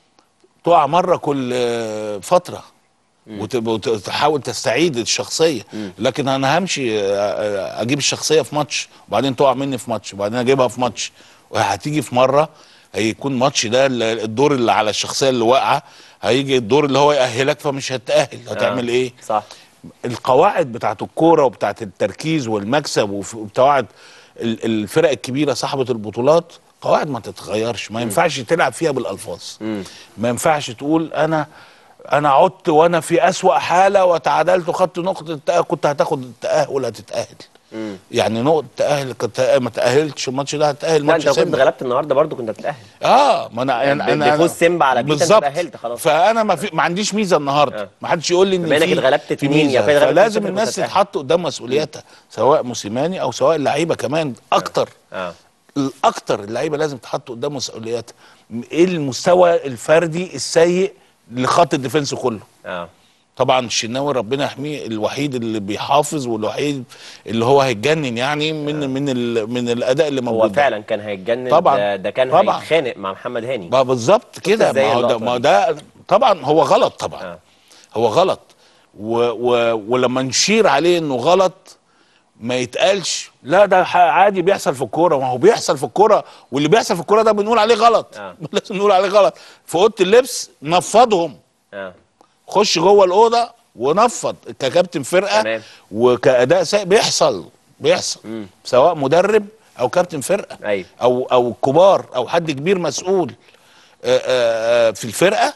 تقع مره كل آه، فتره وت- وت- وتحاول تستعيد الشخصيه لكن انا همشي آه، آه، اجيب الشخصيه في ماتش وبعدين تقع مني في ماتش وبعدين اجيبها في ماتش وهتيجي في مره هيكون ماتش ده ال- الدور اللي على الشخصيه اللي واقعه هيجي الدور اللي هو يأهلك فمش هتأهل هتعمل آه. ايه صح القواعد بتاعت الكوره وبتاعت التركيز والمكسب وف- وبتاعت ال- الفرق الكبيره صاحبه البطولات قواعد ما تتغيرش ما ينفعش تلعب فيها بالالفاظ ما ينفعش تقول انا انا عدت وانا في اسوا حاله وتعادلت وخدت نقطه التأهل كنت هتاخد التاهل هتتاهل يعني نقطه تاهل كنت ما تاهلتش الماتش ده هتاهل لا انت ماتش لو كنت سيمبا غلبت النهارده برضو كنت هتتاهل اه ما انا يعني انا انا بفوز سيمبا على بيتا انت بالظبط. تأهلت خلاص. فانا ما في ما عنديش ميزه النهارده ما حدش يقول لي ان بما انك في اتغلبت في اتنين، ميزه يا فايد غلبت فلازم صفر الناس كنت هتأهل. تتحط قدام مسؤولياتها سواء موسيماني او سواء اللعيبه كمان اكتر اه الاكتر اللعيبه لازم تحط قدام مسؤولياتها ايه المستوى الفردي السيء لخط الديفنس كله اه طبعا الشناوي ربنا يحميه الوحيد اللي بيحافظ والوحيد اللي هو هيتجنن يعني من من ال- من الاداء اللي موجود هو ده. فعلا كان هيتجنن طبعا. ده, ده كان طبعا. هيتخانق مع محمد هاني ما بالظبط كده إزاي ما هو ده اللقطة ما هو دي؟ ده طبعا هو غلط طبعا آه. هو غلط و و ولما نشير عليه انه غلط ما يتقالش لا ده ح- عادي بيحصل في الكوره ما هو بيحصل في الكوره واللي بيحصل في الكوره ده بنقول عليه غلط آه. لازم نقول عليه غلط في اوضه اللبس نفضهم اه خش جوه الاوضه ونفض ككابتن فرقه تمام. وكاداء سيء بيحصل بيحصل مم. سواء مدرب او كابتن فرقه ايوه او او كبار او حد كبير مسؤول آه، آه، آه، في الفرقه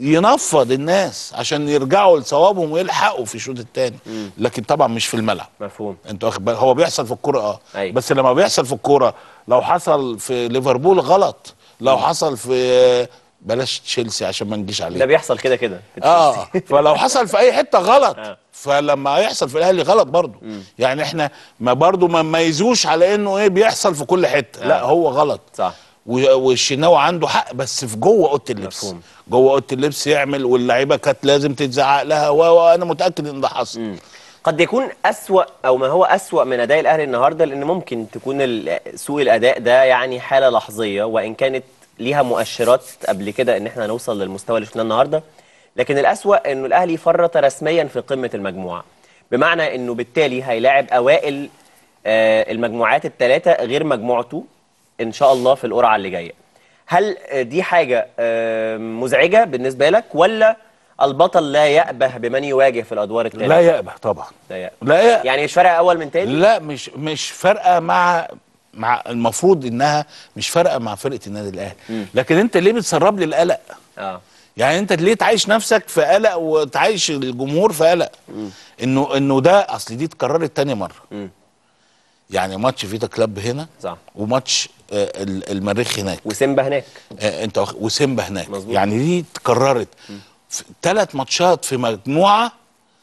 ينفض الناس عشان يرجعوا لصوابهم ويلحقوا في الشوط الثاني لكن طبعا مش في الملعب مفهوم انت واخد بالك هو بيحصل في الكوره اه أيوة. بس لما بيحصل في الكوره لو حصل في ليفربول غلط لو حصل في بلاش تشيلسي عشان ما نجيش عليه ده بيحصل كده كده اه فلو حصل في اي حته غلط آه. فلما يحصل في الاهلي غلط برضه يعني احنا ما برضه ما نميزوش على انه ايه بيحصل في كل حته لا آه. هو غلط صح و- والشناوي عنده حق بس في جوه اوضه اللبس مفهوم. جوه اوضه اللبس يعمل واللعيبه كانت لازم تتزعق لها و- وانا متاكد ان ده حصل قد يكون أسوأ أو ما هو أسوأ من أداء الأهلي النهاردة لأن ممكن تكون ال- سوء الأداء ده يعني حالة لحظية وإن كانت ليها مؤشرات قبل كده إن إحنا نوصل للمستوى اللي شفناه النهاردة لكن الأسوأ إنه الأهلي فرط رسميا في قمة المجموعة بمعنى إنه بالتالي هيلاعب أوائل آه، المجموعات الثلاثة غير مجموعته إن شاء الله في القرعة اللي جاية هل آه، دي حاجة آه، مزعجة بالنسبة لك ولا البطل لا يأبه بمن يواجه في الأدوار الثلاثة؟ لا يأبه طبعا لا يأبه لا يأبه. يعني مش فارقة أول من تاني؟ لا مش مش فارقه مع مع المفروض انها مش فارقه مع فرقه النادي الاهلي لكن انت ليه بتسرب لي القلق اه يعني انت ليه تعيش نفسك في قلق وتعيش الجمهور في قلق انه انه ده اصل دي اتكررت تاني مره يعني ماتش فيتا كلاب هنا صح وماتش آه، ال- المريخ هناك وسيمبا هناك آه، انت واخ- وسيمبا هناك مزبوط. يعني دي اتكررت ثلاث ماتشات في مجموعه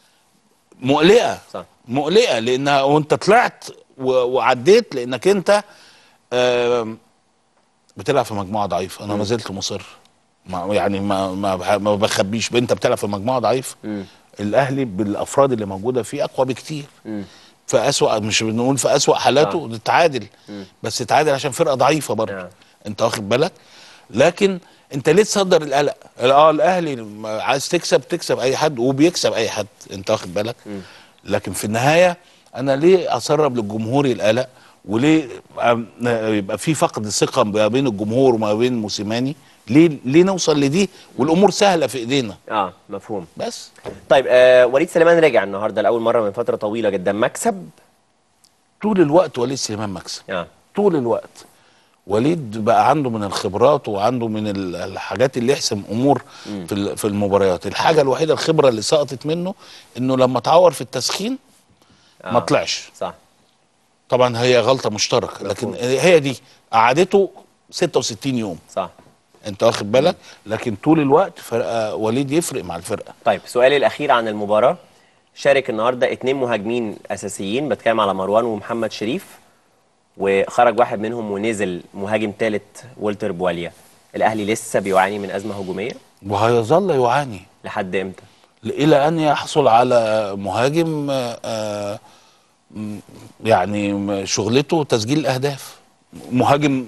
مقلقه صح. مقلقه لانها وانت طلعت و- وعديت لانك انت آم، بتلعب في مجموعه ضعيفه انا ما زلت مصر ما يعني ما ما بح- ما بخبيش انت بتلعب في مجموعه ضعيف الاهلي بالافراد اللي موجوده فيه اقوى بكتير في اسوأ مش بنقول في اسوأ حالاته تتعادل بس تتعادل عشان فرقه ضعيفه برضه انت واخد بالك لكن انت ليه تصدر القلق اه الاهلي لما عايز تكسب تكسب اي حد وبيكسب اي حد انت واخد بالك لكن في النهايه انا ليه اسرب للجمهور القلق وليه أم- يبقى في فقد ثقه ما بين الجمهور وما بين موسيماني ليه ليه نوصل لدي والامور سهله في ايدينا اه مفهوم بس طيب آه وليد سليمان رجع النهارده لاول مره من فتره طويله جدا مكسب طول الوقت وليد سليمان مكسب اه طول الوقت وليد بقى عنده من الخبرات وعنده من ال- الحاجات اللي يحسم امور في ال- في المباريات الحاجه الوحيده الخبره اللي سقطت منه انه لما اتعور في التسخين ما آه. طلعش صح طبعا هي غلطه مشتركه لكن هي دي قعدته 66 يوم صح انت واخد بالك لكن طول الوقت فرقه وليد يفرق مع الفرقه طيب سؤالي الاخير عن المباراه شارك النهارده اتنين مهاجمين اساسيين بتكلم على مروان ومحمد شريف وخرج واحد منهم ونزل مهاجم ثالث والتر بواليا الاهلي لسه بيعاني من ازمه هجوميه وهيظل يعاني لحد امتى الى ان يحصل على مهاجم آه، آه، م- يعني م- شغلته تسجيل الاهداف مهاجم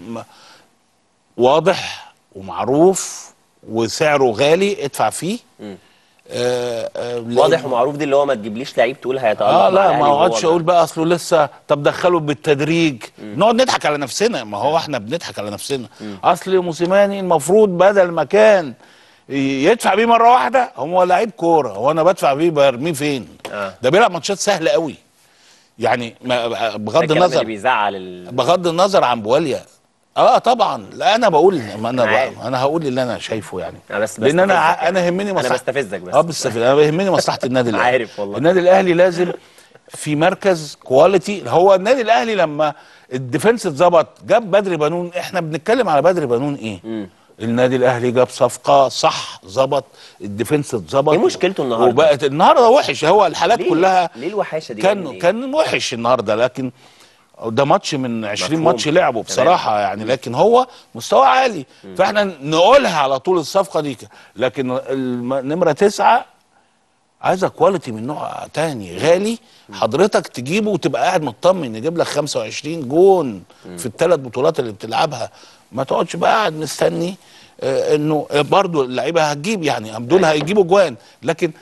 واضح ومعروف وسعره غالي ادفع فيه آه، آه، لأن- واضح ومعروف دي اللي هو ما تجيبليش لعيب تقول هيتالق اه مع لا الأهلي ما وهو اقعدش اقول بقى اصله لسه طب دخله بالتدريج نقعد نضحك على نفسنا ما هو احنا بنضحك على نفسنا اصل موسيماني المفروض بدل ما كان ي- يدفع بيه مره واحده هو لعيب كوره هو انا بدفع بيه برميه فين آه. ده بيلعب ماتشات سهله قوي يعني ما ده بغض الكلام اللي النظر بيزعل ال... بغض النظر عن بواليا اه طبعا لا انا بقول ما انا عارف. بقى انا هقول اللي انا شايفه يعني انا بس لان انا بستفزك ع- انا يهمني انا مصلحه بستفزك بس اه بستفز انا يهمني مصلحه النادي الاهلي عارف والله. النادي الاهلي لازم في مركز كواليتي هو النادي الاهلي لما الديفنس اتظبط جاب بدري بنون احنا بنتكلم على بدري بنون ايه النادي الاهلي جاب صفقه صح ظبط الديفنس اتظبط ايه مشكلته النهارده؟ وبقت النهارده وحش هو الحالات ليه؟ كلها ليه الوحاشه دي يعني كان إيه؟ كان وحش النهارده لكن ده ماتش من 20 مفهوم. ماتش لعبه بصراحه يعني لكن هو مستوى عالي فاحنا نقولها على طول الصفقه دي ك- لكن الم- نمره تسعه عايزه كواليتي من نوع تاني غالي حضرتك تجيبه وتبقى قاعد مطمن يجيب لك 25 جون في الثلاث بطولات اللي بتلعبها ما تقعدش بقى قاعد مستني آه، انه برضو اللعيبه هتجيب يعني دول هيجيبوا جوان لكن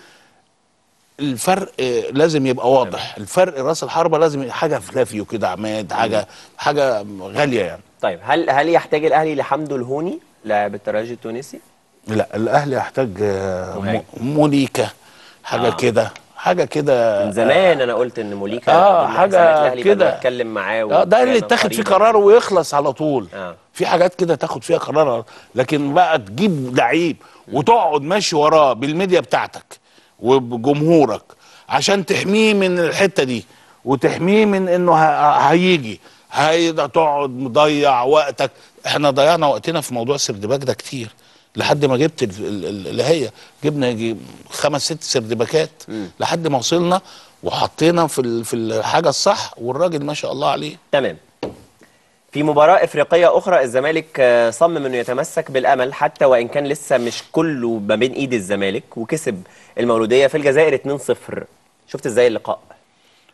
الفرق آه، لازم يبقى واضح الفرق راس الحربه لازم يبقى حاجه فلافيو كده عماد حاجه حاجه غاليه يعني طيب هل هل يحتاج الاهلي لحمدو الهوني لاعب الترجي التونسي لا الاهلي يحتاج آه، مهاجم. م- مونيكا حاجه آه. آه. كده حاجه كده من زمان انا قلت ان موليكا آه، ضمن حاجة حسابات الأهلي كده. بدأنا اتكلم معاه اه ده اللي وكان يتاخد فيه قريباً. قرار ويخلص على طول آه. في حاجات كده تاخد فيها قرار لكن بقى تجيب لعيب وتقعد ماشي وراه بالميديا بتاعتك وبجمهورك عشان تحميه من الحته دي وتحميه من انه ه- هيجي هتقعد مضيع وقتك احنا ضيعنا وقتنا في موضوع سردباك ده كتير لحد ما جبت ال- ال- ال- اللي هي جبنا يجي خمس ست سردباكات لحد ما وصلنا وحطينا في ال- في الحاجه الصح والراجل ما شاء الله عليه تمام في مباراة إفريقية أخرى الزمالك آه، صمم إنه يتمسك بالأمل حتى وإن كان لسه مش كله ما بين إيد الزمالك وكسب المولودية في الجزائر 2-0 شفت إزاي اللقاء؟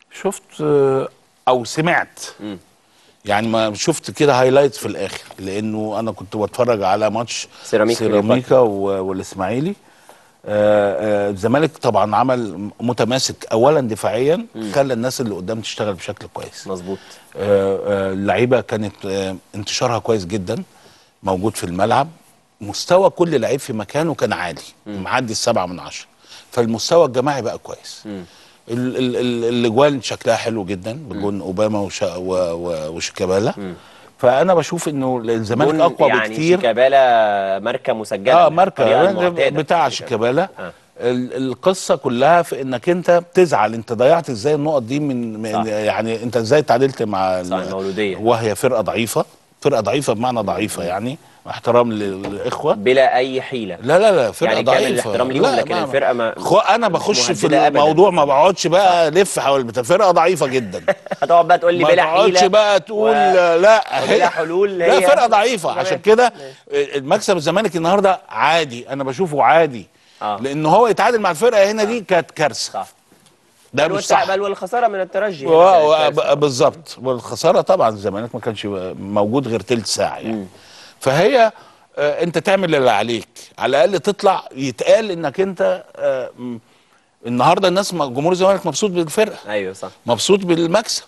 شفت آه، او سمعت يعني ما شفت كده هايلايتس في الاخر لانه انا كنت بتفرج على ماتش سيراميكا سيراميكا و- والاسماعيلي آه، آه، الزمالك طبعا عمل متماسك اولا دفاعيا خلى الناس اللي قدام تشتغل بشكل كويس مظبوط اللعيبه كانت آه، انتشارها كويس جدا موجود في الملعب مستوى كل لعيب في مكانه كان عالي معدي السبعة من عشرة فالمستوى الجماعي بقى كويس ال- ال- ال- الاجوال شكلها حلو جدا بجون اوباما وش و- و- وشيكابالا فانا بشوف انه الزمالك جون اقوى يعني بكتير شيكابالا ماركه مسجله اه ماركه بالطريقة ده المعتادة. بتاع شيكابالا ال- القصه كلها في انك انت بتزعل انت ضيعت ازاي النقط دي من, من صح. يعني انت ازاي تعادلت مع صح، المولودية. وهي فرقه ضعيفه فرقه ضعيفه بمعنى ضعيفه يعني مع احترام لل- للاخوه بلا اي حيله لا لا لا فرقه يعني ضعيفه كامل الاحترام ليهم لا، لكن ما- الفرقه ما خو انا مش بخش في مهددة أبداً. الموضوع ما بقعدش بقى الف حول البتاع فرقه ضعيفه جدا هتقعد بقى تقول لي ما بلا تقعدش حيله بقى تقول و- لا وبلا حلول لا هي فرقه ضعيفه تمام. عشان كده المكسب الزمالك النهارده عادي انا بشوفه عادي آه. لان هو يتعادل مع الفرقه هنا دي كانت كارثه صح ده بل مش والتع- صح بل والخساره من الترجي و- و- ب- بالظبط والخساره طبعا الزمالك ما كانش موجود غير تلت ساعه يعني فهي آه انت تعمل اللي عليك على الاقل تطلع يتقال انك انت آه م- النهارده الناس م- جمهور الزمالك مبسوط بالفرقه ايوه صح مبسوط بالمكسب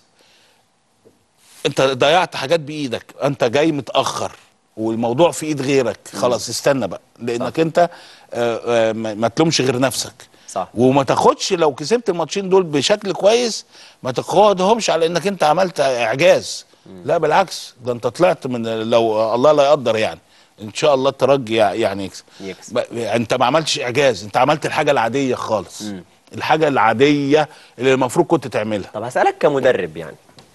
انت ضيعت حاجات بايدك انت جاي متاخر والموضوع في ايد غيرك خلاص استنى بقى لانك انت آه، آه، ما ما تلومش غير نفسك صح وما تاخدش لو كسبت الماتشين دول بشكل كويس ما تاخدهمش على انك انت عملت اعجاز لا بالعكس ده انت طلعت من لو الله لا يقدر يعني ان شاء الله الترجي يعني يكسب يكسب. ب- انت ما عملتش اعجاز انت عملت الحاجه العاديه خالص الحاجه العاديه اللي المفروض كنت تعملها طب هسألك كمدرب يعني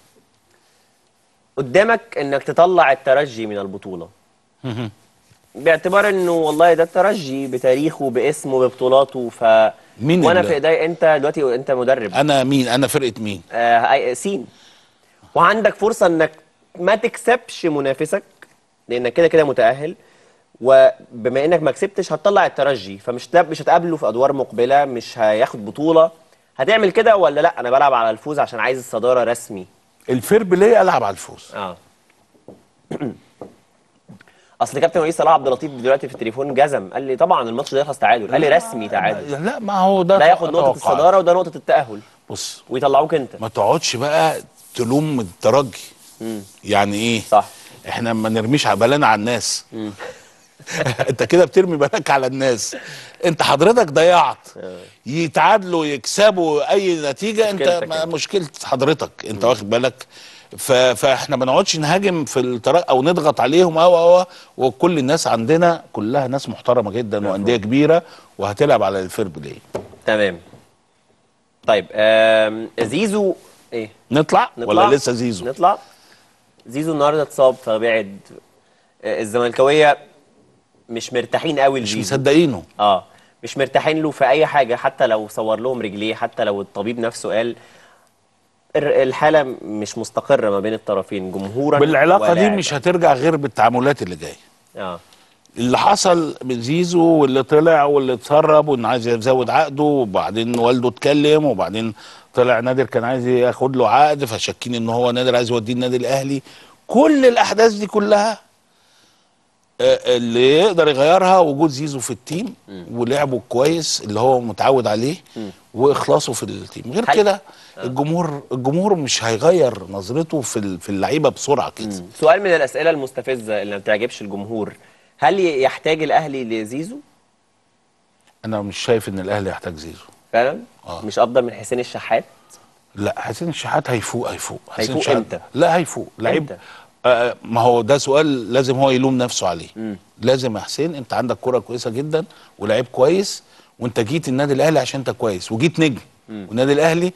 قدامك انك تطلع الترجي من البطولة باعتبار انه والله ده الترجي بتاريخه باسمه ببطولاته ف مين وانا اللي- في ايدي انت دلوقتي انت مدرب انا مين انا فرقه مين آه أي- سين وعندك فرصة انك ما تكسبش منافسك لانك كده كده متأهل وبما انك ما كسبتش هتطلع الترجي فمش تب- مش هتقابله في ادوار مقبلة مش هياخد بطولة هتعمل كده ولا لا انا بلعب على الفوز عشان عايز الصدارة رسمي الفير بلاي العب على الفوز اه اصل كابتن وليد صلاح عبد اللطيف دلوقتي في التليفون جزم قال لي طبعا الماتش ده يخلص تعادل قال لي رسمي تعادل لا ما هو ده لا ياخد نقطة توقعات. الصدارة وده نقطة التأهل بص ويطلعوك انت ما تقعدش بقى تلوم الترجي يعني ايه صح احنا ما نرميش بلانا على الناس انت كده بترمي بالك على الناس انت حضرتك ضيعت يتعادلوا يكسبوا اي نتيجه انت مشكلتك ما انت. مشكله حضرتك انت واخد بالك ف... فاحنا ما نقعدش نهاجم في الترجي او نضغط عليهم او او وكل الناس عندنا كلها ناس محترمه جدا وانديه كبيره وهتلعب على الفير بلاي تمام طيب آم، زيزو ايه نطلع, نطلع ولا لسه زيزو نطلع زيزو النهارده اتصاب فبعد آه، الزملكاويه مش مرتاحين قوي مش لزيزو مصدقينه اه مش مرتاحين له في اي حاجه حتى لو صور لهم رجليه حتى لو الطبيب نفسه قال الر- الحاله مش مستقره ما بين الطرفين جمهورا بالعلاقه دي ولاعبا. مش هترجع غير بالتعاملات اللي جايه اه اللي حصل من زيزو واللي طلع واللي اتسرب وانه عايز يزود عقده وبعدين والده اتكلم وبعدين طلع نادر كان عايز ياخد له عقد فشاكين ان هو نادر عايز يوديه النادي الاهلي كل الاحداث دي كلها آه، اللي يقدر يغيرها وجود زيزو في التيم ولعبه كويس اللي هو متعود عليه واخلاصه في التيم غير هل- كده الجمهور الجمهور مش هيغير نظرته في ال- في اللعيبه بسرعه كده سؤال من الاسئله المستفزه اللي ما بتعجبش الجمهور هل ي- يحتاج الاهلي لزيزو انا مش شايف ان الاهلي يحتاج زيزو فعلا مش افضل من حسين الشحات لا حسين الشحات هيفوق هيفوق حسين هيفوق الشحات- امتى؟ لا هيفوق لعيب امتى؟ آه ما هو ده سؤال لازم هو يلوم نفسه عليه لازم يا حسين انت عندك كرة كويسه جدا ولعيب كويس وانت جيت النادي الاهلي عشان انت كويس وجيت نجم والنادي الاهلي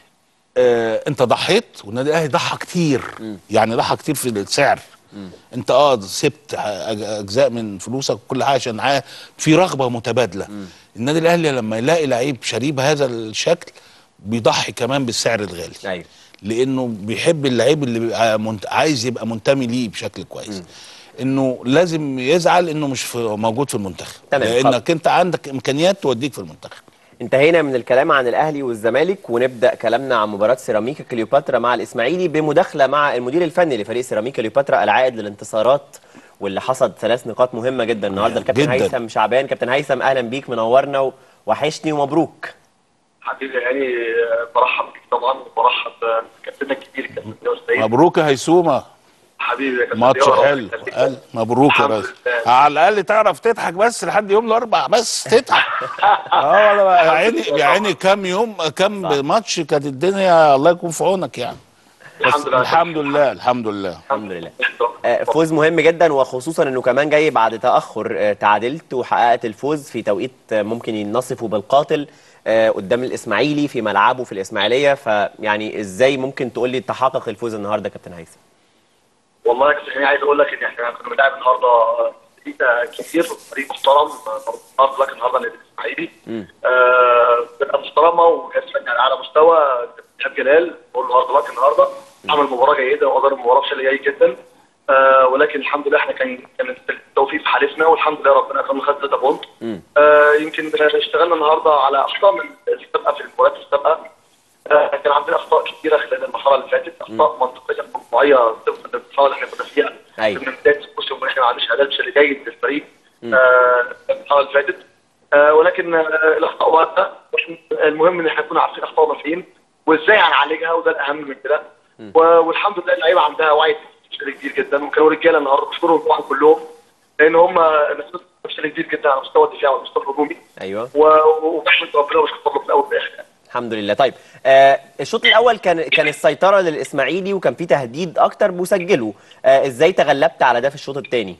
آه انت ضحيت والنادي الاهلي ضحى كتير يعني ضحى كتير في السعر انت اه سبت أج- اجزاء من فلوسك وكل حاجه عشان عا- في رغبه متبادله النادي الاهلي لما يلاقي لعيب شاريه بهذا الشكل بيضحي كمان بالسعر الغالي ايوه لانه بيحب اللعيب اللي بيبقى منت... عايز يبقى منتمي ليه بشكل كويس انه لازم يزعل انه مش في موجود في المنتخب تمام، لانك انت عندك امكانيات توديك في المنتخب انتهينا من الكلام عن الاهلي والزمالك ونبدا كلامنا عن مباراه سيراميكا كليوباترا مع الاسماعيلي بمداخله مع المدير الفني لفريق سيراميكا كليوباترا العائد للانتصارات واللي حصد ثلاث نقاط مهمه جدا النهارده الكابتن جداً. هيثم شعبان كابتن هيثم اهلا بيك منورنا وحشني ومبروك حبيبي يعني برحب بيك طبعا وبرحب بكابتننا الكبير كابتن يوسف سيد مبروك يا هيسومه حبيبي يا كابتن ماتش يا رب حلو يخليك. قال مبروك يا ريس على الاقل تعرف تضحك بس لحد يوم الاربعاء بس تضحك اه والله يا عيني يا عيني كام يوم كام ماتش كانت الدنيا الله يكون في عونك يعني بس الحمد لله. الحمد لله الحمد لله الحمد لله آه، فوز مهم جدا وخصوصا انه كمان جاي بعد تاخر آه، تعادلت وحققت الفوز في توقيت آه، ممكن نصفه بالقاتل آه، قدام الاسماعيلي في ملعبه في الاسماعيليه فيعني ازاي ممكن تقول لي تحقق الفوز النهارده كابتن هيثم والله يا كابتن هاني عايز اقول لك ان احنا كنا بنلعب النهارده فريق كبير فريق محترم النهارده لك النهارده النادي الاسماعيلي آه، فرقه محترمه وجهاز فني على اعلى مستوى ايهاب جلال بقول له هارد لك النهارده عمل مباراه جيده وادار المباراه بشكل جيد جدا آه، ولكن الحمد لله احنا كان كان التوفيق في حالفنا والحمد لله ربنا كرمنا خد 3 بونت آه، يمكن اشتغلنا النهارده على اخطاء من السابقه في المباريات السابقه آه، كان عندنا اخطاء كثيره خلال المرحله اللي فاتت اخطاء منطقيه موضوعيه طبقا للمرحله اللي احنا كنا فيها أيوة. من بدايه الموسم واحنا ما عندناش اداء بشكل جيد للفريق آه، المرحله اللي فاتت آه، ولكن آه، الاخطاء واردة وإحنا- المهم ان احنا نكون عارفين اخطائنا فين وازاي هنعالجها وده الاهم من كده و- والحمد لله اللعيبه عندها وعي بشكل كبير جدا وكانوا رجاله النهارده بشكرهم طبعا كلهم لان هم نفسهم بشكل كبير جدا على مستوى الدفاع والمستوى الهجومي ايوه و- وبحمد ربنا وبشكر الله في الاول والاخر الحمد لله طيب آه الشوط الاول كان كان السيطره للاسماعيلي وكان في تهديد اكتر وسجلوا آه ازاي تغلبت على ده في الشوط الثاني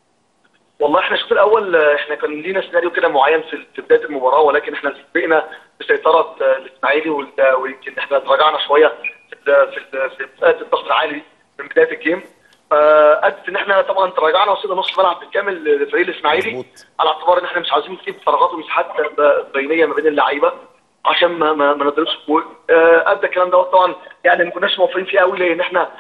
والله احنا الشوط الاول آه، احنا كان لينا سيناريو كده معين في في بدايه المباراه ولكن احنا فوجئنا بسيطره آه، الاسماعيلي وال- ويمكن احنا تراجعنا شويه في ال- في ال- في مساله الضغط العالي من بدايه الجيم آه، ادت ان احنا طبعا تراجعنا وصلنا نص ملعب بالكامل لفريق الاسماعيلي على اعتبار ان احنا مش عايزين نسيب فراغات ومساحات آه، بينيه ما بين اللعيبه عشان ما ما, ما نضربش جول آه، ادى الكلام دوت طبعا يعني ما كناش موفقين فيه قوي لان احنا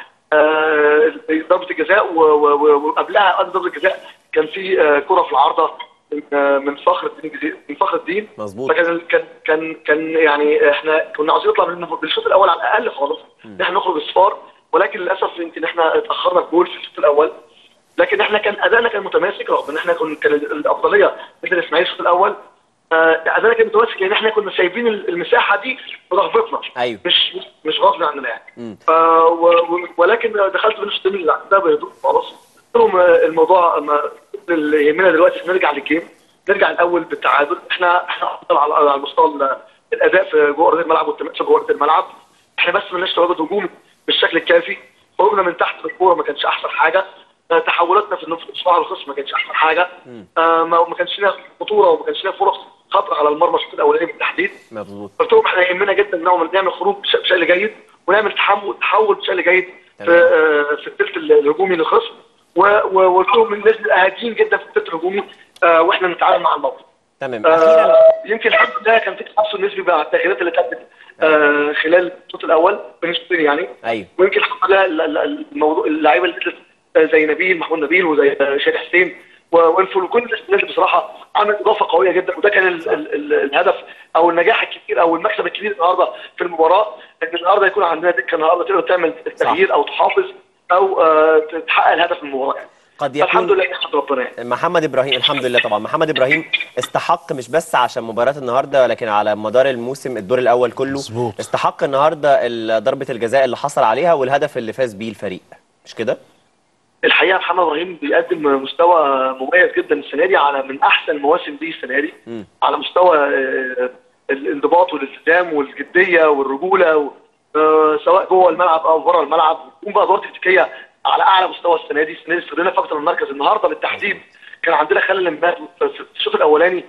آه، ضربه الجزاء و- و- و- وقبلها قبل ضربه الجزاء كان في آه، كره في العارضه من آه، من فخر الدين الجزيري- من فخر الدين مظبوط فكان كان كان كان يعني احنا كنا عاوزين نطلع من بالشوط الاول على الاقل خالص ان احنا نخرج اصفار ولكن للاسف يمكن احنا اتاخرنا في جول في الشوط الاول لكن احنا كان ادائنا كان متماسك رغم ان احنا كنا كان الافضليه مثل الاسماعيلي الشوط الاول آه، ادائنا كان متماسك لان احنا كنا سايبين المساحه دي برغبتنا ايوه مش مش- مش غصب عننا يعني مم. ف و- و- ولكن دخلت في الشوط الثاني ده بهدوء خالص قلت لهم آه، الموضوع ما اللي يهمنا دلوقتي نرجع للجيم نرجع الاول بالتعادل احنا احنا افضل على على مستوى ال- الاداء في جوه ارضيه الملعب والتماسك جوه ارضيه الملعب احنا بس مالناش تواجد هجومي بالشكل الكافي خروجنا من تحت الكوره ما كانش احسن حاجه آه، تحولاتنا في النص صراع الخصم ما كانش احسن حاجه آه، ما ما كانش لنا خطوره وما كانش لنا فرص خطر على المرمى الشوط الاولاني بالتحديد مظبوط قلت لهم احنا يهمنا جدا نعمل نعمل خروج بش- بشكل جيد ونعمل تحول تحول بشكل جيد في آه، في الثلث الهجومي للخصم و- و- وقلت لهم ننزل هاديين جدا في الثلث الهجومي آه، واحنا نتعامل مع الموقف تمام آه، يمكن الحمد لله كان في تحسن نسبي مع التغييرات اللي تمت آه، خلال الشوط الاول بين الشوطين يعني ايوه ويمكن الحمد لله ال- ال- الموضوع اللعيبه اللي نزلت آه، زي نبيل محمود نبيل وزي آه، شادي حسين و- وانفل وكل الناس اللي نزلت بصراحه عملت اضافه قويه جدا وده كان ال ال ال الهدف او النجاح الكبير او المكسب الكبير النهارده في المباراه ان النهارده يكون عندنا دكه النهارده تقدر تعمل التغيير او تحافظ او آه، تحقق الهدف من المباراه يعني قد الحمد يكون لله نحمد ربنا يعني محمد ابراهيم الحمد لله طبعا محمد ابراهيم استحق مش بس عشان مباراه النهارده ولكن على مدار الموسم الدور الاول كله مزبوط. استحق النهارده ال- ضربه الجزاء اللي حصل عليها والهدف اللي فاز بيه الفريق مش كده الحقيقه محمد ابراهيم بيقدم مستوى مميز جدا السنه دي على من احسن المواسم دي السنه دي مم. على مستوى آه، الانضباط والالتزام والجديه والرجوله و- آه، سواء جوه الملعب او بره الملعب بيقوم بادوار تكتيكيه على اعلى مستوى السنه دي السنه دي استغلنا في اكتر من مركز النهارده بالتحديد كان عندنا خلل امبارح في الشوط الاولاني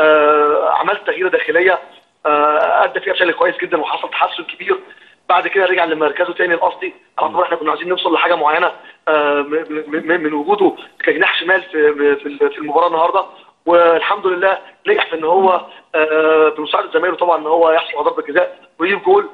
آه، عملت تغييره داخليه آه، ادى فيها بشكل كويس جدا وحصل تحسن كبير بعد كده رجع لمركزه تاني الاصلي على طول احنا كنا عايزين نوصل لحاجه معينه آه، من- من من وجوده كجناح شمال في في في المباراه النهارده والحمد لله نجح في ان هو آه، بمساعده زمايله طبعا ان هو يحصل على ضربه جزاء ويجيب جول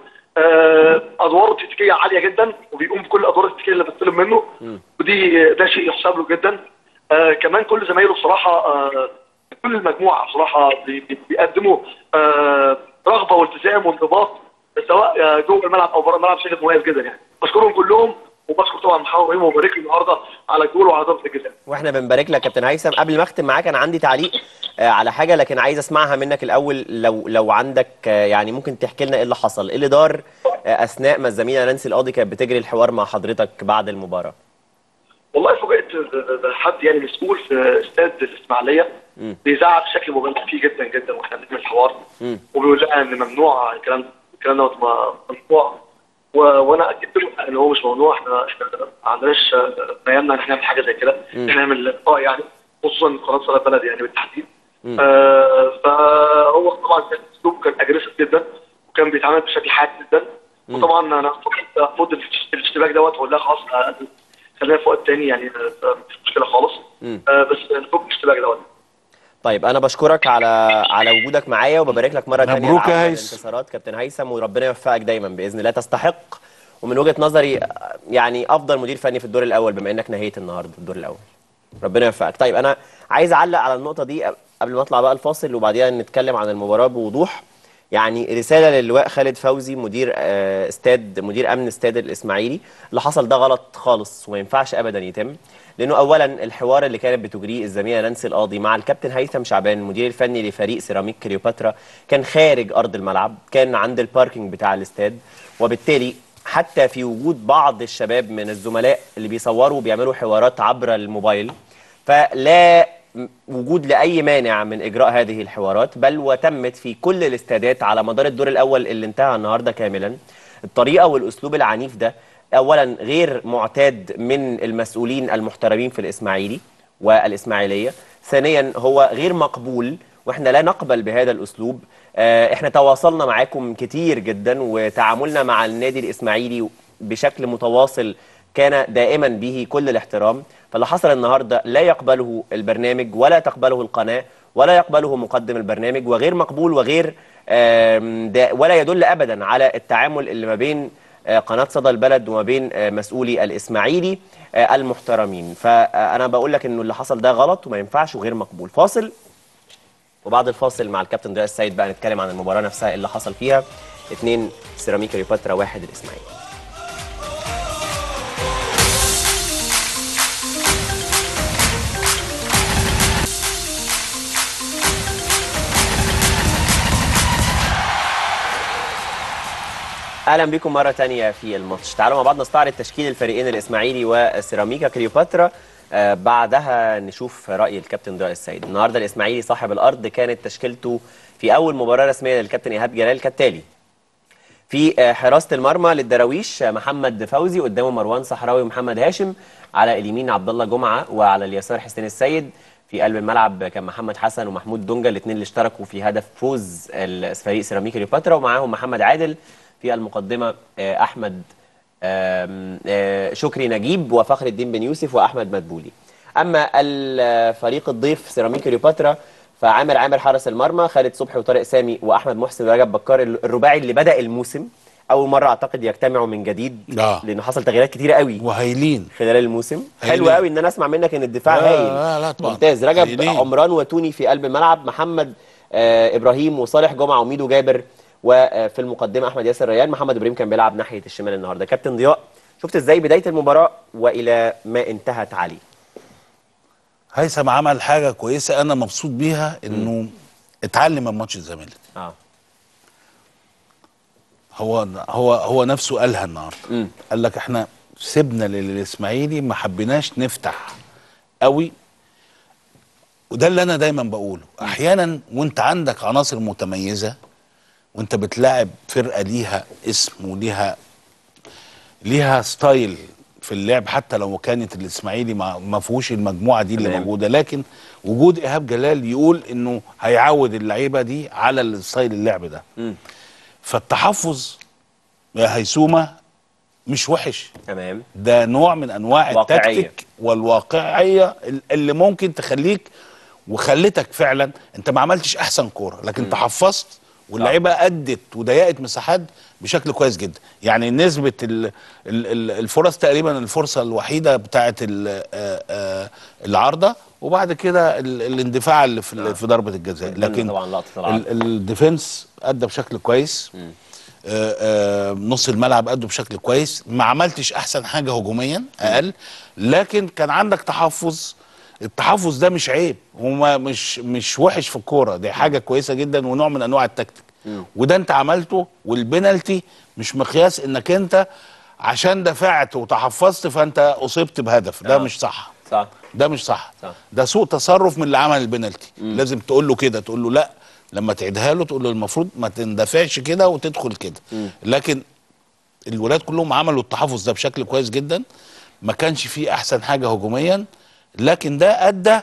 آه، ادواره التكتيكيه عاليه جدا وبيقوم بكل الادوار التكتيكيه اللي بتطلب منه ودي ده شيء يحسب له جدا آه كمان كل زمايله بصراحه آه كل المجموعه بصراحه بي- بي- بيقدموا آه، رغبه والتزام وانضباط سواء آه، جوه الملعب او بره الملعب بشكل مميز جدا يعني بشكرهم كلهم وبشكر طبعا محمد ابراهيم وبارك له النهارده على الجول وعلى ضربه الجزاء واحنا بنبارك لك كابتن هيثم قبل ما اختم معاك انا عندي تعليق آه، على حاجه لكن عايز اسمعها منك الاول لو لو عندك آه، يعني ممكن تحكي لنا ايه اللي حصل ايه اللي دار آه، اثناء ما الزميله نانسي القاضي كانت بتجري الحوار مع حضرتك بعد المباراه والله فوجئت ب- بحد يعني مسؤول في استاد الاسماعيليه مم. بيزعق بشكل مبالغ فيه جدا جدا واحنا بنعمل الحوار مم. وبيقول لها ان ممنوع الكلام الكلام دوت ما- ممنوع و... وانا اكدت له ان هو مش ممنوع احنا احنا ما عندناش آه، ما يمنع ان احنا نعمل حاجه زي كده مم. احنا نعمل لقاء يعني خصوصا قناه صلاه بلد يعني بالتحديد مم. آه فهو طبعا كان اسلوبه كان اجريسيف جدا وكان بيتعامل بشكل حاد جدا مم. وطبعا انا فضل الاشتباك دوت واقول لها خلاص آه، خلينا في وقت تاني يعني آه، مفيش مشكله خالص مم. آه بس نفك الاشتباك دوت طيب انا بشكرك على على وجودك معايا وببارك لك مره ثانيه مبروك يا هيثم. الانتصارات كابتن هيثم وربنا يوفقك دايما باذن الله تستحق ومن وجهه نظري آه، يعني افضل مدير فني في الدور الاول بما انك نهيت النهارده الدور الاول ربنا يوفقك طيب انا عايز اعلق على النقطه دي قبل ما اطلع بقى الفاصل وبعديها نتكلم عن المباراه بوضوح يعني رساله للواء خالد فوزي مدير آه، استاد مدير امن استاد الاسماعيلي اللي حصل ده غلط خالص وما ينفعش ابدا يتم لانه اولا الحوار اللي كانت بتجريه الزميله نانسي القاضي مع الكابتن هيثم شعبان المدير الفني لفريق سيراميك كليوباترا كان خارج ارض الملعب كان عند الباركينج بتاع الاستاد وبالتالي حتى في وجود بعض الشباب من الزملاء اللي بيصوروا وبيعملوا حوارات عبر الموبايل فلا م- وجود لاي مانع من اجراء هذه الحوارات بل وتمت في كل الاستادات على مدار الدور الاول اللي انتهى النهارده كاملا الطريقه والاسلوب العنيف ده اولا غير معتاد من المسؤولين المحترمين في الاسماعيلي والاسماعيليه ثانيا هو غير مقبول واحنا لا نقبل بهذا الاسلوب آه، احنا تواصلنا معاكم كتير جدا وتعاملنا مع النادي الاسماعيلي بشكل متواصل كان دائما به كل الاحترام فاللي حصل النهارده لا يقبله البرنامج ولا تقبله القناه ولا يقبله مقدم البرنامج وغير مقبول وغير آم، دا- ولا يدل ابدا على التعامل اللي ما بين آه، قناه صدى البلد وما بين آه، مسؤولي الاسماعيلي آه، المحترمين فانا بقول لك انه اللي حصل ده غلط وما ينفعش وغير مقبول فاصل وبعد الفاصل مع الكابتن ضياء السيد بقى نتكلم عن المباراه نفسها إيه اللي حصل فيها اثنين سيراميكا كليوباترا واحد الاسماعيلي اهلا بكم مره تانية في الماتش تعالوا مع بعض نستعرض تشكيل الفريقين الاسماعيلي وسيراميكا كليوباترا آه بعدها نشوف راي الكابتن ضياء السيد النهارده الاسماعيلي صاحب الارض كانت تشكيلته في اول مباراه رسميه للكابتن ايهاب جلال كالتالي في آه، حراسه المرمى للدراويش آه، محمد فوزي قدامه مروان صحراوي ومحمد هاشم على اليمين عبد الله جمعه وعلى اليسار حسين السيد في قلب الملعب كان محمد حسن ومحمود دونجا الاثنين اللي اشتركوا في هدف فوز الفريق سيراميكا كليوباترا ومعاهم محمد عادل في المقدمه آه، احمد آم، آه، شكري نجيب وفخر الدين بن يوسف واحمد مدبولي اما الفريق الضيف سيراميكا كليوباترا فعامر عامر حارس المرمى خالد صبحي وطارق سامي واحمد محسن ورجب بكار الرباعي اللي بدا الموسم اول مره اعتقد يجتمعوا من جديد آه. لانه حصل تغييرات كتيره قوي وهايلين خلال الموسم هايلين. حلو قوي ان انا اسمع منك ان الدفاع لا، هايل لا، لا طبعا. ممتاز رجب هايلين. عمران وتوني في قلب الملعب محمد آه ابراهيم وصالح جمعه وميدو جابر وفي المقدمه احمد ياسر ريان محمد ابراهيم كان بيلعب ناحيه الشمال النهارده كابتن ضياء شفت ازاي بدايه المباراه والى ما انتهت عليه هيثم عمل حاجه كويسه انا مبسوط بيها انه اتعلم من ماتش الزمالك اه هو هو هو نفسه قالها النهارده مم. قال لك احنا سيبنا للاسماعيلي ما حبيناش نفتح قوي وده اللي انا دايما بقوله احيانا وانت عندك عناصر متميزه وانت بتلاعب فرقه ليها اسم وليها ليها ستايل في اللعب حتى لو كانت الاسماعيلي ما ما فيهوش المجموعه دي اللي تمام. موجوده لكن وجود ايهاب جلال يقول انه هيعود اللعيبه دي على الستايل اللعب ده مم. فالتحفظ يا هيسومه مش وحش تمام ده نوع من انواع واقعية. التكتيك والواقعيه اللي ممكن تخليك وخلتك فعلا انت ما عملتش احسن كوره لكن مم. تحفظت واللعيبه ادت وضيقت مساحات بشكل كويس جدا يعني نسبه ال ال ال الفرص تقريبا الفرصه الوحيده بتاعه ال- آه، آه، العارضه وبعد كده ال- الاندفاع اللي في, في ضربه الجزاء لكن طبعا لقطه العرض ال- الديفنس ادى بشكل كويس آه، آه، نص الملعب ادوا بشكل كويس ما عملتش احسن حاجه هجوميا اقل لكن كان عندك تحفظ التحفظ ده مش عيب هو مش مش وحش في الكوره دي حاجه كويسه جدا ونوع من انواع التكتيك وده انت عملته والبنالتي مش مقياس انك انت عشان دفعت وتحفظت فانت اصبت بهدف ده آه. مش صح صح ده مش صح صح. ده سوء تصرف من اللي عمل البنالتي لازم تقول له كده تقول له لا لما تعيدها له تقول له المفروض ما تندفعش كده وتدخل كده لكن الولاد كلهم عملوا التحفظ ده بشكل كويس جدا ما كانش فيه احسن حاجه هجوميا لكن ده ادى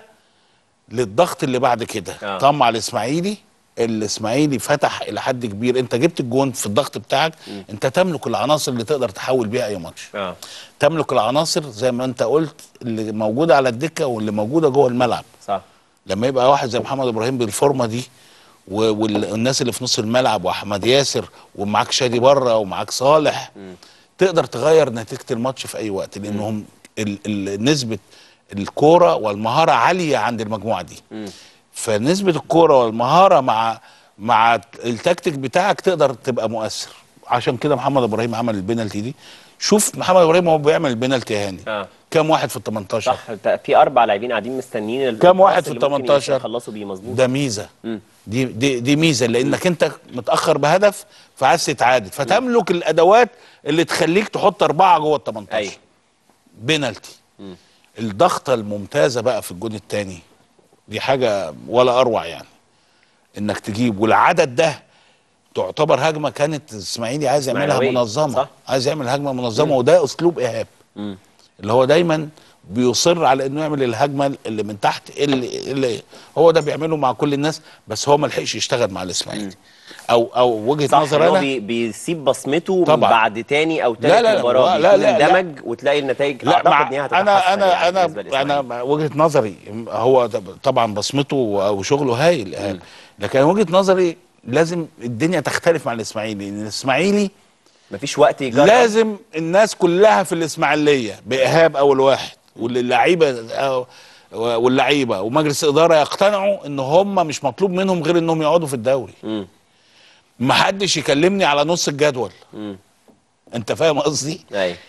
للضغط اللي بعد كده آه. طمع الاسماعيلي الاسماعيلي فتح الى حد كبير انت جبت الجون في الضغط بتاعك انت تملك العناصر اللي تقدر تحول بيها اي ماتش اه تملك العناصر زي ما انت قلت اللي موجوده على الدكه واللي موجوده جوه الملعب صح لما يبقى واحد زي محمد ابراهيم بالفورمه دي و- والناس اللي في نص الملعب واحمد ياسر ومعاك شادي بره ومعاك صالح تقدر تغير نتيجه الماتش في اي وقت لانهم ال- ال- نسبه الكوره والمهاره عاليه عند المجموعه دي فنسبه الكوره والمهاره مع مع التكتيك بتاعك تقدر تبقى مؤثر عشان كده محمد ابراهيم عمل البنالتي دي شوف محمد ابراهيم وهو بيعمل البنالتي يا هاني اه كام واحد في ال 18 صح ت- في اربع لاعبين قاعدين مستنيين ال- كام واحد الباص في اللي ممكن 18 يخلصوا بيه مظبوط ده ميزه مم. دي دي دي ميزه لانك انت متاخر بهدف فعايز تتعادل فتملك الادوات اللي تخليك تحط اربعه جوه ال 18 ايوه بينالتي الضغطه الممتازه بقى في الجون الثاني دي حاجه ولا اروع يعني انك تجيب والعدد ده تعتبر هجمه كانت الاسماعيلي عايز يعملها إسماعيلوية، منظمه صح. عايز يعمل هجمه منظمه وده اسلوب ايهاب مم. اللي هو دايما بيصر على انه يعمل الهجمه اللي من تحت اللي, اللي هو ده بيعمله مع كل الناس بس هو ما لحقش يشتغل مع الاسماعيلي او او وجهه صح نظر إن هو انا بي بيسيب بصمته طبعا. بعد تاني او لا، تالت لا، لا، مباراه لا، بيكون لا، لا. اندمج وتلاقي النتائج لا اعتقد مع ان هي هتتحسن انا انا يعني انا بالنسبة للإسماعيلي. انا وجهه نظري هو طبعا بصمته وشغله هايل إيهاب. لكن وجهه نظري لازم الدنيا تختلف مع الاسماعيلي لان الاسماعيلي مفيش وقت يجرب لازم الناس كلها في الاسماعيليه بايهاب اول واحد واللعيبه أو- واللعيبه ومجلس الاداره يقتنعوا ان هم مش مطلوب منهم غير انهم يقعدوا في الدوري مم. ما حدش يكلمني على نص الجدول مم. انت فاهم قصدي ايوه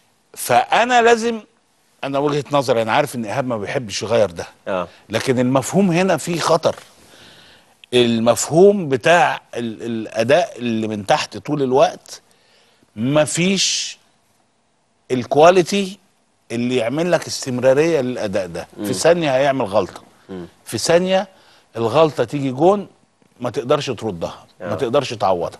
فانا لازم انا وجهه نظري انا عارف ان ايهاب ما بيحبش يغير ده اه لكن المفهوم هنا فيه خطر المفهوم بتاع ال- الاداء اللي من تحت طول الوقت مفيش الكواليتي اللي يعمل لك استمراريه للاداء ده في ثانيه هيعمل غلطه في ثانيه الغلطه تيجي جون ما تقدرش تردها ما آه. تقدرش تعوضها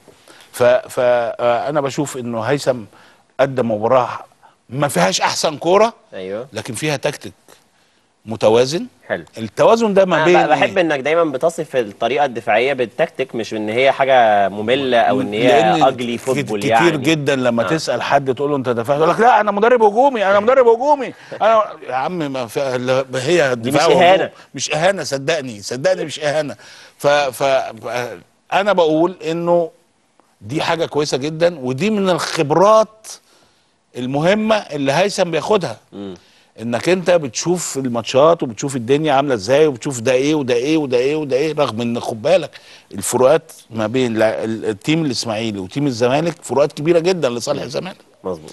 فانا بشوف انه هيثم ادى مباراه ما فيهاش احسن كوره ايوه لكن فيها تكتيك متوازن حلو التوازن ده ما بين انا بحب انك دايما بتصف الطريقه الدفاعيه بالتكتيك مش ان هي حاجه ممله او ان هي لأن اجلي فوتبول كتير يعني جدا لما آه. آه. تسال حد تقول له انت دفاع يقول لك لا انا مدرب هجومي انا مدرب هجومي انا يا عم ما في لا، هي دي دفاع مش وهجوم. إهانة. مش اهانه صدقني صدقني مش اهانه ف ف ف- انا بقول انه دي حاجه كويسه جدا ودي من الخبرات المهمه اللي هيثم بياخدها انك انت بتشوف الماتشات وبتشوف الدنيا عامله ازاي وبتشوف ده ايه وده ايه وده ايه وده ايه رغم ان خد بالك الفروقات ما بين لا- ال- التيم الاسماعيلي وتيم الزمالك فروقات كبيره جدا لصالح الزمالك مظبوط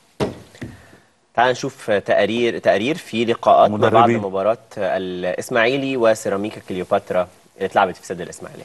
تعال نشوف تقارير تقرير في لقاءات ما بعد مدربين. مباراة الإسماعيلي وسيراميكا كليوباترا اللي اتلعبت في استاد الإسماعيلية.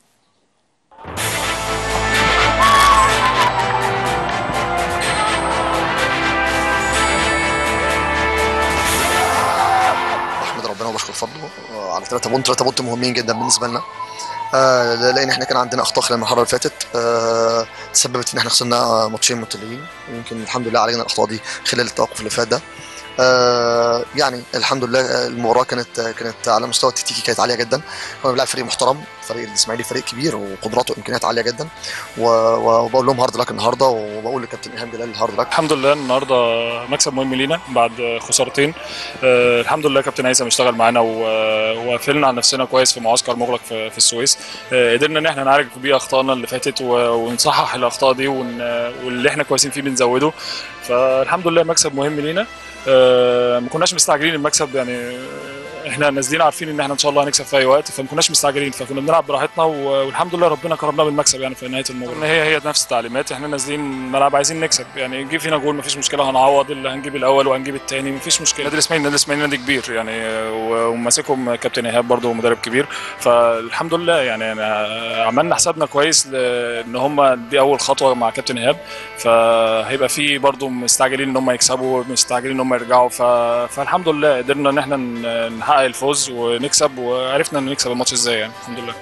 بحمد ربنا وبشكر فضله آه، على 3 بونت 3 بونت مهمين جدا بالنسبه لنا آه لان احنا كان عندنا اخطاء خلال المرحله اللي فاتت آه تسببت ان احنا خسرنا ماتشين متتاليين ويمكن الحمد لله علينا الاخطاء دي خلال التوقف اللي فات ده آه يعني الحمد لله آه، المباراه كانت كانت على مستوى التكتيكي كانت عاليه جدا كنا بنلعب فريق محترم فريق الاسماعيلي فريق كبير وقدراته وامكانيات عاليه جدا و- و- وبقول لهم هارد لك النهارده وبقول لكابتن ايهاب جلال هارد لك الحمد لله النهارده مكسب مهم لينا بعد خسارتين آه الحمد لله كابتن هيثم اشتغل معانا و- وقفلنا على نفسنا كويس في معسكر مغلق في, في السويس آه قدرنا ان احنا نعالج بيه اخطائنا اللي فاتت و- ونصحح الاخطاء دي ون- واللي احنا كويسين فيه بنزوده فالحمد لله مكسب مهم لينا آه ما كناش مستعجلين المكسب يعني احنا نازلين عارفين ان احنا ان شاء الله هنكسب في اي وقت فما كناش مستعجلين فكنا بنلعب براحتنا و- والحمد لله ربنا كرمنا بالمكسب يعني في نهايه المباراه إن هي هي نفس التعليمات احنا نازلين الملعب عايزين نكسب يعني نجيب فينا جول مفيش مشكله هنعوض اللي هنجيب الاول وهنجيب الثاني مفيش مشكله نادي الاسماعيلي نادي الاسماعيلي نادي كبير يعني و- وماسكهم كابتن ايهاب برضه مدرب كبير فالحمد لله يعني يعني عملنا حسابنا كويس ل- ان هم دي اول خطوه مع كابتن ايهاب فهيبقى في برضه مستعجلين ان هم يكسبوا مستعجلين ان هم يرجعوا ف... فالحمد لله قدرنا ان احنا ن- نحقق الفوز ونكسب وعرفنا ان نكسب الماتش ازاي يعني الحمد لله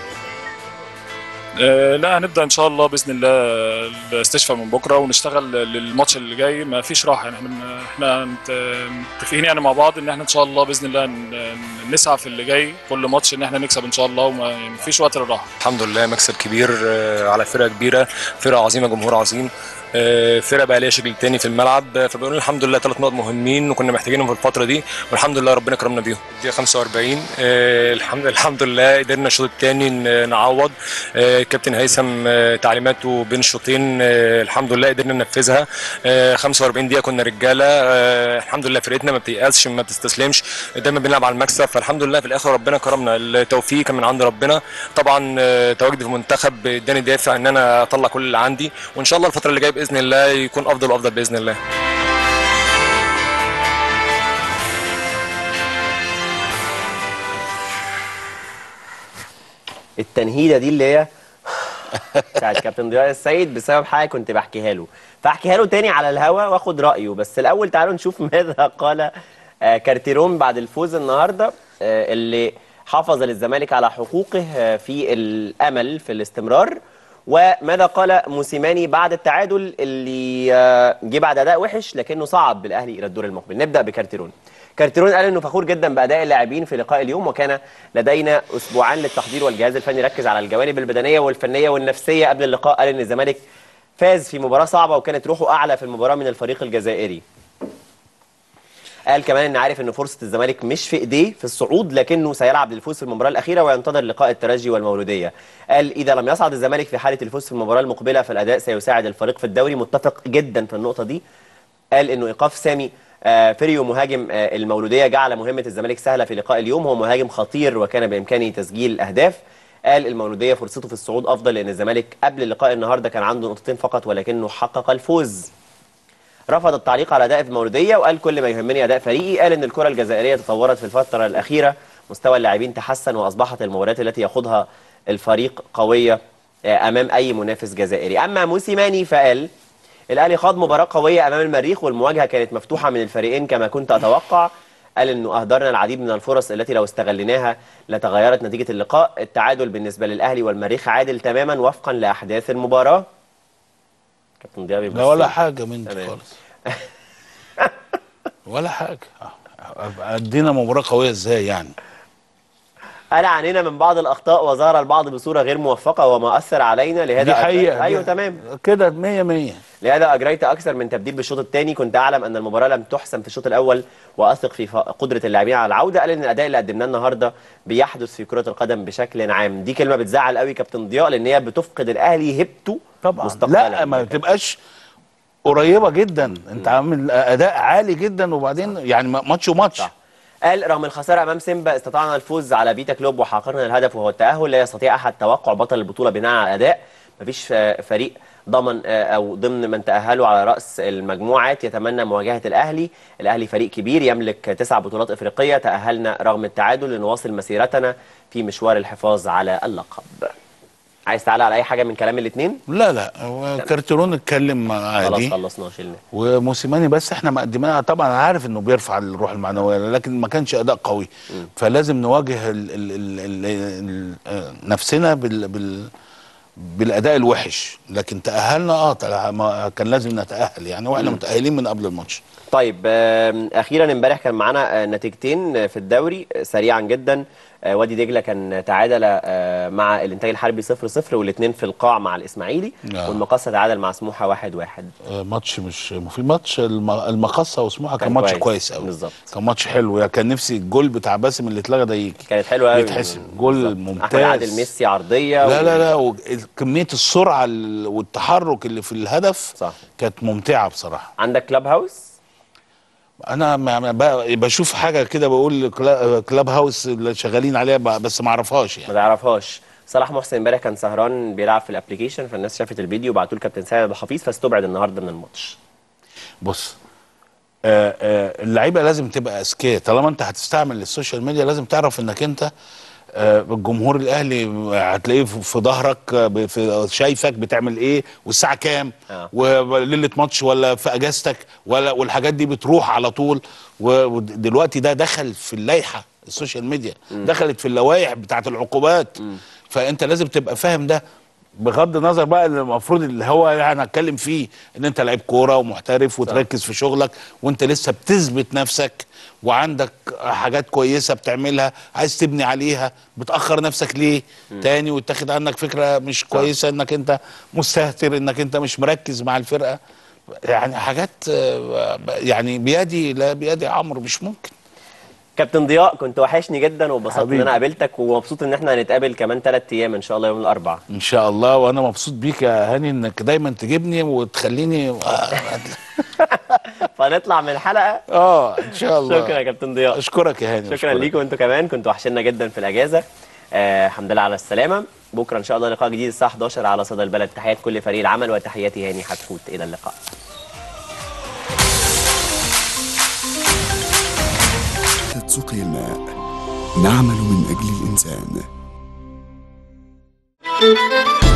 آه، لا هنبدا ان شاء الله باذن الله الاستشفاء من بكره ونشتغل للماتش اللي جاي ما فيش راحه يعني احنا احنا مت- متفقين يعني مع بعض ان احنا ان شاء الله باذن الله ن- نسعى في اللي جاي كل ماتش ان احنا نكسب ان شاء الله وما يعني فيش وقت للراحه الحمد لله مكسب كبير آه، على فرقه كبيره فرقه عظيمه جمهور عظيم آه، فرقه بقى ليها شكل تاني في الملعب آه، فبقول الحمد لله ثلاث نقط مهمين وكنا محتاجينهم في الفتره دي والحمد لله ربنا كرمنا بيهم دي 45 آه، الحمد الحمد لله قدرنا الشوط الثاني نعوض آه، كابتن هيثم آه، تعليماته بين الشوطين آه، الحمد لله قدرنا ننفذها آه، 45 دقيقه كنا رجاله آه، الحمد لله فرقتنا ما بتيأسش ما بتستسلمش دايما بنلعب على المكسب فالحمد لله في الاخر ربنا كرمنا التوفيق كان من عند ربنا طبعا آه، تواجدي في المنتخب اداني دافع ان انا اطلع كل اللي عندي وان شاء الله الفتره اللي جايه باذن الله يكون افضل وافضل باذن الله التنهيده دي اللي هي بتاعت كابتن ضياء السيد بسبب حاجه كنت بحكيها له فاحكيها له تاني على الهوا واخد رايه بس الاول تعالوا نشوف ماذا قال آه، كارتيرون بعد الفوز النهارده آه، اللي حافظ للزمالك على حقوقه آه، في الامل في الاستمرار وماذا قال موسيماني بعد التعادل اللي آه، جه بعد اداء وحش لكنه صعد بالاهلي الى الدور المقبل نبدا بكارتيرون كارتيرون قال انه فخور جدا باداء اللاعبين في لقاء اليوم وكان لدينا اسبوعان للتحضير والجهاز الفني ركز على الجوانب البدنيه والفنيه والنفسيه قبل اللقاء قال ان الزمالك فاز في مباراه صعبه وكانت روحه اعلى في المباراه من الفريق الجزائري قال كمان ان عارف ان فرصه الزمالك مش في ايديه في الصعود لكنه سيلعب للفوز في المباراه الاخيره وينتظر لقاء الترجي والمولوديه قال اذا لم يصعد الزمالك في حاله الفوز في المباراه المقبله فالاداء سيساعد الفريق في الدوري متفق جدا في النقطه دي قال انه ايقاف سامي آه، فريو مهاجم آه، المولوديه جعل مهمه الزمالك سهله في لقاء اليوم هو مهاجم خطير وكان بامكانه تسجيل اهداف قال المولوديه فرصته في الصعود افضل لان الزمالك قبل اللقاء النهارده كان عنده نقطتين فقط ولكنه حقق الفوز رفض التعليق على اداء المولوديه وقال كل ما يهمني اداء فريقي قال ان الكره الجزائريه تطورت في الفتره الاخيره مستوى اللاعبين تحسن واصبحت المباريات التي يخوضها الفريق قويه آه، امام اي منافس جزائري اما موسيماني فقال الاهلي خاض مباراه قويه امام المريخ والمواجهه كانت مفتوحه من الفريقين كما كنت اتوقع قال انه اهدرنا العديد من الفرص التي لو استغليناها لتغيرت نتيجه اللقاء التعادل بالنسبه للاهلي والمريخ عادل تماما وفقا لاحداث المباراه كابتن ضياء بيبص لا ولا لي. حاجه منك تمام. خالص ولا حاجه ادينا مباراه قويه ازاي يعني قال عانينا من بعض الاخطاء وظهر البعض بصوره غير موفقه وما اثر علينا لهذا دي حقيقه أجريت- ايوه دي- تمام كده 100 100 لهذا اجريت اكثر من تبديل بالشوط الثاني كنت اعلم ان المباراه لم تحسم في الشوط الاول واثق في ف- قدره اللاعبين على العوده قال ان الاداء اللي قدمناه النهارده بيحدث في كره القدم بشكل عام دي كلمه بتزعل قوي كابتن ضياء لان هي بتفقد الاهلي هيبته طبعا مستقبلا لا ما تبقاش قريبه جدا انت عامل اداء عالي جدا وبعدين يعني ماتش وماتش قال رغم الخساره امام سيمبا استطعنا الفوز على بيتا كلوب وحققنا الهدف وهو التاهل لا يستطيع احد توقع بطل البطوله بناء على الاداء مفيش آه، فريق ضمن آه، او ضمن من تاهلوا على راس المجموعات يتمنى مواجهه الاهلي الاهلي فريق كبير يملك تسع بطولات افريقيه تاهلنا رغم التعادل لنواصل مسيرتنا في مشوار الحفاظ على اللقب عايز تعلق على اي حاجه من كلام الاثنين لا لا هو كارتيرون اتكلم خلاص عادي خلصنا شلنا وموسيماني بس احنا مقدمينها طبعا أنا عارف انه بيرفع الروح المعنويه لكن ما كانش اداء قوي فلازم نواجه ال ال ال ال ال ال نفسنا بال بال بالاداء الوحش لكن تاهلنا اه تأه- ما- كان لازم نتاهل يعني واحنا مم. متاهلين من قبل الماتش طيب آم، اخيرا امبارح كان معانا آه، نتيجتين آه، في الدوري آه، سريعا جدا آه، وادي دجله كان تعادل آه، مع الانتاج الحربي 0 0 والاثنين في القاع مع الاسماعيلي آه. والمقصه تعادل مع سموحه 1 1 آه، ماتش مش في ماتش الم- المقصه وسموحه كان, كان ماتش كويس. كويس قوي بالظبط. كان ماتش حلو يعني كان نفسي الجول بتاع باسم اللي اتلغى ده يجي كانت حلوه قوي يتحسب جول ممتاز احمد عادل ميسي عرضيه لا و- لا لا و- كميه السرعه ال- والتحرك اللي في الهدف صح كانت ممتعه بصراحه عندك كلاب هاوس انا ما- ما ب- بشوف حاجه كده بقول كلا- كلاب هاوس اللي شغالين عليها ب- بس ما اعرفهاش يعني ما تعرفهاش صلاح محسن امبارح كان سهران بيلعب في الابلكيشن فالناس شافت الفيديو وبعتوا له كابتن سيد ابو حفيظ فاستبعد النهارده من الماتش بص آه، آه، اللعيبه لازم تبقى اذكياء طالما انت هتستعمل السوشيال ميديا لازم تعرف انك انت آه، الجمهور الاهلي هتلاقيه في في ظهرك آه، ب- في- شايفك بتعمل ايه والساعه كام آه. وليله ماتش ولا في اجازتك ولا والحاجات دي بتروح على طول و- ودلوقتي ده دخل في اللائحه السوشيال ميديا دخلت في اللوائح بتاعت العقوبات فانت لازم تبقى فاهم ده بغض النظر بقى اللي المفروض اللي هو يعني هنتكلم فيه ان انت لعيب كوره ومحترف وتركز في شغلك وانت لسه بتثبت نفسك وعندك حاجات كويسه بتعملها عايز تبني عليها بتاخر نفسك ليه تاني وتاخد عنك فكره مش كويسه انك انت مستهتر انك انت مش مركز مع الفرقه يعني حاجات آه، يعني بيدي لا بيدي عمرو مش ممكن كابتن ضياء كنت وحشني جدا وانبسطت ان حبيبي. انا قابلتك ومبسوط ان احنا هنتقابل كمان ثلاث ايام ان شاء الله يوم الاربعاء ان شاء الله وانا مبسوط بيك يا هاني انك دايما تجيبني وتخليني فنطلع من الحلقه اه ان شاء الله شكرا يا كابتن ضياء اشكرك يا هاني شكرا أشكرك. ليكم انتوا كمان كنتوا وحشنا جدا في الاجازه آه الحمد لله على السلامه بكره ان شاء الله لقاء جديد الساعه 11 على صدى البلد تحيات كل فريق العمل وتحياتي هاني حتفوت الى اللقاء سقي الماء نعمل من أجل الإنسان